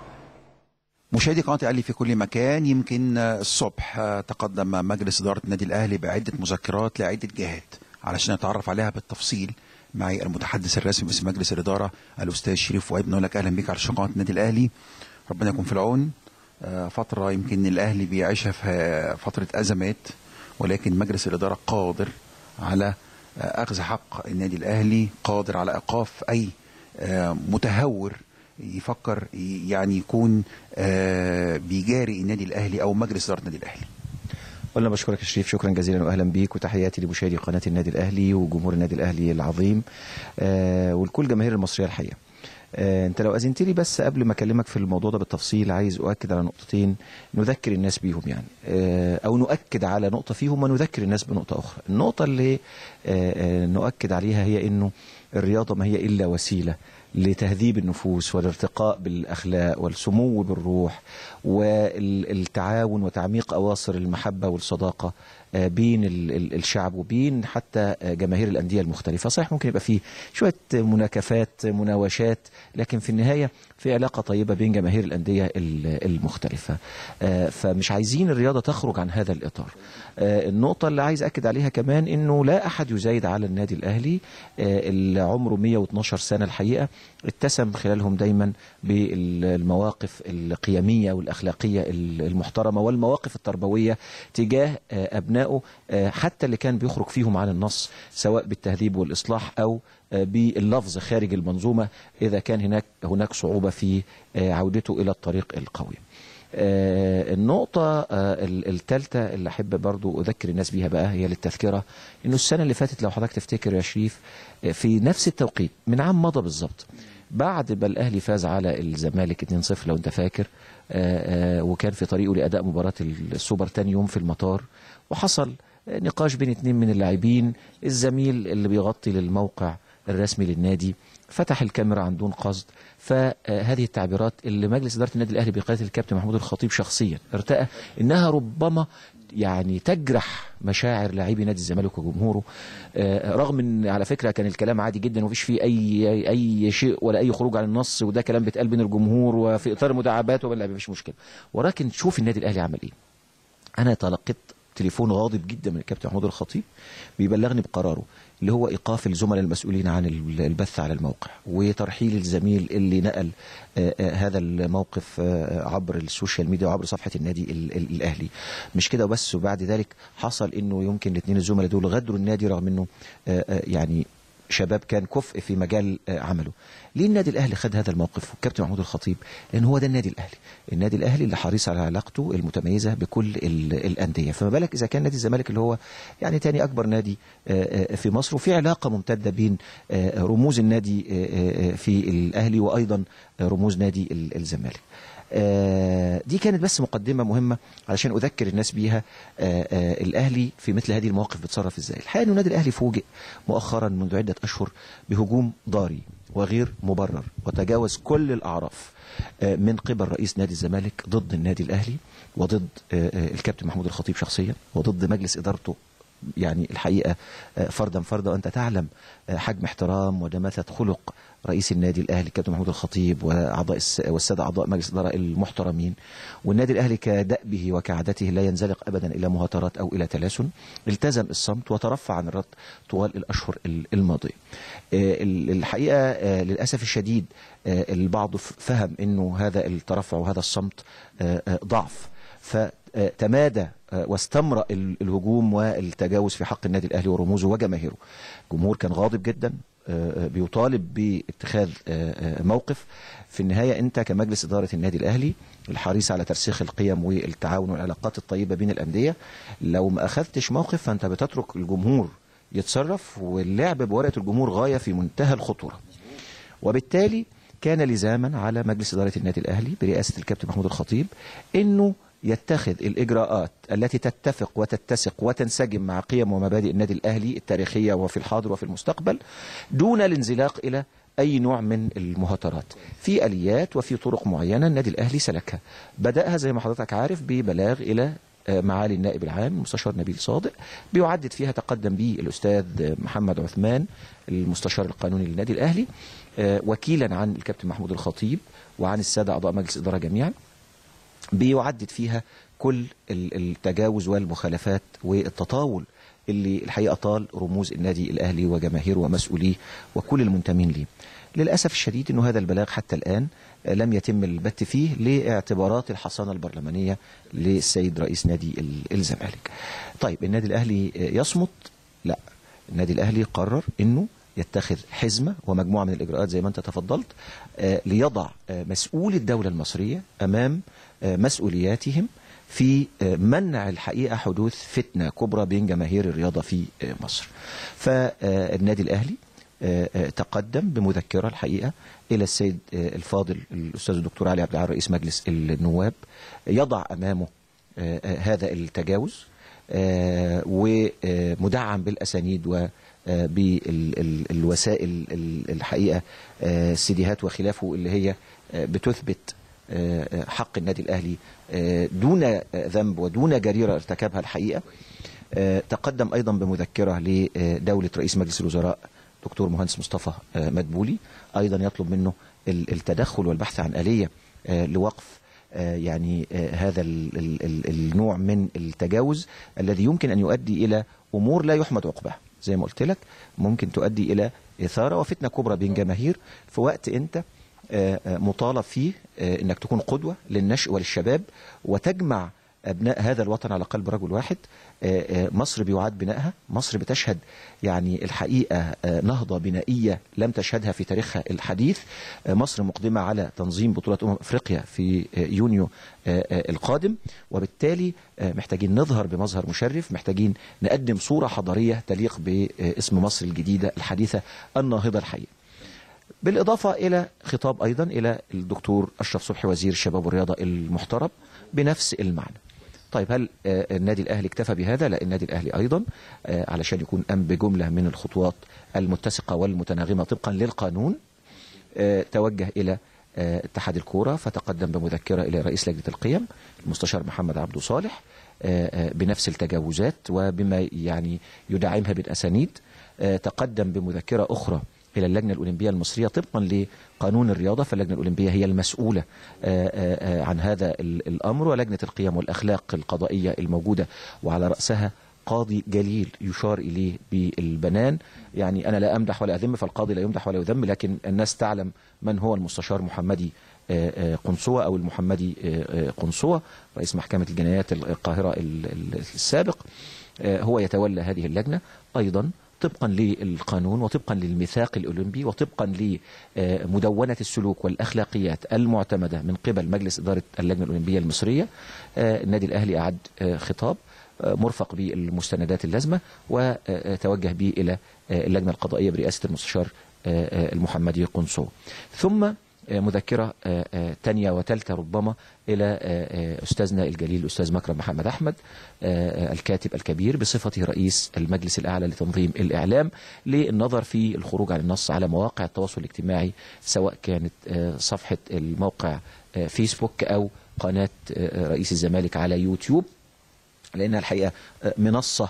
مشاهدي قناه الاهلي في كل مكان يمكن الصبح تقدم مجلس اداره النادي الاهلي بعده مذكرات لعده جهات علشان نتعرف عليها بالتفصيل معي المتحدث الرسمي باسم مجلس الاداره الاستاذ شريف وائب نقول لك اهلا بك على قناه النادي الاهلي ربنا يكون في العون آه، فتره يمكن الاهلي بيعيشها في فتره ازمات ولكن مجلس الاداره قادر على آه، اخذ حق النادي الاهلي قادر على ايقاف اي آه، متهور يفكر ي- يعني يكون آه، بيجاري النادي الاهلي او مجلس اداره النادي الاهلي قلنا بشكرك يا شريف شكرا جزيلا واهلا بيك وتحياتي لمشاهدي قناه النادي الاهلي وجمهور النادي الاهلي العظيم آه ولكل جماهير المصريه الحقيقه. آه انت لو اذنت لي بس قبل ما اكلمك في الموضوع ده بالتفصيل عايز اؤكد على نقطتين نذكر الناس بيهم يعني آه او نؤكد على نقطه فيهم ونذكر الناس بنقطه اخرى. النقطه اللي آه آه نؤكد عليها هي انه الرياضه ما هي الا وسيله لتهذيب النفوس والارتقاء بالاخلاق والسمو بالروح والتعاون وتعميق اواصر المحبه والصداقه آه، بين ال- ال- الشعب وبين حتى آه، جماهير الانديه المختلفه صحيح ممكن يبقى فيه شويه مناكفات مناوشات لكن في النهايه في علاقه طيبه بين جماهير الانديه ال- المختلفه آه، فمش عايزين الرياضه تخرج عن هذا الاطار آه، النقطه اللي عايز اكد عليها كمان انه لا احد يزايد على النادي الاهلي آه، اللي عمره 112 سنه الحقيقه اتسم خلالهم دايما بالمواقف القيميه والاخلاقيه المحترمه والمواقف التربويه تجاه آه، ابنائه آه، حتى اللي كان بيخرج فيهم عن النص سواء بالتهذيب والاصلاح او آه، باللفظ خارج المنظومه اذا كان هناك هناك صعوبه في آه، عودته الى الطريق القوي. آه، النقطة الثالثة اللي أحب برضو أذكر الناس بيها بقى هي للتذكرة إنه السنة اللي فاتت لو حضرتك تفتكر يا شريف آه، في نفس التوقيت من عام مضى بالظبط بعد ما الأهلي فاز على الزمالك 2-0 لو أنت فاكر آه، آه، وكان في طريقه لأداء مباراة السوبر تاني يوم في المطار وحصل آه، نقاش بين اتنين من اللاعبين الزميل اللي بيغطي للموقع الرسمي للنادي فتح الكاميرا عن دون قصد فهذه التعبيرات اللي مجلس اداره النادي الاهلي بقياده الكابتن محمود الخطيب شخصيا ارتأى انها ربما يعني تجرح مشاعر لاعبي نادي الزمالك وجمهوره آه، رغم ان على فكره كان الكلام عادي جدا ومفيش فيه اي اي أي شيء ولا اي خروج عن النص وده كلام بيتقال بين الجمهور وفي اطار المداعبات ولا مفيش مشكله ولكن شوف النادي الاهلي عمل ايه انا تلقيت تليفون غاضب جدا من الكابتن محمود الخطيب بيبلغني بقراره اللي هو ايقاف الزملاء المسؤولين عن ال- البث على الموقع وترحيل الزميل اللي نقل آه، آه، هذا الموقف آه، عبر السوشيال ميديا وعبر صفحه النادي ال- ال- الاهلي مش كده وبس وبعد ذلك حصل انه يمكن الاثنين الزملاء دول غدروا النادي رغم انه آه، آه، يعني شباب كان كفء في مجال آه، عمله ليه النادي الاهلي خد هذا الموقف والكابتن محمود الخطيب لان هو ده النادي الاهلي النادي الاهلي اللي حريص على علاقته المتميزه بكل ال- الانديه فما بالك اذا كان نادي الزمالك اللي هو يعني تاني اكبر نادي آه، آه، في مصر وفي علاقه ممتده بين آه، رموز النادي آه، آه، في الاهلي وايضا آه، رموز نادي ال- الزمالك آه، دي كانت بس مقدمة مهمة علشان أذكر الناس بيها آه، آه، الأهلي في مثل هذه المواقف بيتصرف إزاي الحقيقة أن النادي الأهلي فوجئ مؤخرا منذ عدة أشهر بهجوم ضاري وغير مبرر وتجاوز كل الأعراف آه، من قبل رئيس نادي الزمالك ضد النادي الأهلي وضد آه، آه، الكابتن محمود الخطيب شخصيا وضد مجلس إدارته يعني الحقيقة آه، فردا فردا وأنت تعلم آه، حجم احترام ودماثة خلق رئيس النادي الأهلي الكابتن محمود الخطيب وأعضاء الس- والسادة أعضاء مجلس الإدارة المحترمين والنادي الأهلي كدأبه وكعادته لا ينزلق أبدا إلى مهاترات أو إلى تلاسن التزم الصمت وترفع عن الرد طوال الأشهر ال- الماضية آه، ال- الحقيقة آه، للأسف الشديد آه، البعض ف- فهم أنه هذا الترفع وهذا الصمت آه، آه، ضعف فتمادى آه، واستمرأ ال- الهجوم والتجاوز في حق النادي الأهلي ورموزه وجماهيره الجمهور كان غاضب جدا آه، آه، بيطالب باتخاذ آه، آه، موقف في النهاية أنت كمجلس إدارة النادي الأهلي الحريص على ترسيخ القيم والتعاون والعلاقات الطيبة بين الأندية لو ما أخذتش موقف فأنت بتترك الجمهور يتصرف واللعب بورقة الجمهور غاية في منتهى الخطورة وبالتالي كان لزاما على مجلس إدارة النادي الأهلي برئاسة الكابتن محمود الخطيب أنه يتخذ الإجراءات التي تتفق وتتسق وتنسجم مع قيم ومبادئ النادي الأهلي التاريخية وفي الحاضر وفي المستقبل دون الانزلاق إلى أي نوع من المهاترات في آليات وفي طرق معينة النادي الأهلي سلكها بدأها زي ما حضرتك عارف ببلاغ إلى آه، معالي النائب العام المستشار نبيل صادق بيعدد فيها تقدم به الأستاذ محمد عثمان المستشار القانوني للنادي الأهلي آه، وكيلا عن الكابتن محمود الخطيب وعن السادة أعضاء مجلس الإدارة جميعا بيعدد فيها كل ال- التجاوز والمخالفات والتطاول اللي الحقيقة طال رموز النادي الأهلي وجماهيره ومسؤوليه وكل المنتمين ليه للأسف الشديد أنه هذا البلاغ حتى الآن آه، لم يتم البت فيه لاعتبارات الحصانة البرلمانية للسيد رئيس نادي ال- الزمالك طيب النادي الأهلي آه، يصمت لا النادي الأهلي قرر أنه يتخذ حزمة ومجموعة من الإجراءات زي ما أنت تفضلت آه، ليضع آه، مسؤول الدولة المصرية أمام آه، مسؤولياتهم في آه، منع الحقيقة حدوث فتنة كبرى بين جماهير الرياضة في آه، مصر فالنادي الأهلي آه، آه، تقدم بمذكرة الحقيقة إلى السيد آه، الفاضل الأستاذ الدكتور علي عبد العال رئيس مجلس النواب يضع أمامه آه، آه، هذا التجاوز آه، ومدعم بالأسانيد آه، بالوسائل الحقيقه آه، السيديهات وخلافه اللي هي آه، بتثبت آه، آه، حق النادي الاهلي آه، دون آه، ذنب ودون جريره ارتكبها الحقيقه آه، تقدم ايضا بمذكره لدوله رئيس مجلس الوزراء دكتور مهندس مصطفى آه، مدبولي ايضا يطلب منه ال- التدخل والبحث عن اليه آه، لوقف آه، يعني آه، هذا ال- ال- ال- النوع من التجاوز الذي يمكن ان يؤدي الى امور لا يحمد عقباها زي ما قلت لك ممكن تؤدي الى اثاره وفتنه كبرى بين جماهير في وقت انت آه، آه، مطالب فيه آه، انك تكون قدوه للنشء وللشباب وتجمع ابناء هذا الوطن على قلب رجل واحد آه، آه، مصر بيعاد بنائها مصر بتشهد يعني الحقيقه آه، نهضه بنائيه لم تشهدها في تاريخها الحديث آه، مصر مقدمه على تنظيم بطوله امم افريقيا في آه، يونيو آه، آه، القادم وبالتالي آه، محتاجين نظهر بمظهر مشرف محتاجين نقدم صوره حضاريه تليق باسم مصر الجديده الحديثه الناهضه الحقيقه بالإضافة إلى خطاب أيضا إلى الدكتور أشرف صبحي وزير الشباب والرياضة المحترم بنفس المعنى طيب هل آه، النادي الأهلي اكتفى بهذا؟ لا النادي الأهلي أيضا آه، علشان يكون قام بجملة من الخطوات المتسقة والمتناغمة طبقا للقانون آه، توجه إلى آه، اتحاد الكورة فتقدم بمذكرة إلى رئيس لجنة القيم المستشار محمد عبده صالح آه، آه، بنفس التجاوزات وبما يعني يدعمها بالأسانيد آه، تقدم بمذكرة أخرى إلى اللجنة الأولمبية المصرية طبقا لقانون الرياضة فاللجنة الأولمبية هي المسؤولة آه، آه، آه، عن هذا ال- الأمر ولجنة القيم والأخلاق القضائية الموجودة وعلى رأسها قاضي جليل يشار إليه بالبنان يعني أنا لا أمدح ولا أذم فالقاضي لا يمدح ولا يذم لكن الناس تعلم من هو المستشار محمدي آه، آه، قنصوة أو المحمدي آه، آه، قنصوة رئيس محكمة الجنايات القاهرة ال- ال- السابق آه، هو يتولى هذه اللجنة أيضا طبقا للقانون وطبقا للميثاق الأولمبي وطبقا لمدونة السلوك والأخلاقيات المعتمدة من قبل مجلس إدارة اللجنة الأولمبية المصرية آه، النادي الأهلي أعد آه، خطاب آه، مرفق بالمستندات اللازمة وتوجه به إلى آه، اللجنة القضائية برئاسة المستشار آه، آه، المحمدي قنصو ثم آه، مذكرة آه، آه، تانية وثالثة ربما إلى آه، آه، أستاذنا الجليل الأستاذ مكرم محمد أحمد آه، آه، الكاتب الكبير بصفته رئيس المجلس الأعلى لتنظيم الإعلام للنظر في الخروج عن النص على مواقع التواصل الاجتماعي سواء كانت آه، صفحة الموقع آه، فيسبوك أو قناة آه، رئيس الزمالك على يوتيوب لأنها الحقيقة آه، منصة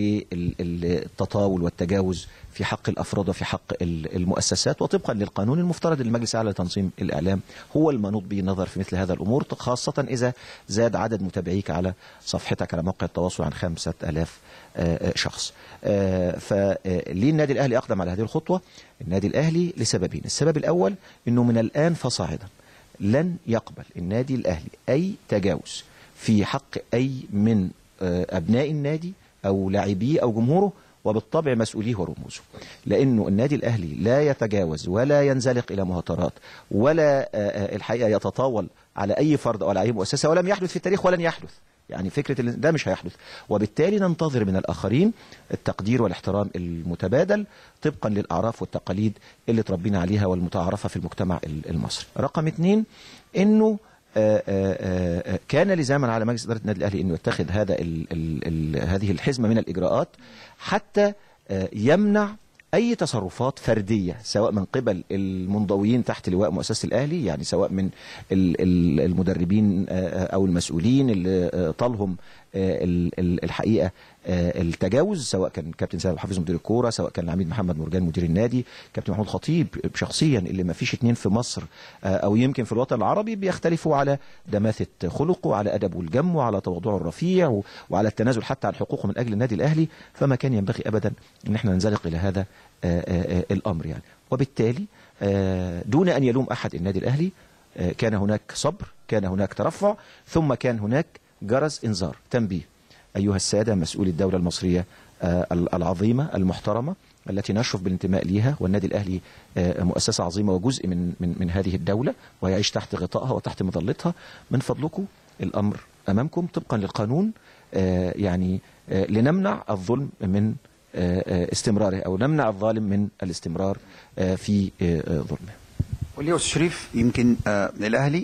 للتطاول والتجاوز في حق الافراد وفي حق ال- المؤسسات وطبقا للقانون المفترض المجلس الاعلى لتنظيم الاعلام هو المنوط به النظر في مثل هذا الامور خاصه اذا زاد عدد متابعيك على صفحتك على موقع التواصل عن خمسة ألاف آه، آه، شخص آه، فليه النادي الاهلي اقدم على هذه الخطوه النادي الاهلي لسببين السبب الاول انه من الان فصاعدا لن يقبل النادي الاهلي اي تجاوز في حق اي من آه، ابناء النادي او لاعبيه او جمهوره وبالطبع مسؤوليه ورموزه لانه النادي الاهلي لا يتجاوز ولا ينزلق الى مهاترات ولا آه، آه، الحقيقه يتطاول على اي فرد او على اي مؤسسه ولم يحدث في التاريخ ولن يحدث يعني فكره ال- ده مش هيحدث وبالتالي ننتظر من الاخرين التقدير والاحترام المتبادل طبقا للاعراف والتقاليد اللي تربينا عليها والمتعارفه في المجتمع ال- المصري رقم اثنين انه آه، آه، آه، كان لزاما على مجلس اداره النادي الاهلي انه يتخذ هذا ال ال ال هذه الحزمه من الاجراءات حتى آه، يمنع اي تصرفات فرديه سواء من قبل المنضويين تحت لواء مؤسسه الاهلي يعني سواء من ال- ال- المدربين آه، او المسؤولين اللي آه، طالهم آه، ال- ال- الحقيقه آه، التجاوز سواء كان كابتن سيد حافظ مدير الكوره سواء كان العميد محمد مرجان مدير النادي كابتن محمود خطيب شخصيا اللي ما فيش اتنين في مصر آه، او يمكن في الوطن العربي بيختلفوا على دماثه خلقه وعلى ادبه الجم وعلى تواضعه الرفيع و- وعلى التنازل حتى عن حقوقه من اجل النادي الاهلي فما كان ينبغي ابدا ان احنا ننزلق الى هذا آه، آه، آه، الامر يعني وبالتالي آه، دون ان يلوم احد النادي الاهلي آه، كان هناك صبر كان هناك ترفع ثم كان هناك جرس انذار تنبيه ايها الساده مسؤولي الدوله المصريه آه، العظيمه المحترمه التي نشرف بالانتماء ليها والنادي الاهلي آه، مؤسسه عظيمه وجزء من من من هذه الدوله ويعيش تحت غطائها وتحت مظلتها من فضلكم الامر امامكم طبقا للقانون آه، يعني آه، لنمنع الظلم من آه، آه، استمراره او نمنع الظالم من الاستمرار آه، في آه، آه، ظلمه قول لي يا استاذ شريف يمكن آه الاهلي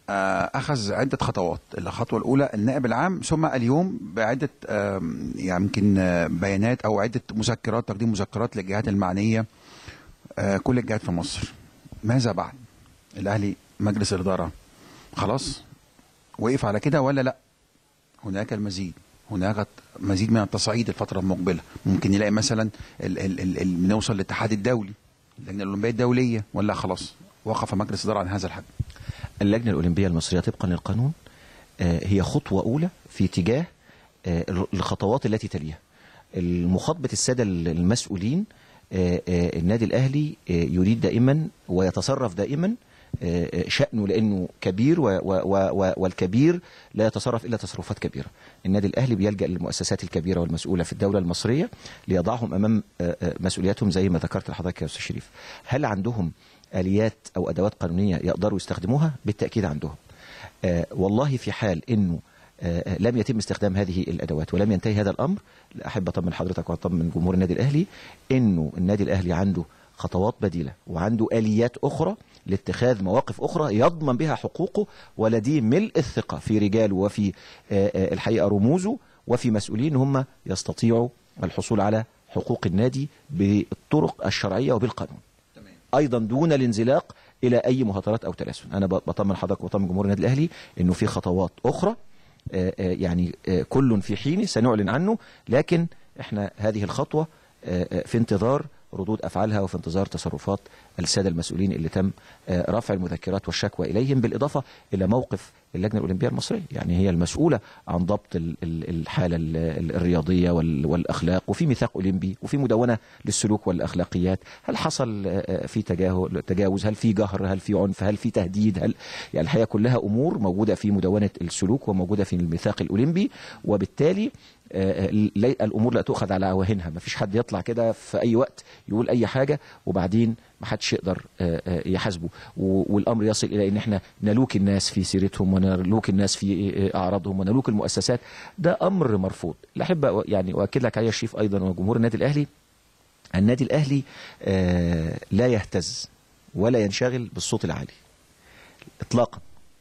آه، اخذ عده خطوات الخطوه الاولى النائب العام ثم اليوم بعده آم، يعني يمكن آه، بيانات او عده مذكرات تقديم مذكرات للجهات المعنيه آه، كل الجهات في مصر ماذا بعد الاهلي مجلس الاداره خلاص وقف على كده ولا لا هناك المزيد هناك مزيد من التصعيد الفتره المقبله ممكن نلاقي مثلا ال ال ال ال نوصل للاتحاد الدولي اللجنه الاولمبيه الدوليه ولا خلاص وقف مجلس الاداره عن هذا الحد اللجنة الأولمبية المصرية طبقا للقانون آه، هي خطوة أولى في اتجاه آه، الخطوات التي تليها المخاطبة السادة المسؤولين آه، آه، النادي الأهلي آه، يريد دائما ويتصرف دائما آه، آه، شأنه لأنه كبير و و و والكبير لا يتصرف إلا تصرفات كبيرة النادي الأهلي بيلجأ للمؤسسات الكبيرة والمسؤولة في الدولة المصرية ليضعهم أمام آه، آه، مسؤولياتهم زي ما ذكرت لحضرتك يا أستاذ شريف هل عندهم آليات أو أدوات قانونية يقدروا يستخدموها بالتأكيد عندهم آه، والله في حال انه آه، آه، لم يتم استخدام هذه الادوات ولم ينتهي هذا الامر لا احب اطمن حضرتك واطمن جمهور النادي الاهلي انه النادي الاهلي عنده خطوات بديله وعنده اليات اخرى لاتخاذ مواقف اخرى يضمن بها حقوقه ولديه ملء الثقه في رجاله وفي آه، آه، الحقيقه رموزه وفي مسؤولين هم يستطيعوا الحصول على حقوق النادي بالطرق الشرعيه وبالقانون. ايضا دون الانزلاق الى اي مهاترات او تلاسن انا ب- بطمن حضرتك وبطمن جمهور النادي الاهلي انه في خطوات اخرى آه، آه، يعني آه، كل في حينه سنعلن عنه لكن احنا هذه الخطوه آه، آه، في انتظار ردود افعالها وفي انتظار تصرفات الساده المسؤولين اللي تم آه، رفع المذكرات والشكوى اليهم بالاضافه الى موقف اللجنه الاولمبيه المصريه يعني هي المسؤوله عن ضبط ال- ال- الحاله ال- ال- الرياضيه وال- والاخلاق وفي ميثاق اولمبي وفي مدونه للسلوك والاخلاقيات هل حصل آه، آه، في تجاهل تجاوز هل في جهر هل في عنف هل في تهديد هل يعني الحقيقه كلها امور موجوده في مدونه السلوك وموجوده في الميثاق الاولمبي وبالتالي آه، لا- الامور لا تؤخذ على عواهنها ما فيش حد يطلع كده في اي وقت يقول اي حاجه وبعدين ما حدش يقدر آه، آه، يحاسبه و- والامر يصل الى ان احنا نلوك الناس في سيرتهم ونلوك الناس في آه، اعراضهم ونلوك المؤسسات ده امر مرفوض لا احب أ- يعني اؤكد لك عليه يا شريف ايضا وجمهور النادي الاهلي النادي الاهلي آه، لا يهتز ولا ينشغل بالصوت العالي اطلاقا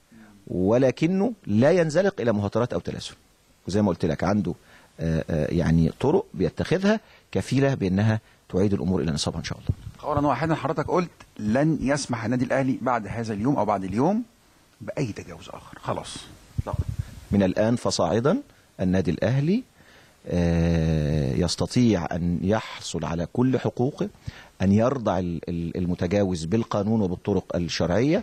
ولكنه لا ينزلق الى مهاترات او تلاسن وزي ما قلت لك عنده آه، آه، يعني طرق بيتخذها كفيله بانها تعيد الامور الى نصابها ان شاء الله قولا واحدا حضرتك قلت لن يسمح النادي الاهلي بعد هذا اليوم او بعد اليوم باي تجاوز اخر خلاص لا. من الآن فصاعدا النادي الأهلي آه، يستطيع أن يحصل على كل حقوقه أن يرضع ال- ال- المتجاوز بالقانون وبالطرق الشرعية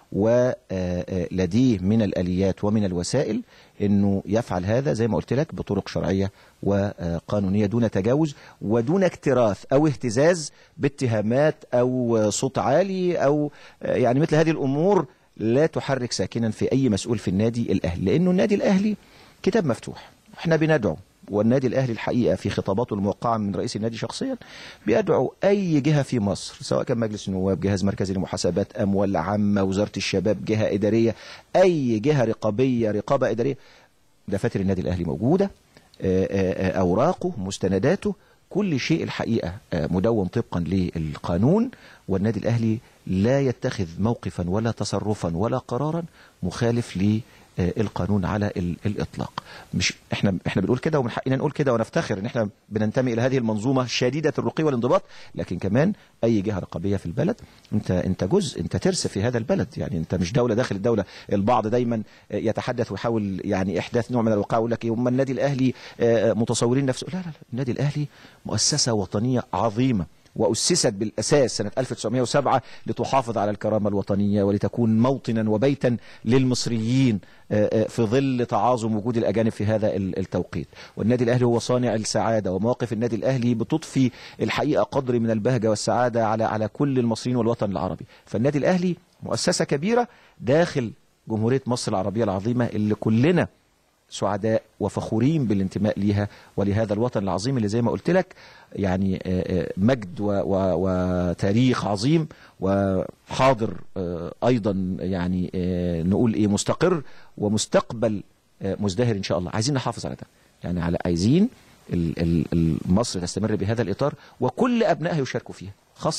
ولديه من الآليات ومن الوسائل أنه يفعل هذا زي ما قلت لك بطرق شرعية وقانونية دون تجاوز ودون اكتراث أو اهتزاز باتهامات أو صوت عالي أو آه، يعني مثل هذه الأمور لا تحرك ساكنا في اي مسؤول في النادي الاهلي لانه النادي الاهلي كتاب مفتوح احنا بندعو والنادي الاهلي الحقيقه في خطاباته الموقعه من رئيس النادي شخصيا بيدعو اي جهه في مصر سواء كان مجلس النواب جهاز مركزي لمحاسبات اموال عامه وزاره الشباب جهه اداريه اي جهه رقابيه رقابه اداريه دفاتر النادي الاهلي موجوده آه، آه، آه، اوراقه مستنداته كل شيء الحقيقه آه، مدون طبقا للقانون والنادي الاهلي لا يتخذ موقفا ولا تصرفا ولا قرارا مخالف للقانون على ال- الاطلاق مش احنا احنا بنقول كده ومن حقنا نقول كده ونفتخر ان احنا بننتمي الى هذه المنظومه شديده الرقي والانضباط لكن كمان اي جهه رقابيه في البلد انت انت جزء انت ترس في هذا البلد يعني انت مش دوله داخل الدوله البعض دايما يتحدث ويحاول يعني احداث نوع من الوقايه يقول لك ايه هم النادي الاهلي آه، متصورين نفسه لا لا لا النادي الاهلي مؤسسه وطنيه عظيمه وأسست بالأساس سنة 1907 لتحافظ على الكرامة الوطنية ولتكون موطنا وبيتا للمصريين آه، آه، في ظل تعاظم وجود الأجانب في هذا ال- التوقيت والنادي الأهلي هو صانع السعادة ومواقف النادي الأهلي بتضفي الحقيقة قدر من البهجة والسعادة على على كل المصريين والوطن العربي فالنادي الأهلي مؤسسة كبيرة داخل جمهورية مصر العربية العظيمة اللي كلنا سعداء وفخورين بالانتماء ليها ولهذا الوطن العظيم اللي زي ما قلت لك يعني آه، آه، مجد و- و- وتاريخ عظيم وحاضر آه، ايضا يعني آه، نقول ايه مستقر ومستقبل آه، مزدهر ان شاء الله عايزين نحافظ على ده يعني على عايزين ال- ال- ال- مصر تستمر بهذا الاطار وكل ابنائها يشاركوا فيها خاصه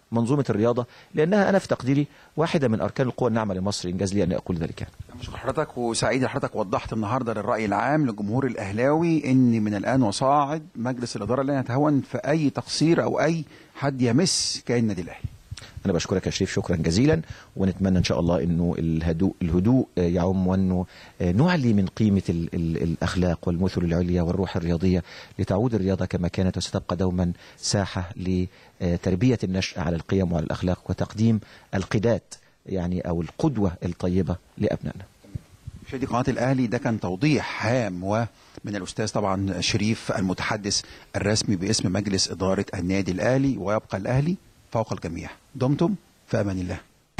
منظومه الرياضه لانها انا في تقديري واحده من اركان القوى الناعمه لمصر انجاز لي ان اقول ذلك يعني. بشكر حضرتك وسعيد ان حضرتك وضحت النهارده للراي العام للجمهور الاهلاوي ان من الان وصاعد مجلس الاداره لا يتهاون في اي تقصير او اي حد يمس كيان النادي الاهلي انا بشكرك يا شريف شكرا جزيلا ونتمنى ان شاء الله انه الهدوء الهدوء آه، يعم وانه آه، نعلي من قيمه ال ال الاخلاق والمثل العليا والروح الرياضيه لتعود الرياضه كما كانت وستبقى دوما ساحه لتربيه النشء على القيم وعلى الاخلاق وتقديم القدات يعني او القدوه الطيبه لابنائنا مشاهدي قناه الاهلي ده كان توضيح هام ومن الاستاذ طبعا شريف المتحدث الرسمي باسم مجلس اداره النادي الاهلي ويبقى الاهلي فوق الجميع دمتم في امان الله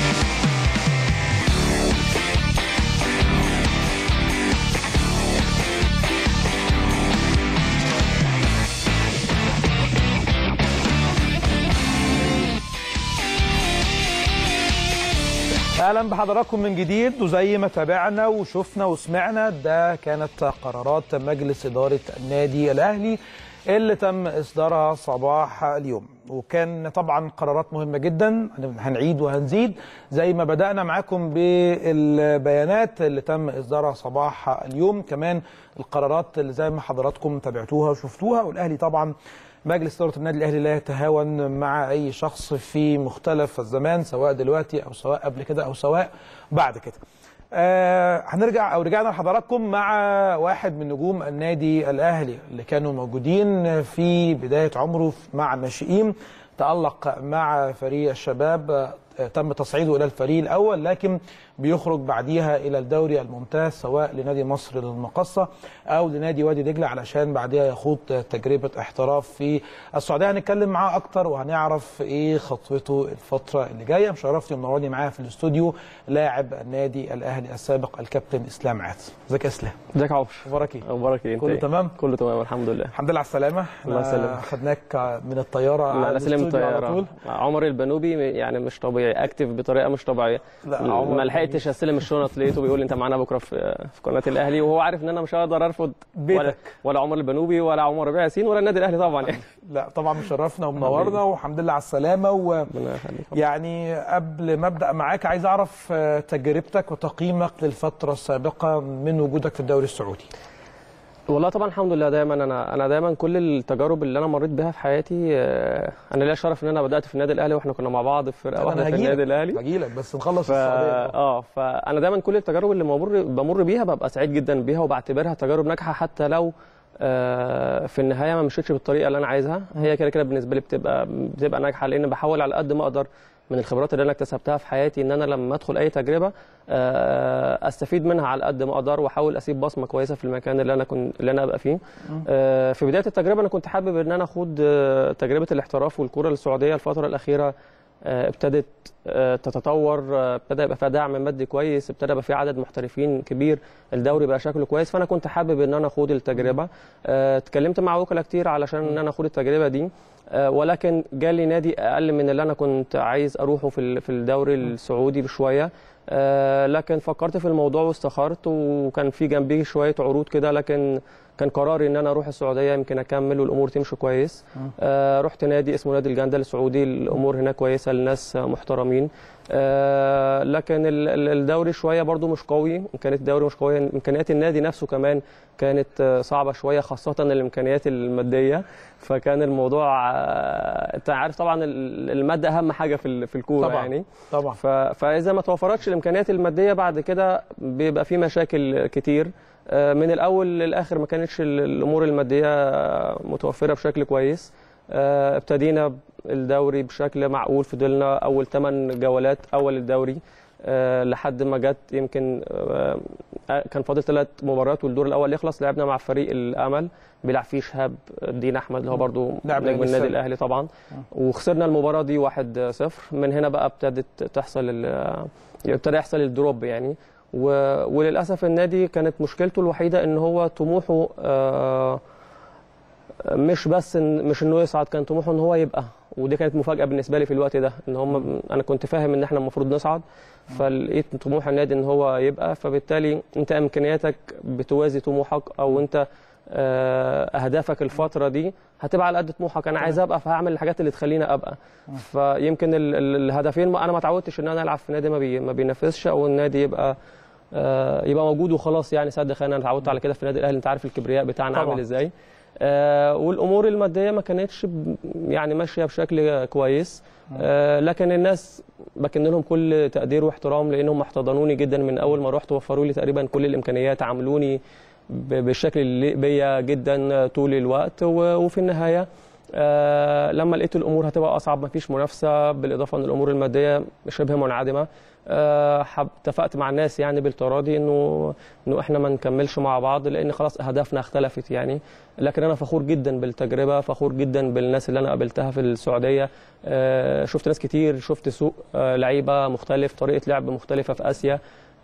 اهلا بحضراتكم من جديد وزي ما تابعنا وشفنا وسمعنا ده كانت قرارات مجلس اداره النادي الاهلي اللي تم اصدارها صباح اليوم وكان طبعا قرارات مهمه جدا هنعيد وهنزيد زي ما بدانا معاكم بالبيانات اللي تم اصدارها صباح اليوم كمان القرارات اللي زي ما حضراتكم تابعتوها وشفتوها والاهلي طبعا مجلس إدارة النادي الأهلي لا يتهاون مع أي شخص في مختلف الزمان سواء دلوقتي أو سواء قبل كده أو سواء بعد كده. آه هنرجع أو رجعنا لحضراتكم مع واحد من نجوم النادي الأهلي اللي كانوا موجودين في بداية عمره مع الناشئين تألق مع فريق الشباب آه، تم تصعيده إلى الفريق الأول لكن بيخرج بعديها إلى الدوري الممتاز سواء لنادي مصر للمقصة أو لنادي وادي دجلة علشان بعديها يخوض تجربة احتراف في السعودية هنتكلم معاه أكتر وهنعرف إيه خطوته الفترة اللي جاية مشرفني ومنورني معايا في الاستوديو لاعب النادي الأهلي السابق الكابتن إسلام عادل ازيك يا إسلام ازيك يا عمر أخبارك إيه؟ اخبارك ايه انت كله إيه؟ تمام؟ كله تمام الحمد لله الحمد لله على السلامة الله إحنا يسلمك. خدناك من الطيارة لا على لا سلم الاستوديو على الطياره طول عمر البنوبي يعني مش طبيعي اكتف بطريقه مش طبيعيه لا، عمر ما لحقتش استلم الشنط لقيته بيقول لي انت معانا بكره في في قناه الاهلي وهو عارف ان انا مش هقدر ارفض ولا بيتك. ولا عمر البنوبي ولا عمر ربيع ياسين ولا النادي الاهلي طبعا يعني لا طبعا مشرفنا ومنورنا والحمد لله على السلامة و... ربنا يخليك يعني قبل ما ابدا معاك عايز اعرف آه، تجربتك وتقييمك للفتره السابقه من وجودك في الدوري السعودي والله طبعا الحمد لله دايما انا انا دايما كل التجارب اللي انا مريت بيها في حياتي آه، انا ليا شرف ان انا بدات في النادي الاهلي واحنا كنا مع بعض في فرقه واحده في النادي الاهلي هجيلك بس نخلص ف... السعوديه اه فانا دايما كل التجارب اللي بمر بمر بيها ببقى سعيد جدا بيها وبعتبرها تجارب ناجحه حتى لو آه، في النهايه ما مشيتش بالطريقه اللي انا عايزها هي كده كده بالنسبه لي بتبقى بتبقى ناجحه لان بحاول على قد ما اقدر من الخبرات اللي انا اكتسبتها في حياتي ان انا لما ادخل اي تجربه آه، استفيد منها على قد ما اقدر واحاول اسيب بصمه كويسه في المكان اللي انا كنت اللي انا ابقى فيه آه، في بدايه التجربه انا كنت حابب ان انا اخوض آه، تجربه الاحتراف والكره السعوديه الفتره الاخيره آه، ابتدت آه، تتطور آه، ابتدى يبقى فيها دعم مادي كويس ابتدى يبقى في عدد محترفين كبير الدوري بقى شكله كويس فانا كنت حابب ان انا اخوض التجربه آه، اتكلمت مع وكلاء كتير علشان ان انا اخوض التجربه دي آه، ولكن جالي نادي اقل من اللي انا كنت عايز اروحه في ال- في الدوري السعودي بشويه آه، لكن فكرت في الموضوع واستخرت وكان في جنبي شويه عروض كده لكن كان قراري ان انا اروح السعوديه يمكن اكمل والامور تمشي كويس آه رحت نادي اسمه نادي الجندل السعودي الامور هناك كويسه الناس محترمين آه لكن ال- ال- الدوري شويه برضو مش قوي امكانيات الدوري مش قويه امكانيات النادي نفسه كمان كانت آه، صعبه شويه خاصه الامكانيات الماديه فكان الموضوع آه، انت عارف طبعا ال- الماده اهم حاجه في ال- في الكوره طبعاً. يعني طبعا ف... فاذا ما توفرتش الامكانيات الماديه بعد كده بيبقى في مشاكل كتير آه، من الاول للاخر ما كانتش ال- الامور الماديه متوفره بشكل كويس آه، ابتدينا الدوري بشكل معقول فضلنا اول 8 جولات اول الدوري آه، لحد ما جت يمكن آه، كان فاضل ثلاث مباريات والدور الاول يخلص لعبنا مع فريق الامل بيلعب فيه شهاب الدين احمد اللي هو برضو لاعب نجم الأهلي النادي السابق. الاهلي طبعا وخسرنا المباراه دي 1-0 من هنا بقى ابتدت تحصل ال- ابتدى يحصل الدروب يعني و... وللاسف النادي كانت مشكلته الوحيده ان هو طموحه آه، مش بس إن مش انه يصعد كان طموحه ان هو يبقى ودي كانت مفاجاه بالنسبه لي في الوقت ده ان هم انا كنت فاهم ان احنا المفروض نصعد فلقيت طموح النادي ان هو يبقى فبالتالي انت امكانياتك بتوازي طموحك او انت آه، اهدافك الفتره دي هتبقى على قد طموحك انا عايز ابقى فهعمل الحاجات اللي تخليني ابقى فيمكن ال- ال- الهدفين ما انا ما اتعودتش ان انا العب في نادي ما, بي ما بينافسش او النادي يبقى آه، يبقى موجود وخلاص يعني سد خانه انا اتعودت على كده في النادي الاهلي انت عارف الكبرياء بتاعنا طبعاً. عامل ازاي آه، والامور الماديه ما كانتش ب- يعني ماشيه بشكل كويس آه، لكن الناس بكن لهم كل تقدير واحترام لانهم احتضنوني جدا من اول ما رحت وفروا لي تقريبا كل الامكانيات عاملوني ب- بالشكل اللي يليق بيا جدا طول الوقت و- وفي النهايه آه، لما لقيت الامور هتبقى اصعب ما فيش منافسه بالاضافه ان الامور الماديه شبه منعدمه آه، حب- اتفقت مع الناس يعني بالتراضي انه انه احنا ما نكملش مع بعض لان خلاص اهدافنا اختلفت يعني لكن انا فخور جدا بالتجربه فخور جدا بالناس اللي انا قابلتها في السعوديه آه، شفت ناس كتير شفت سوق آه، لعيبه مختلف طريقه لعب مختلفه في اسيا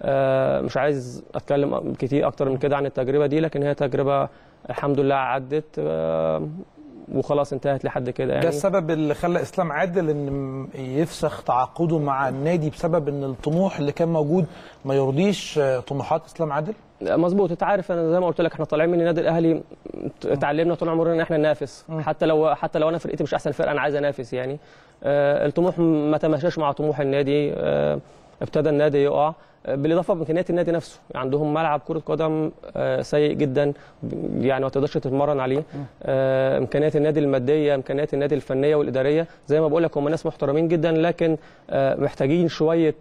آه، مش عايز اتكلم كتير اكتر من كده عن التجربه دي لكن هي تجربه الحمد لله عدت آه، وخلاص انتهت لحد كده يعني ده السبب اللي خلى اسلام عادل ان م- يفسخ تعاقده مع النادي بسبب ان الطموح اللي كان موجود ما يرضيش آه، طموحات اسلام عادل مظبوط انت عارف انا زي ما قلت لك احنا طالعين من النادي الاهلي اتعلمنا طول عمرنا ان احنا ننافس حتى لو حتى لو انا فرقتي مش احسن فرقه انا عايز انافس يعني آه الطموح ما تماشاش مع طموح النادي آه ابتدى النادي يقع آه، بالاضافه بامكانيات النادي نفسه عندهم ملعب كره قدم آه سيء جدا يعني ما تقدرش تتمرن عليه آه امكانيات النادي الماديه امكانيات النادي الفنيه والاداريه زي ما بقول لك هم ناس محترمين جدا لكن آه محتاجين شويه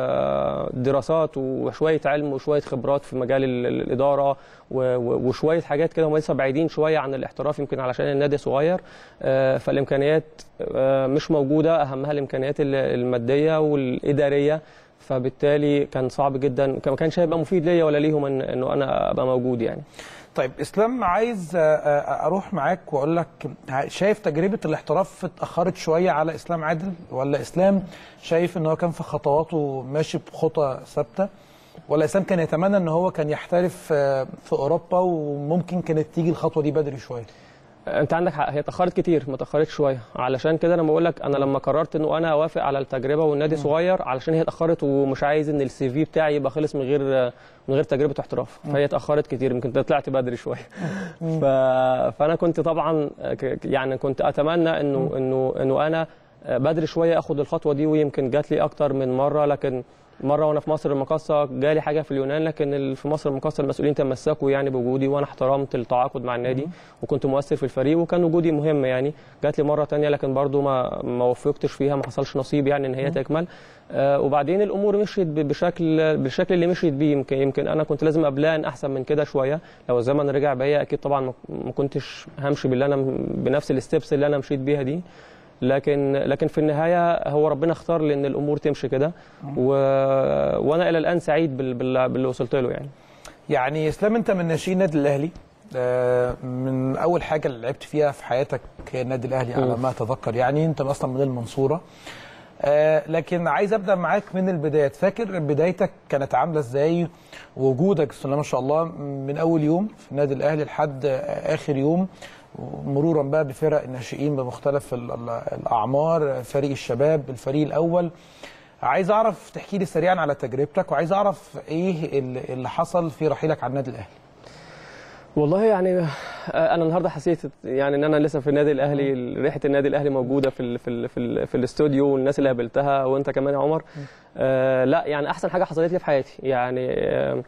آه دراسات وشويه علم وشويه خبرات في مجال ال- ال- الاداره و- و- وشويه حاجات كده هم لسه بعيدين شويه عن الاحتراف يمكن علشان النادي صغير آه فالامكانيات آه مش موجوده اهمها الامكانيات ال- الماديه والاداريه فبالتالي كان صعب جدا ما كانش هيبقى مفيد ليا ولا ليهم إن انه انا ابقى موجود يعني طيب اسلام عايز آه، آه، اروح معاك واقول لك ع- شايف تجربه الاحتراف اتاخرت شويه على اسلام عادل ولا اسلام شايف ان هو كان في خطواته ماشي بخطى ثابته ولا اسلام كان يتمنى ان هو كان يحترف آه، في اوروبا وممكن كانت تيجي الخطوه دي بدري شويه انت عندك حق هي اتاخرت كتير ما اتاخرتش شويه علشان كده انا بقول لك انا لما قررت انه انا اوافق على التجربه والنادي صغير علشان هي اتاخرت ومش عايز ان السي في بتاعي يبقى خلص من غير من غير تجربه احتراف فهي اتاخرت كتير يمكن طلعت بدري شويه ف... فانا كنت طبعا ك- يعني كنت اتمنى انه انه انه انا بدري شويه اخد الخطوه دي ويمكن جات لي اكتر من مره لكن مره وانا في مصر المقاصه جالي حاجه في اليونان لكن ال- في مصر المقاصه المسؤولين تمسكوا يعني بوجودي وانا احترمت التعاقد مع النادي وكنت مؤثر في الفريق وكان وجودي مهم يعني جات لي مره تانية لكن برضو ما ما وفقتش فيها ما حصلش نصيب يعني ان هي تكمل آه وبعدين الامور مشيت ب- بشكل بالشكل اللي مشيت بيه يمكن يمكن انا كنت لازم ابلان احسن من كده شويه لو الزمن رجع بيا اكيد طبعا ما- ما كنتش همشي باللي انا بنفس الستبس اللي انا مشيت بيها دي لكن لكن في النهايه هو ربنا اختار لي ان الامور تمشي كده و... وانا الى الان سعيد بال... بال... باللي وصلت له يعني يعني اسلام انت من ناشئين النادي الاهلي آه، من اول حاجه اللي لعبت فيها في حياتك هي النادي الاهلي على ما اتذكر يعني انت اصلا من المنصوره آه، لكن عايز ابدا معاك من البدايات فاكر بدايتك كانت عامله ازاي وجودك بسم الله ما شاء الله من اول يوم في النادي الاهلي لحد آه، اخر يوم مرورا بقى بفرق الناشئين بمختلف ال- ال- الاعمار فريق الشباب الفريق الاول عايز اعرف تحكي لي سريعا على تجربتك وعايز اعرف ايه اللي اللي حصل في رحيلك على النادي الاهلي والله يعني آه، انا النهارده حسيت يعني ان انا لسه في النادي الاهلي ريحه النادي الاهلي موجوده في ال في ال في, ال في الاستوديو والناس اللي قابلتها وانت كمان يا عمر آه لا يعني احسن حاجه حصلت لي في حياتي يعني آه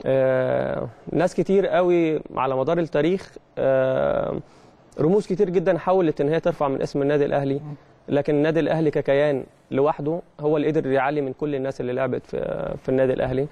آه ناس كتير قوي على مدار التاريخ آه رموز كتير جدا حاولت ان هي ترفع من اسم النادي الاهلي لكن النادي الاهلي ككيان لوحده هو اللي قدر يعلي من كل الناس اللي لعبت في, في النادي الاهلي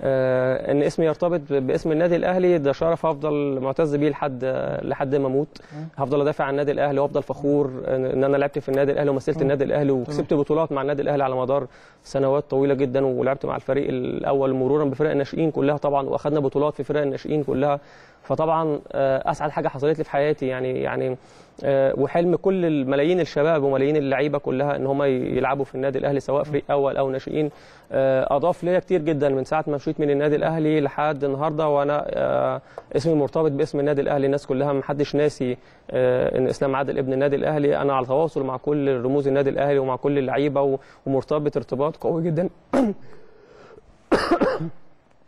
آه ان اسمي يرتبط باسم النادي الاهلي ده شرف هفضل معتز بيه لحد لحد ما اموت هفضل ادافع عن النادي الاهلي وافضل فخور ان إن انا لعبت في النادي الاهلي ومثلت النادي الاهلي وكسبت بطولات مع النادي الاهلي على مدار سنوات طويله جدا ولعبت مع الفريق الاول مرورا بفرق الناشئين كلها طبعا واخدنا بطولات في فرق الناشئين كلها فطبعا آه، اسعد حاجه حصلت لي في حياتي يعني يعني آه، وحلم كل الملايين الشباب وملايين اللعيبه كلها ان هم يلعبوا في النادي الاهلي سواء فريق اول او ناشئين آه، اضاف ليا كتير جدا من ساعه ما مشيت من النادي الاهلي لحد النهارده وانا آه، اسمي مرتبط باسم النادي الاهلي الناس كلها محدش ناسي آه، ان اسلام عادل ابن النادي الاهلي انا على تواصل مع كل رموز النادي الاهلي ومع كل اللعيبه و- ومرتبط ارتباط قوي جدا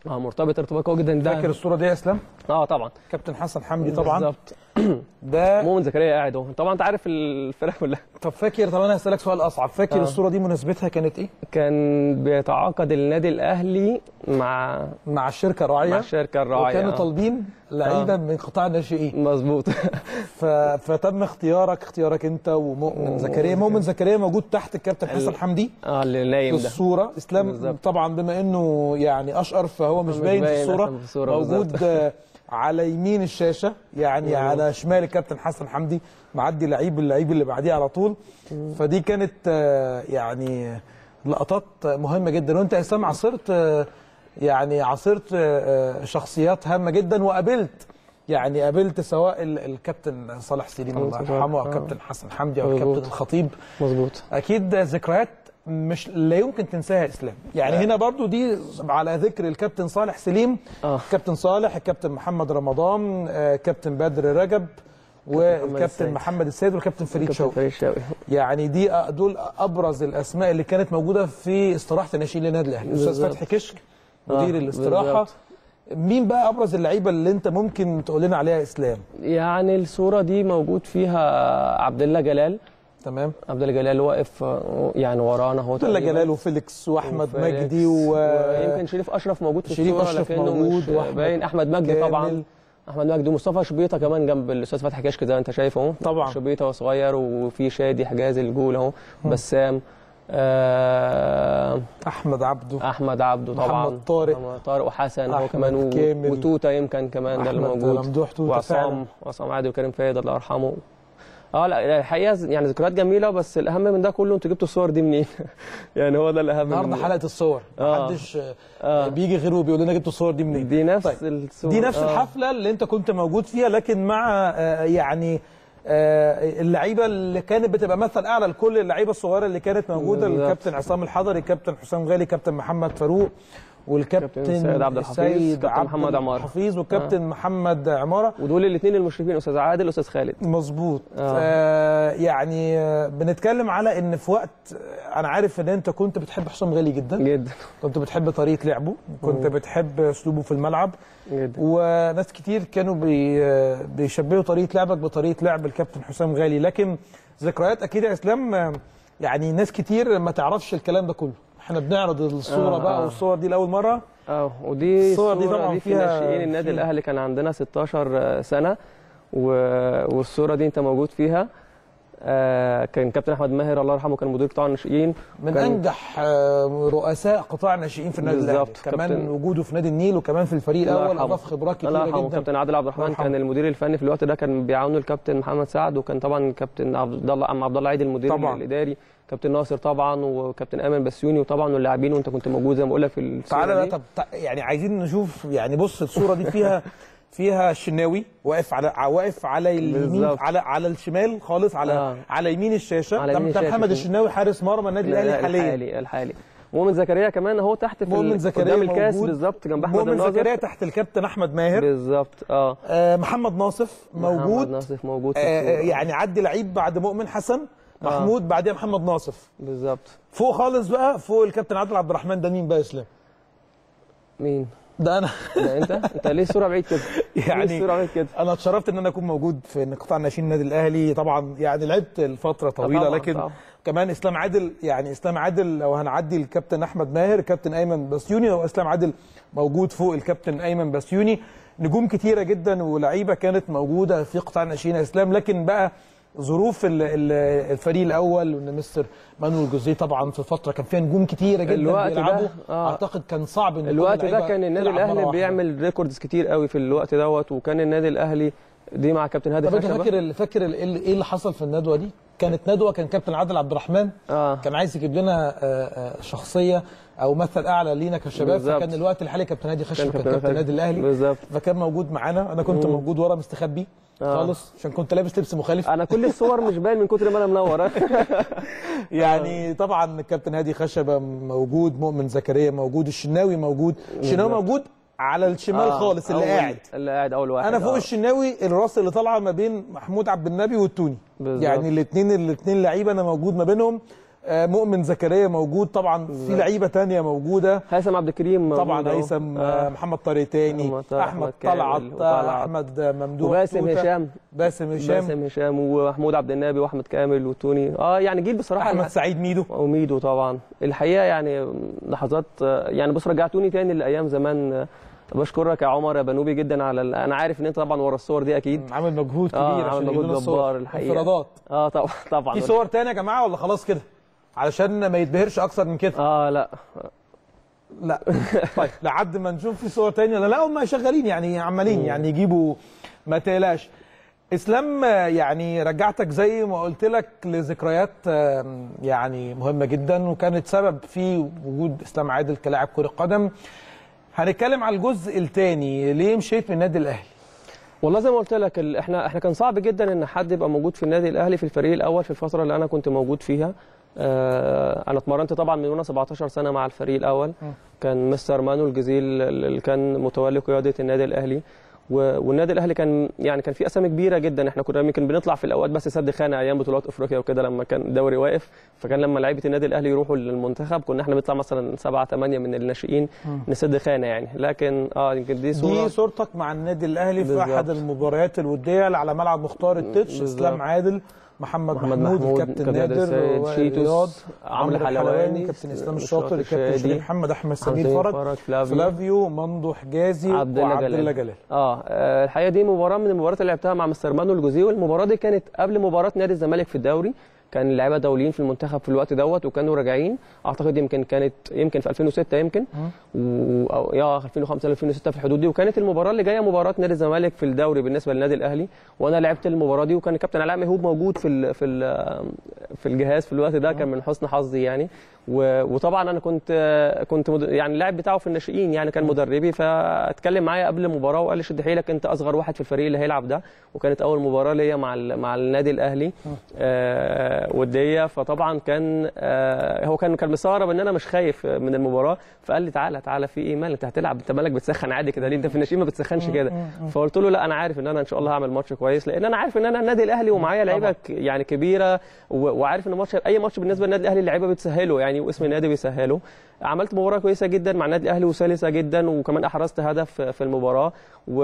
اه مرتبط ارتباط قوي جدا ده فاكر الصوره دي يا اسلام اه طبعا كابتن حسن حمدي طبعا بالظبط ده مؤمن زكريا قاعد اهو طبعا انت عارف الفرق كلها طب فاكر طب انا هسالك سؤال اصعب فاكر آه. الصوره دي مناسبتها كانت ايه كان بيتعاقد النادي الاهلي مع مع الشركه الراعيه مع الشركه الراعيه وكانوا آه. طالبين لعيبه من قطاع الناشئين مظبوط ف... فتم اختيارك اختيارك انت ومؤمن زكريا مؤمن زكريا موجود تحت الكابتن حسن حمدي اه اللي في نايم ده الصوره اسلام بالظبط. طبعا بما انه يعني اشقر فهو مش مش باين في باين الصوره أصلاً في الصورة موجود بالظبط. آه، على يمين الشاشه يعني على شمال الكابتن حسن حمدي معدي لعيب اللعيب اللي بعديه على طول فدي كانت آه، يعني لقطات مهمه جدا وانت يا اسلام عاصرت آه، يعني عاصرت آه، آه، شخصيات هامه جدا وقابلت يعني قابلت سواء ال- الكابتن صالح سليم الله صالح، يرحمه او آه. الكابتن حسن حمدي او مظبوط. الكابتن الخطيب مظبوط اكيد ذكريات مش لا يمكن تنساها اسلام يعني هنا برضو دي على ذكر الكابتن صالح سليم اه كابتن صالح الكابتن محمد رمضان آه، كابتن بدر رجب والكابتن السيد. محمد السيد والكابتن فريد كابتن شوقي فريد شوقي يعني دي دول ابرز الاسماء اللي كانت موجوده في استراحه الناشئين للنادي الاهلي الاستاذ بالظبط. فتحي كشك آه، مدير الاستراحه بالظبط. مين بقى ابرز اللعيبه اللي انت ممكن تقول لنا عليها اسلام يعني الصوره دي موجود فيها عبد الله جلال تمام عبد الله جلال واقف آه، يعني ورانا هو عبد الله تقريباً. جلال وفيليكس واحمد وفيليكس، مجدي و ويمكن شريف اشرف موجود في شريف الصوره أشرف لكنه موجود مش وأحمد باين احمد مجدي كامل. طبعا احمد مجدي ومصطفى شبيطه كمان جنب الاستاذ فتحي كشك زي ما انت شايف اهو طبعاً. شبيطه وصغير وفي شادي حجازي الجول اهو بسام آه احمد عبده احمد عبده طبعا محمد طارق. محمد طارق وحسن هو أحمد كمان و... كامل. وتوته يمكن كمان ده اللي أحمد موجود ممدوح توتة فعلاً. وعصام عصام عادل وكريم فايد الله يرحمه اه لا الحقيقه ز- يعني ذكريات جميله بس الاهم من ده كله انتوا جبتوا الصور دي منين؟ يعني هو ده الاهم النهارده من- حلقه الصور آه. محدش آه. آه. بيجي غيره وبيقول لنا جبتوا الصور دي منين دي نفس طيب. الصور دي نفس آه. الحفله اللي انت كنت موجود فيها لكن مع آه، يعني آه، اللعيبه اللي كانت بتبقى مثل اعلى لكل اللعيبه الصغيره اللي كانت موجوده بالظبط. الكابتن عصام الحضري الكابتن حسام غالي كابتن محمد فاروق والكابتن كابتن سيد عبد الحفيظ، السيد كابتن عبد محمد عمارة. الحفيظ والكابتن محمد عماره ودول الاثنين المشرفين استاذ عادل واستاذ خالد مظبوط آه. آه يعني آه، بنتكلم على ان في وقت آه، انا عارف ان انت كنت بتحب حسام غالي جدا جدا كنت بتحب طريقه لعبه كنت بتحب اسلوبه في الملعب جدا وناس كتير كانوا بي بيشبهوا طريقه لعبك بطريقه لعب الكابتن حسام غالي لكن ذكريات اكيد يا اسلام آه، يعني ناس كتير ما تعرفش الكلام ده كله احنا بنعرض الصوره آه، بقى آه. والصور دي لاول مره اه ودي الصور دي الصورة طبعاً دي في فيها- ناشئين النادي فيها- الاهلي كان عندنا 16 سنه و... والصوره دي انت موجود فيها آه كان كابتن احمد ماهر الله يرحمه كان مدير قطاع الناشئين من كان- انجح آه، رؤساء قطاع الناشئين في النادي الاهلي بالظبط. كمان كابتن- وجوده في نادي النيل وكمان في الفريق الله الاول يرحمه. اضاف خبرات الله كتيره يرحمه جدا كابتن عادل عبد الرحمن الله كان يرحمه. المدير الفني في الوقت ده كان بيعاونه الكابتن محمد سعد وكان طبعا كابتن عبد الله عم عبد الله عيد المدير طبعاً. الاداري كابتن ناصر طبعا وكابتن ايمن بسيوني وطبعا واللاعبين وانت كنت موجود زي ما بقول لك في الصورة تعالى بقى دي. طب تع- يعني عايزين نشوف يعني بص الصوره دي فيها فيها الشناوي واقف على ع- واقف على اليمين بالظبط. على على الشمال خالص على آه. على يمين الشاشه على ده- يمين ده الشاشة محمد كده. الشناوي حارس مرمى النادي الاهلي حاليا الحالي الحالي مؤمن زكريا كمان اهو تحت في مؤمن ال- زكريا قدام الكاس موجود. بالظبط جنب احمد مؤمن الناظر زكريا تحت الكابتن احمد ماهر بالظبط اه آه محمد ناصف محمد موجود ناصف موجود في آه آه، الصورة. يعني عدي لعيب بعد مؤمن حسن محمود بعديها محمد ناصف بالظبط فوق خالص بقى فوق الكابتن عادل عبد الرحمن ده مين بقى يا اسلام مين ده انا ده انت انت ليه الصوره بعيد كده يعني- ليه الصوره بعيد كده انا اتشرفت ان انا اكون موجود في قطاع الناشئين النادي الاهلي طبعا يعني لعبت لفتره طويله طبعاً، لكن طبعاً. كمان اسلام عادل يعني اسلام عادل لو هنعدي الكابتن احمد ماهر الكابتن ايمن بسيوني هو اسلام عادل موجود فوق الكابتن ايمن بسيوني نجوم كتيره جدا ولعيبه كانت موجوده في قطاع الناشئين يا اسلام لكن بقى ظروف ال- ال- الفريق الاول وان مستر مانويل جوزيه طبعا في فتره كان فيها نجوم كتيره جدا الوقت ده، بيلعبوا آه. اعتقد كان صعب ان كل الوقت ده اللعيبة كان النادي تلعب مرة الاهلي واحدة. بيعمل ريكوردز كتير قوي في الوقت دوت وكان النادي الاهلي دي مع كابتن هادي طب انت خشبة. فاكر ال- فاكر ال- ايه اللي حصل في الندوه دي؟ كانت ندوه كان كابتن عادل عبد الرحمن اه كان عايز يجيب لنا آه، آه، شخصيه او مثل اعلى لينا كشباب بالظبط. فكان الوقت الحالي كابتن هادي خشب كان كابتن كابتن هادي. النادي الاهلي بالظبط فكان موجود معانا انا كنت موجود ورا مستخبي آه. خالص عشان كنت لابس لبس مخالف انا كل الصور مش باين من كتر ما انا منور يعني طبعا الكابتن هادي خشبه موجود مؤمن زكريا موجود الشناوي موجود الشناوي بالظبط. موجود على الشمال آه، خالص اللي أول- قاعد اللي قاعد اول واحد انا فوق آه. الشناوي الراس اللي طالعه ما بين محمود عبد النبي والتوني بالظبط. يعني الاثنين الاثنين لعيبه انا موجود ما بينهم آه، مؤمن زكريا موجود طبعا في لعيبه تانية موجوده هيثم عبد الكريم موجود طبعا أهو. هيثم آه. آه، محمد طارق تاني محمد طارق، احمد أحمد كامل طلعت وطلعت. احمد ممدوح وباسم توتة، هشام باسم هشام باسم هشام ومحمود عبد النبي واحمد كامل وتوني اه يعني جيل بصراحه احمد سعيد ميدو وميدو طبعا الحقيقه يعني لحظات يعني بص رجعتوني تاني لايام زمان بشكرك يا عمر يا بنوبي جدا على ال... انا عارف ان انت طبعا ورا الصور دي اكيد عامل مجهود كبير اه عشان عامل يجيب مجهود لنا الصور. جبار الحقيقه انفرادات اه طبعا طبعا في صور تانية يا جماعه ولا خلاص كده علشان ما يتبهرش اكتر من كده اه لا لا طيب لحد ما نشوف في صور تانية لا لا هم شغالين يعني عمالين يعني يجيبوا ما تقلقش اسلام آه، يعني رجعتك زي ما قلت لك لذكريات آم، يعني مهمه جدا وكانت سبب في وجود اسلام عادل كلاعب كره قدم هنتكلم على الجزء الثاني ليه مشيت من النادي الاهلي والله زي ما قلت لك ال- احنا احنا كان صعب جدا ان حد يبقى موجود في النادي الاهلي في الفريق الاول في الفتره اللي انا كنت موجود فيها آه انا اتمرنت طبعا من وانا 17 سنه مع الفريق الاول كان مستر مانو الجزيل اللي كان متولي قياده النادي الاهلي و- والنادي الاهلي كان يعني كان في اسامي كبيره جدا احنا كنا يمكن بنطلع في الاوقات بس سد خانه ايام بطولات افريقيا وكده لما كان الدوري واقف فكان لما لعيبه النادي الاهلي يروحوا للمنتخب كنا احنا بنطلع مثلا سبعه ثمانيه من الناشئين نسد خانه يعني لكن اه يمكن دي صوره دي صورتك مع النادي الاهلي في بالظبط. احد المباريات الوديه اللي على ملعب مختار التتش بالظبط. اسلام عادل محمد, محمد محمود, محمود، الكابتن كابتن نادر السيد، وائل شيتوس، رياض عمرو عمرو حلواني، كابتن اسلام الشاطر الشاطر الكابتن الشادي، شريف محمد احمد سمير حمدية فرج فرج، فلافيو. فلافيو ممدوح حجازي عبد الله وعبد جلال. الله جلال اه آه، الحقيقه دي مباراه من المباريات اللي لعبتها مع مستر مانو الجوزي والمباراه دي كانت قبل مباراه نادي الزمالك في الدوري كان اللعيبه دوليين في المنتخب في الوقت دوت وكانوا راجعين اعتقد يمكن كانت يمكن في 2006 يمكن و... او يا 2005 2006 في الحدود دي وكانت المباراه اللي جايه مباراه نادي الزمالك في الدوري بالنسبه للنادي الاهلي وانا لعبت المباراه دي وكان الكابتن علاء ميهوب موجود في ال... في ال... في الجهاز في الوقت ده كان من حسن حظي يعني و... وطبعا انا كنت كنت مد... يعني اللاعب بتاعه في الناشئين يعني كان مدربي فاتكلم معايا قبل المباراه وقال لي شد حيلك انت اصغر واحد في الفريق اللي هيلعب ده وكانت اول مباراه ليا مع ال... مع النادي الاهلي آه وديه فطبعا كان آه هو كان كان مستغرب ان انا مش خايف من المباراه فقال لي تعالى تعالى في ايه مال انت هتلعب انت مالك بتسخن عادي كده ليه انت في الناشئين ما بتسخنش كده فقلت له لا انا عارف ان انا ان شاء الله هعمل ماتش كويس لان انا عارف ان انا النادي الاهلي ومعايا لعيبه ك- يعني كبيره و- وعارف ان ماتش اي ماتش بالنسبه للنادي الاهلي اللعيبه بتسهله يعني واسم النادي بيسهله عملت مباراه كويسه جدا مع النادي الاهلي وسلسه جدا وكمان احرزت هدف في المباراه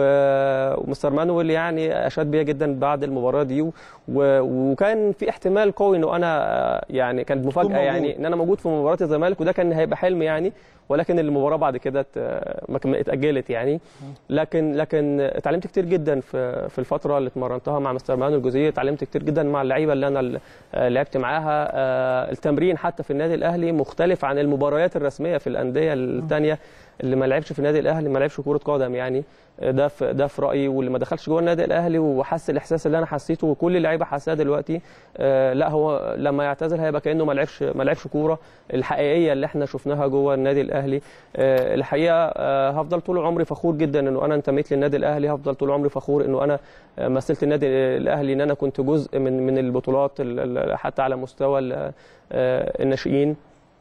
و- ومستر مانويل يعني اشاد بيا جدا بعد المباراه دي و... وكان في احتمال قوي انه انا آه، يعني كانت مفاجاه موجود. يعني ان انا موجود في مباراه الزمالك وده كان هيبقى حلم يعني ولكن المباراه بعد كده ات- ما كم- اتاجلت يعني لكن لكن اتعلمت كتير جدا في في الفتره اللي اتمرنتها مع مستر مانو الجوزيه اتعلمت كتير جدا مع اللعيبه اللي انا ال- آه، لعبت معاها آه، التمرين حتى في النادي الاهلي مختلف عن المباريات الرسميه في الانديه الثانيه اللي ما لعبش في النادي الاهلي ما لعبش كره قدم يعني آه، ده في ده في رايي واللي ما دخلش جوه النادي الاهلي وحس الاحساس اللي انا حسيته وكل اللعيبه حاساه دلوقتي آه، لا هو لما يعتزل هيبقى كانه ما لعبش ما لعبش كوره الحقيقيه اللي احنا شفناها جوه النادي الاهلي آه، الحقيقه آه، هفضل طول عمري فخور جدا انه انا انتميت للنادي الاهلي هفضل طول عمري فخور انه انا آه، مثلت النادي الاهلي ان انا كنت جزء من من البطولات ال- ال- حتى على مستوى ال- آه، الناشئين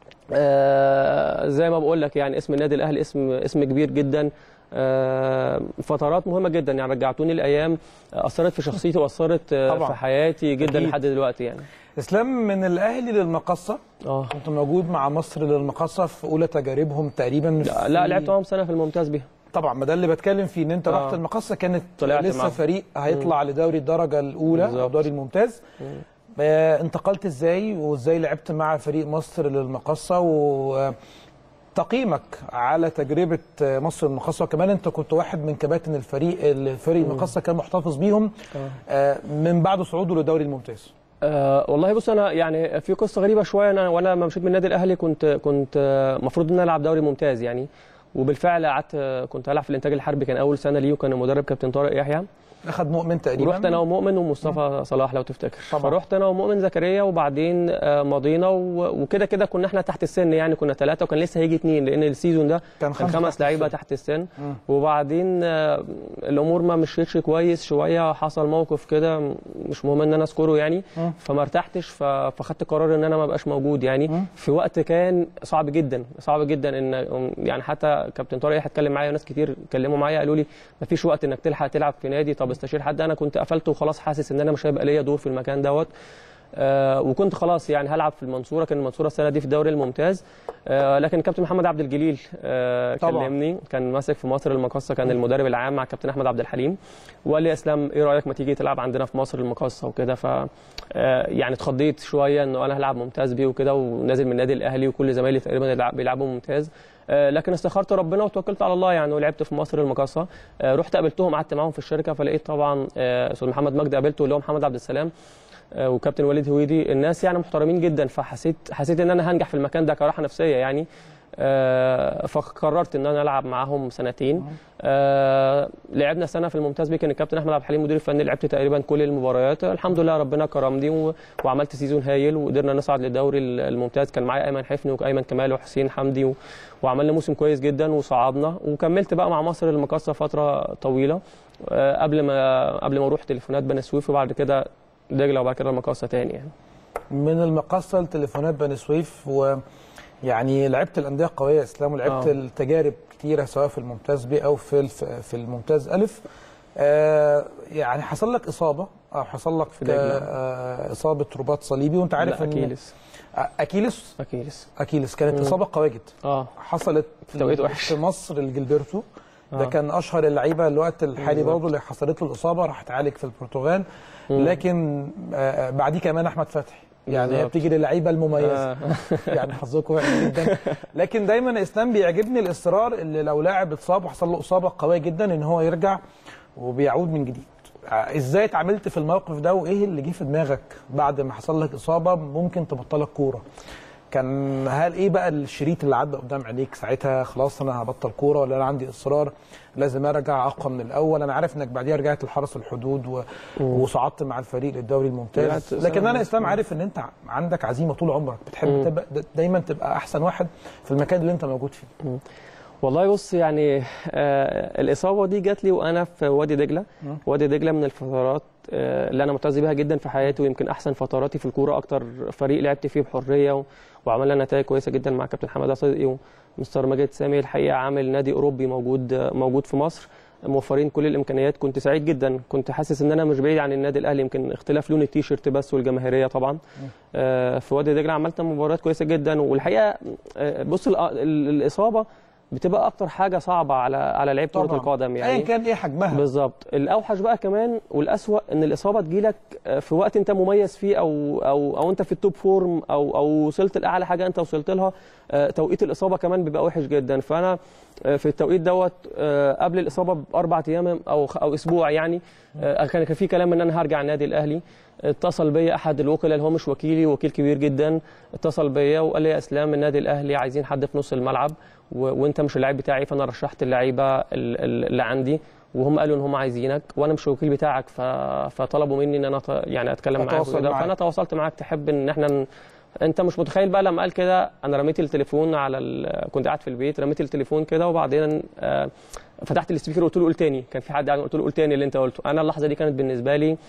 آه، زي ما بقول لك يعني اسم النادي الاهلي اسم اسم كبير جدا آه، فترات مهمه جدا يعني رجعتوني لايام اثرت في شخصيتي واثرت آه، طبعاً. في حياتي جدا أكيد. لحد دلوقتي يعني اسلام من الاهلي للمقصه اه كنت موجود مع مصر للمقصه في اولى تجاربهم تقريبا لا, في- لا لعبت معاهم سنه في الممتاز بيها طبعا ما ده اللي بتكلم فيه ان انت آه. رحت المقصه كانت طلعت لسه معاهم. فريق هيطلع لدوري الدرجه الاولى او بالظبط. الدوري الممتاز آه انتقلت ازاي وازاي لعبت مع فريق مصر للمقصه وتقييمك على تجربه آه، مصر للمقصه وكمان انت كنت واحد من كباتن الفريق الفريق المقصه كان محتفظ بيهم آه من بعد صعوده للدوري الممتاز أه والله بص انا يعني في قصه غريبه شويه انا وانا لما مشيت من النادي الاهلي كنت كنت المفروض ان انا العب دوري ممتاز يعني وبالفعل قعدت آه، كنت هلعب في الانتاج الحربي كان اول سنه ليه وكان المدرب كابتن طارق يحيى اخذ مؤمن تقريبا ورحت انا ومؤمن ومصطفى صلاح لو تفتكر طبعا. فرحت انا ومؤمن زكريا وبعدين آه، مضينا و- وكده كده كنا احنا تحت السن يعني كنا ثلاثه وكان لسه هيجي اثنين لان السيزون ده كان كان خمسة خمس تحت لعيبه السن. تحت السن وبعدين آه، الامور ما مشيتش كويس شويه حصل موقف كده م- مش مهم ان انا اذكره يعني فما ارتحتش ف- فخدت قرار ان انا ما ابقاش موجود يعني في وقت كان صعب جدا صعب جدا ان يعني حتى كابتن طارق يحيى اتكلم معايا وناس كتير اتكلموا معايا قالوا لي ما فيش وقت انك تلحق تلعب في نادي طب استشير حد انا كنت قفلت وخلاص حاسس ان انا مش هيبقى ليا دور في المكان دوت آه، وكنت خلاص يعني هلعب في المنصوره كان المنصوره السنه دي في الدوري الممتاز آه، لكن الكابتن محمد عبد الجليل آه، طبعاً. كلمني كان ماسك في مصر المقاصه كان المدرب العام مع الكابتن احمد عبد الحليم وقال لي يا اسلام ايه رايك ما تيجي تلعب عندنا في مصر المقاصه وكده ف آه، يعني اتخضيت شويه انه انا هلعب ممتاز بيه وكده ونازل من النادي الاهلي وكل زمايلي تقريبا يلعب- بيلعبوا ممتاز آه، لكن استخرت ربنا وتوكلت على الله يعني ولعبت في مصر المقاصه آه، رحت قابلتهم قعدت معاهم في الشركه فلقيت طبعا آه، استاذ محمد مجدي قابلته اللي هو محمد عبد السلام آه، وكابتن وليد هويدي الناس يعني محترمين جدا فحسيت حسيت ان انا هنجح في المكان ده كراحه نفسيه يعني آه، فقررت ان انا العب معاهم سنتين آه، لعبنا سنه في الممتاز بيه كان الكابتن احمد عبد الحليم مدير الفني لعبت تقريبا كل المباريات الحمد لله ربنا كرمني و- وعملت سيزون هايل وقدرنا نصعد للدوري الممتاز كان معايا ايمن حفني وايمن كمال وحسين حمدي و... وعملنا موسم كويس جدا وصعدنا وكملت بقى مع مصر المقاصه فتره طويله آه، قبل ما قبل ما اروح تليفونات بني سويف وبعد كده دجله وبعد كده المقاصه تاني يعني من المقصه لتليفونات بني سويف ويعني لعبت الانديه القويه يا اسلام ولعبت آه. التجارب كتيره سواء في الممتاز بي او في الف- في الممتاز الف آه يعني حصل لك اصابه او حصل لك في دجلة. آه اصابه رباط صليبي وانت عارف لا ان اكيلس آه، اكيلس اكيلس اكيلس كانت مم. اصابه قويه جدا اه حصلت في توقيت وحش. في مصر الجلبرتو ده آه. كان اشهر اللعيبه الوقت الحالي بالظبط. برضه اللي حصلت له الاصابه راح اتعالج في البرتغال مم. لكن آه، بعديه كمان احمد فتحي يعني هي بالظبط. بتيجي للعيبه المميزه آه. يعني حظكم وحش جدا لكن دايما اسلام بيعجبني الاصرار اللي لو لاعب اتصاب وحصل له اصابه قويه جدا ان هو يرجع وبيعود من جديد آه، ازاي اتعاملت في الموقف ده وايه اللي جه في دماغك بعد ما حصل لك اصابه ممكن تبطلك كوره كان هل ايه بقى الشريط اللي عدى قدام عينيك ساعتها خلاص انا هبطل كوره ولا انا عندي اصرار لازم ارجع اقوى من الاول انا عارف انك بعديها رجعت لحرس الحدود و... وصعدت مع الفريق للدوري الممتاز رجعت لكن انا سنة. اسلام عارف ان انت عندك عزيمه طول عمرك بتحب مم. تبقى دايما تبقى احسن واحد في المكان اللي انت موجود فيه والله بص يعني آه الاصابه دي جات لي وانا في وادي دجله وادي دجله من الفترات آه اللي انا معتز بيها جدا في حياتي ويمكن احسن فتراتي في الكوره اكتر فريق لعبت فيه بحريه و... وعملنا نتائج كويسه جدا مع كابتن حماده صدقي ومستر ماجد سامي الحقيقه عامل نادي اوروبي موجود آه موجود في مصر موفرين كل الامكانيات كنت سعيد جدا كنت حاسس ان انا مش بعيد عن النادي الاهلي يمكن اختلاف لون التيشيرت بس والجماهيريه طبعا آه في وادي دجله عملت مباريات كويسه جدا والحقيقه آه بص الأ- ال- الاصابه بتبقى اكتر حاجه صعبه على على لعيب كره طبعاً. القدم يعني ايا كان ايه حجمها بالظبط الاوحش بقى كمان والاسوا ان الاصابه تجيلك في وقت انت مميز فيه او او او انت في التوب فورم او او وصلت لاعلى حاجه انت وصلت لها آه، توقيت الاصابه كمان بيبقى وحش جدا فانا آه، في التوقيت دوت آه، قبل الاصابه باربع ايام او او اسبوع يعني آه، كان كان في كلام ان انا هرجع النادي الاهلي اتصل بيا احد الوكلاء اللي هو مش وكيلي وكيل كبير جدا اتصل بيا وقال لي يا اسلام النادي الاهلي عايزين حد في نص الملعب و... وانت مش اللاعب بتاعي فانا رشحت اللعيبه ال- ال- اللي عندي وهم قالوا ان هم عايزينك وانا مش الوكيل بتاعك ف... فطلبوا مني ان انا ط... يعني اتكلم معاك أتواصل وكده. معاك. فانا تواصلت معاك تحب ان احنا ن... انت مش متخيل بقى لما قال كده انا رميت التليفون على ال... كنت قاعد في البيت رميت التليفون كده وبعدين آه، فتحت السبيكر وقلت له قول تاني كان في حد قاعد قلت له قول تاني اللي انت قلته انا اللحظه دي كانت بالنسبه لي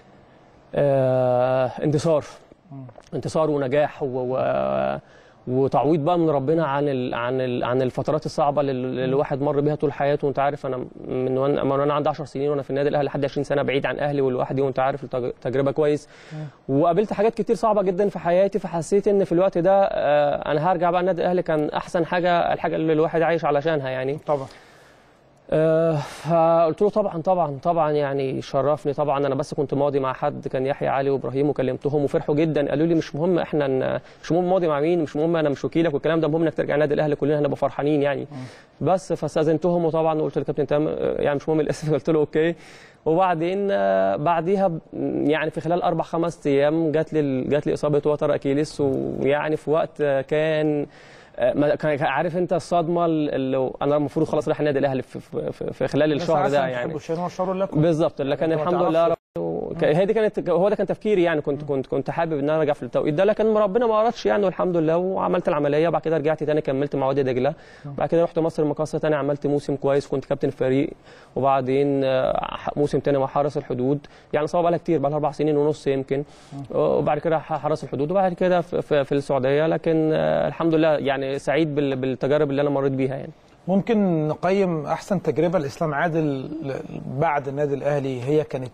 آه انتصار انتصار ونجاح و... و... وتعويض بقى من ربنا عن ال... عن ال... عن الفترات الصعبه اللي اللي الواحد مر بيها طول حياته وانت عارف انا من وانا من وانا عندي 10 سنين وانا في النادي الاهلي لحد 20 سنه بعيد عن اهلي ولوحدي وانت عارف التج- التجربه كويس وقابلت حاجات كتير صعبه جدا في حياتي فحسيت ان في الوقت ده آه، انا هرجع بقى النادي الاهلي كان احسن حاجه الحاجه اللي الواحد عايش علشانها يعني طبعا آه، فقلت له طبعا طبعا طبعا يعني شرفني طبعا انا بس كنت ماضي مع حد كان يحيى علي وابراهيم وكلمتهم وفرحوا جدا قالوا لي مش مهم احنا ن- مش مهم ماضي مع مين مش مهم انا مش وكيلك والكلام ده المهم انك ترجع النادي الاهلي كلنا هنبقى فرحانين يعني بس فاستاذنتهم وطبعا وقلت للكابتن تام آه، يعني مش مهم الاسم قلت له اوكي وبعدين آه، بعديها ب- يعني في خلال اربع خمس ايام جات لي جات لي اصابه وتر اكيليس ويعني في وقت آه، كان آه، ما- كان كان عارف انت الصدمه اللي انا المفروض خلاص رايح النادي الاهلي في, في, في, في خلال الشهر ده يعني الشيء هو شر لكم بالظبط لكن أنت ما الحمد لله تعرفش. رب- ك- هي دي كانت هو ده كان تفكيري يعني كنت كنت كنت حابب ان انا ارجع في التوقيت ده لكن ربنا ما اردش يعني والحمد لله وعملت العمليه وبعد كده رجعت تاني كملت مع وادي دجله بعد كده رحت مصر المقاصه تاني عملت موسم كويس كنت كابتن الفريق وبعدين آه، ح- موسم تاني مع حرس الحدود يعني صعب بقى كتير بقى اربع سنين ونص يمكن وبعد كده ح- حرس الحدود وبعد كده في, في, في السعوديه لكن آه، الحمد لله يعني سعيد بال- بالتجارب اللي انا مريت بيها يعني ممكن نقيم احسن تجربه لاسلام عادل ل- بعد النادي الاهلي هي كانت ايه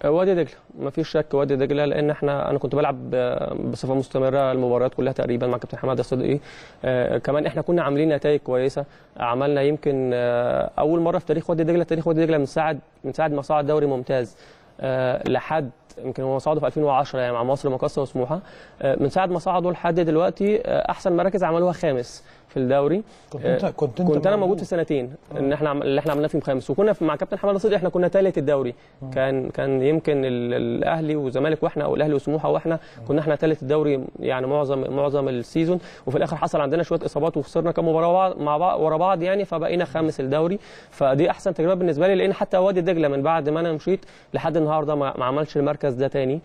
وادي دجله مفيش شك وادي دجله لان احنا انا كنت بلعب آه، بصفه مستمره المباريات كلها تقريبا مع كابتن حماده صدقي آه، كمان احنا كنا عاملين نتائج كويسه عملنا يمكن آه، اول مره في تاريخ وادي دجله تاريخ وادي دجله من ساعه من ساعه ما صعد دوري ممتاز آه، لحد يمكن هو صعدوا في 2010 يعني مع مصر مقاصه وسموحه آه، من ساعه ما صعدوا لحد دلوقتي آه، احسن مراكز عملوها خامس في الدوري كنت انت كنت انت كنت انا موجود في سنتين ان احنا عم- اللي احنا عملناه فيهم خامس وكنا في- مع كابتن حماده صدقي احنا كنا ثالث الدوري كان كان يمكن ال- الاهلي والزمالك واحنا او الاهلي وسموحه واحنا كنا احنا ثالث الدوري يعني معظم معظم السيزون وفي الاخر حصل عندنا شويه اصابات وخسرنا كام مباراه وع- مع بعض ورا بعض يعني فبقينا خامس الدوري فدي احسن تجربه بالنسبه لي لان حتى وادي دجله من بعد ما انا مشيت لحد النهارده ما ما عملش المركز ده تاني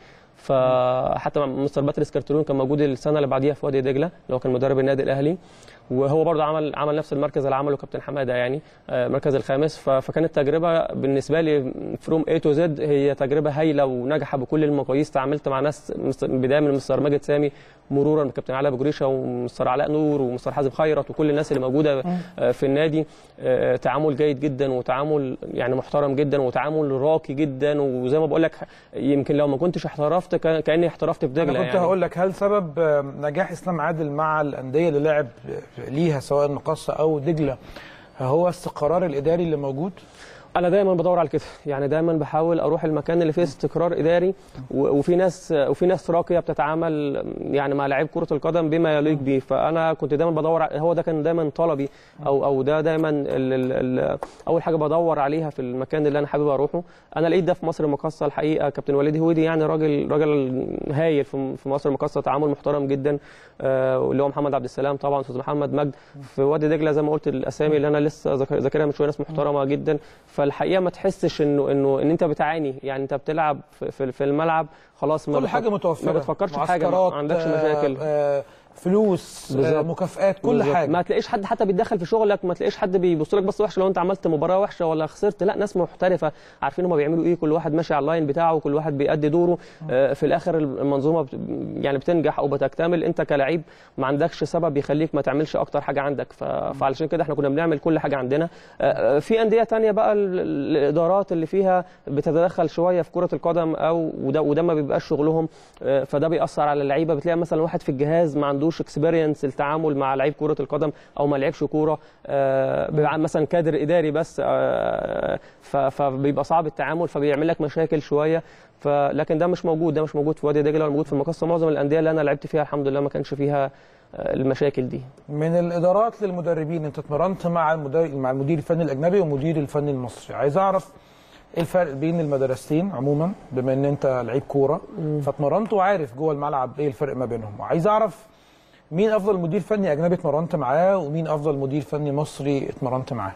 فحتى مستر باتريس كارترون كان موجود السنه اللي بعديها في وادي دجله اللي هو كان مدرب النادي الاهلي وهو برضه عمل عمل نفس المركز اللي عمله كابتن حماده يعني آه، المركز الخامس ف- فكانت تجربه بالنسبه لي فروم اي تو زد هي تجربه هايله وناجحه بكل المقاييس تعاملت مع ناس مس- بدايه من مستر ماجد سامي مرورا بكابتن علاء ابو جريشه ومستر علاء نور ومستر حازم خيرت وكل الناس اللي موجوده آه، في النادي آه، تعامل جيد جدا وتعامل يعني محترم جدا وتعامل راقي جدا وزي ما بقول لك يمكن لو ما كنتش احترفت كان- كاني احترفت في دجله انا كنت يعني. هقول لك هل سبب آه، نجاح اسلام عادل مع الانديه اللي لعب ليها سواء المقصه او دجله هو استقرار الاداري اللي موجود انا دايما بدور على كده يعني دايما بحاول اروح المكان اللي فيه استقرار اداري و- وفي ناس وفي ناس راقيه بتتعامل يعني مع لعيب كره القدم بما يليق بيه فانا كنت دايما بدور ع- هو ده كان دايما طلبي او او ده دايما ال ال ال اول حاجه بدور عليها في المكان اللي انا حابب اروحه انا لقيت ده في مصر المقاصه الحقيقه كابتن وليد هويدي يعني راجل راجل هايل في في مصر المقاصه تعامل محترم جدا آه، واللي هو محمد عبد السلام طبعا استاذ محمد مجد في وادي دجله زي ما قلت الاسامي اللي انا لسه ذاكر- ذاكرها من شويه ناس محترمه جدا فالحقيقه ما تحسش انه انه ان انت بتعاني يعني انت بتلعب في, في, في الملعب خلاص ما كل بتفك- حاجه متوفره ما بتفكرش في حاجه معسكرات، ما عندكش آه، مشاكل آه، فلوس آه، بالظبط. مكافآت كل بالظبط. حاجه ما تلاقيش حد حتى بيتدخل في شغلك ما تلاقيش حد بيبص لك بص وحشه لو انت عملت مباراه وحشه ولا خسرت لا ناس محترفه عارفين هم بيعملوا ايه كل واحد ماشي على اللاين بتاعه كل واحد بيأدي دوره آه، في الاخر المنظومه بت- يعني بتنجح او بتكتمل انت كلاعب ما عندكش سبب يخليك ما تعملش اكتر حاجه عندك ف- فعلشان كده احنا كنا بنعمل كل حاجه عندنا آه، آه، في انديه تانية بقى ال- ال- الادارات اللي فيها بتتدخل شويه في كره القدم او وده وده ما بيبقاش شغلهم آه، فده بيأثر على اللعيبه بتلاقي مثلا واحد في الجهاز ما عندوش اكسبيرينس التعامل مع لعيب كره القدم او ما لعبش كوره آه، بيبقى مثلا كادر اداري بس آه، ف- فبيبقى صعب التعامل فبيعمل لك مشاكل شويه فلكن ده مش موجود ده مش موجود في وادي دجله ولا موجود في المقصه معظم الانديه اللي انا لعبت فيها الحمد لله ما كانش فيها آه، المشاكل دي من الادارات للمدربين انت اتمرنت مع المدير مع المدير الفني الاجنبي والمدير الفني المصري عايز اعرف ايه الفرق بين المدرستين عموما بما ان انت لعيب كوره فاتمرنت وعارف جوه الملعب ايه الفرق ما بينهم وعايز اعرف مين افضل مدير فني اجنبي اتمرنت معاه ومين افضل مدير فني مصري اتمرنت معاه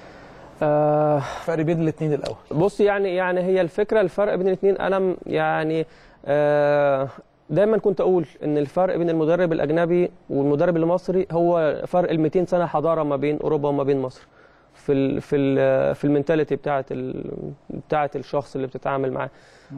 آه الفرق بين الاثنين الاول بص يعني يعني هي الفكره الفرق بين الاثنين انا م- يعني آه دايما كنت اقول ان الفرق بين المدرب الاجنبي والمدرب المصري هو فرق ال 200 سنه حضاره ما بين اوروبا وما بين مصر في ال في ال في المنتاليتي بتاعه ال بتاعه الشخص اللي بتتعامل معاه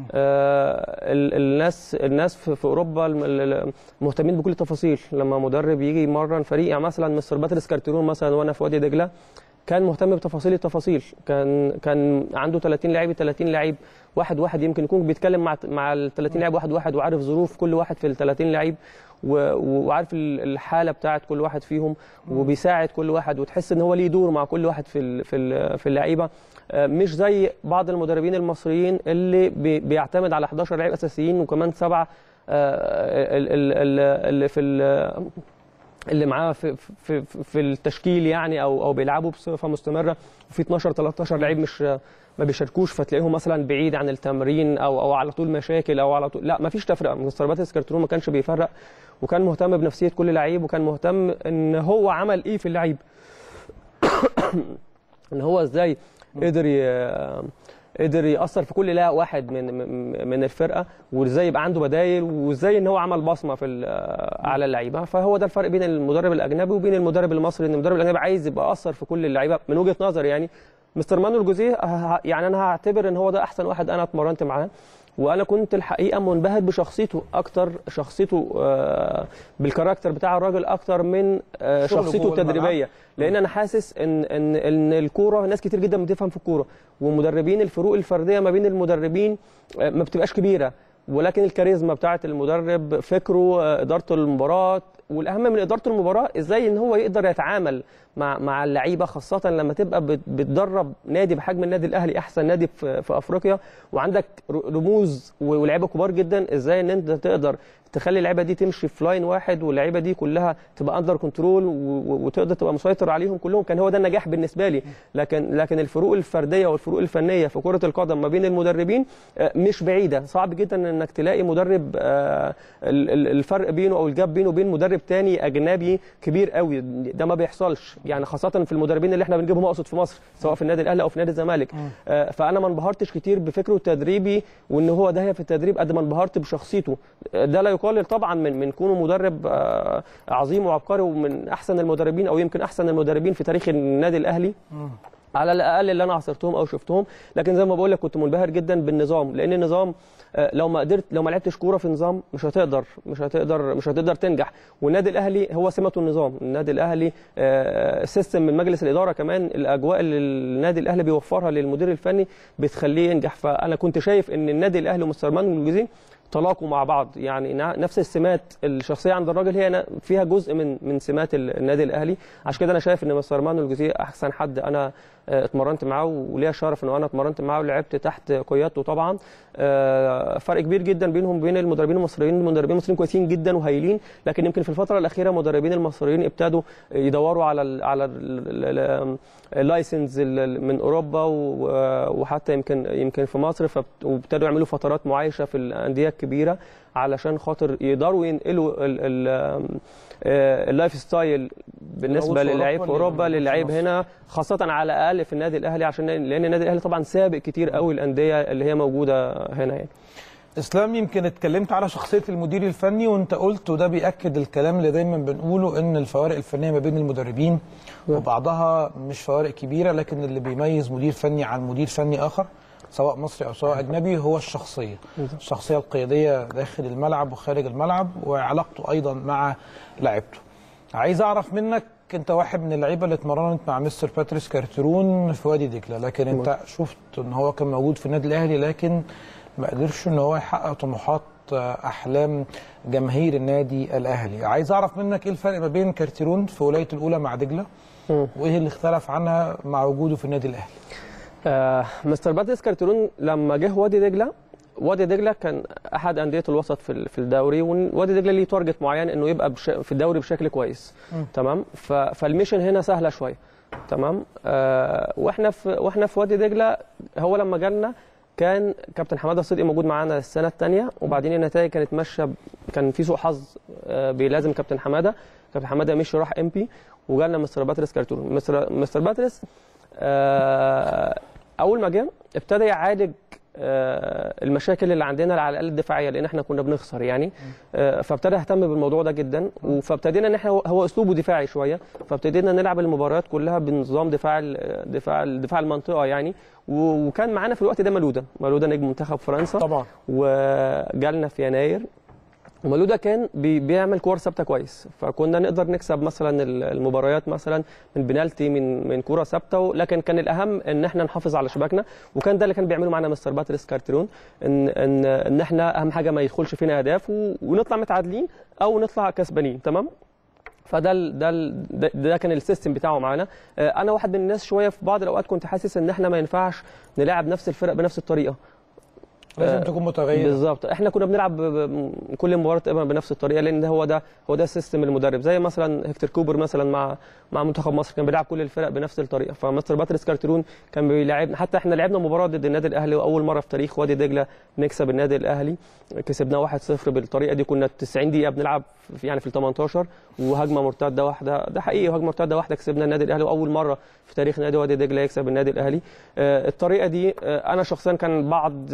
آه ال- الناس الناس في, في اوروبا الم- ال- ال- مهتمين بكل التفاصيل لما مدرب يجي يمرن فريق يعني مثلا مستر باتريس كارتيرون مثلا وانا في وادي دجله كان مهتم بتفاصيل التفاصيل كان كان عنده 30 لعيب 30 لعيب واحد واحد يمكن يكون بيتكلم مع مع ال 30 لعيب واحد واحد وعارف ظروف كل واحد في ال 30 لعيب و- وعارف ال- الحاله بتاعت كل واحد فيهم وبيساعد كل واحد وتحس ان هو ليه دور مع كل واحد في ال- في ال- في اللعيبه آه، مش زي بعض المدربين المصريين اللي بي- بيعتمد على 11 لعيب اساسيين وكمان سبعه آه، ال- ال- ال- اللي في ال- اللي معاه في في في- في التشكيل يعني او او بيلعبوا بصفه مستمره وفي 12 13 لعيب مش ما بيشاركوش فتلاقيهم مثلا بعيد عن التمرين او او على طول مشاكل او على طول لا ما فيش تفرقه مستر باتريس كارترون ما كانش بيفرق وكان مهتم بنفسيه كل لعيب وكان مهتم ان هو عمل ايه في اللعيب ان هو ازاي قدر ي- قدر ياثر في كل لاعب واحد من من- من الفرقه وازاي يبقى عنده بدايل وازاي ان هو عمل بصمه في ال- على اللعيبه فهو ده الفرق بين المدرب الاجنبي وبين المدرب المصري ان المدرب الاجنبي عايز يبقى اثر في كل اللعيبه من وجهه نظري يعني مستر مانويل جوزيه ه- يعني انا هعتبر ان هو ده احسن واحد انا اتمرنت معاه وانا كنت الحقيقه منبهر بشخصيته اكتر شخصيته آه، بالكاركتر بتاع الراجل اكتر من آه، شغله شخصيته جوه الملعب. التدريبيه لان انا حاسس ان ان ان الكوره ناس كتير جدا بتفهم في الكوره ومدربين الفروق الفرديه ما بين المدربين آه، ما بتبقاش كبيره ولكن الكاريزما بتاعه المدرب فكره آه، ادارته المباراه والاهم من اداره المباراه ازاي ان هو يقدر يتعامل مع مع اللعيبه خاصه لما تبقى بت- بتدرب نادي بحجم النادي الاهلي احسن نادي في, في افريقيا وعندك ر- رموز ولاعيبه كبار جدا ازاي ان انت تقدر تخلي اللعيبه دي تمشي في لاين واحد واللعيبه دي كلها تبقى اندر كنترول وتقدر تبقى مسيطر عليهم كلهم كان هو ده النجاح بالنسبه لي لكن لكن الفروق الفرديه والفروق الفنيه في كره القدم ما بين المدربين آه، مش بعيده صعب جدا انك تلاقي مدرب آه، ال- ال- الفرق بينه او الجاب بينه وبين مدرب تاني اجنبي كبير قوي ده ما بيحصلش يعني خاصه في المدربين اللي احنا بنجيبهم اقصد في مصر سواء في النادي الاهلي او في نادي الزمالك آه، فانا ما انبهرتش كتير بفكره التدريبي وان هو ده في التدريب قد ما انبهرت بشخصيته آه، ده لا يقلل طبعا من من كونه مدرب آه، عظيم وعبقري ومن احسن المدربين او يمكن احسن المدربين في تاريخ النادي الاهلي على الاقل اللي انا عاصرتهم او شفتهم لكن زي ما بقول لك كنت منبهر جدا بالنظام لان النظام آه، لو ما قدرت لو ما لعبتش كوره في نظام مش هتقدر مش هتقدر مش هتقدر تنجح والنادي الاهلي هو سمته النظام النادي الاهلي آه، سيستم من مجلس الاداره كمان الاجواء اللي النادي الاهلي بيوفرها للمدير الفني بتخليه ينجح فانا كنت شايف ان النادي الاهلي ومستر مانويل الجوزيه تلاقوا مع بعض يعني نا- نفس السمات الشخصيه عند الراجل هي نا- فيها جزء من من سمات ال- النادي الاهلي عشان كده انا شايف ان مستر مانويل الجوزيه احسن حد انا آه، اتمرنت معاه وليا شرف ان انا اتمرنت معاه ولعبت تحت قيادته طبعا آه، فرق كبير جدا بينهم وبين المدربين المصريين المدربين المصريين كويسين جدا وهايلين لكن يمكن في الفتره الاخيره المدربين المصريين ابتدوا يدوروا على ال على اللايسنس من اوروبا و- وحتى يمكن يمكن في مصر فبت- وابتدوا يعملوا فترات معايشه في الانديه الكبيره علشان خاطر يقدروا ينقلوا ال- ال- آه، اللايف ستايل بالنسبه موجود في للعيب في أوروبا اوروبا اللي موجود في للعيب مصر. هنا خاصه على الاقل في النادي الاهلي عشان لان النادي الاهلي طبعا سابق كتير قوي الانديه اللي هي موجوده هنا يعني اسلام يمكن اتكلمت على شخصيه المدير الفني وانت قلت وده بياكد الكلام اللي دايما بنقوله ان الفوارق الفنيه ما بين المدربين وبعضها مش فوارق كبيره لكن اللي بيميز مدير فني عن مدير فني اخر سواء مصري او سواء اجنبي هو الشخصيه الشخصيه القياديه داخل الملعب وخارج الملعب وعلاقته ايضا مع لاعبته عايز اعرف منك انت واحد من اللعيبه اللي اتمرنت مع مستر باتريس كارترون في وادي دجله لكن انت شفت ان هو كان موجود في النادي الاهلي لكن ما قدرش ان هو يحقق طموحات آه، احلام جماهير النادي الاهلي عايز اعرف منك ايه الفرق ما بين كارتيرون في ولايه الاولى مع دجله وايه اللي اختلف عنها مع وجوده في النادي الاهلي آه مستر باتريس كارترون لما جه وادي دجله وادي دجله كان احد انديه الوسط في ال- في الدوري وادي دجله ليه تارجت معين انه يبقى بش في الدوري بشكل كويس تمام ف- فالميشن هنا سهله شويه تمام آه واحنا في واحنا في وادي دجله هو لما جالنا كان كابتن حماده الصدقي موجود معانا السنه الثانيه وبعدين النتائج كانت ماشيه ب- كان في سوء حظ آه بيلازم كابتن حماده كابتن حماده مشي راح ام بي وجالنا مستر باتريس كارتون مستر مستر باتريس آه اول ما جه ابتدى يعالج آه، المشاكل اللي عندنا على الاقل الدفاعيه لان احنا كنا بنخسر يعني آه، فابتدى يهتم بالموضوع ده جدا فابتدينا ان احنا هو- هو اسلوبه دفاعي شويه فابتدينا نلعب المباريات كلها بنظام دفاع ال- دفاع ال- دفاع المنطقه يعني و- وكان معانا في الوقت ده ملوده ملوده نجم منتخب فرنسا طبعا وجالنا في يناير ومالودا كان بي- بيعمل كور ثابته كويس فكنا نقدر نكسب مثلا ال- المباريات مثلا من بنالتي من من كوره ثابته لكن كان الاهم ان احنا نحافظ على شباكنا وكان ده اللي كان بيعمله معانا مستر باتريس كارترون ان ان ان احنا اهم حاجه ما يدخلش فينا اهداف و- ونطلع متعادلين او نطلع كسبانين تمام فده ال ده ال ده, ده كان السيستم بتاعه معانا آه، انا واحد من الناس شويه في بعض الاوقات كنت حاسس ان احنا ما ينفعش نلاعب نفس الفرق بنفس الطريقه لازم آه، تكون متغير بالظبط احنا كنا بنلعب ب- ب- كل مباراه تقريبا بنفس الطريقه لان ده هو ده هو ده سيستم المدرب زي مثلا هيكتور كوبر مثلا مع مع منتخب مصر كان بيلعب كل الفرق بنفس الطريقه فمستر باتريس كارترون كان بيلاعبنا حتى احنا لعبنا مباراه ضد النادي الاهلي واول مره في تاريخ وادي دجله نكسب النادي الاهلي كسبناه 1-0 بالطريقه دي كنا 90 دقيقه بنلعب في يعني في ال 18 وهجمه مرتده واحده ده حقيقي هجمه مرتده واحده كسبنا النادي الاهلي واول مره في تاريخ نادي وادي دجله يكسب النادي الاهلي آه، الطريقه دي آه، انا شخصيا كان بعض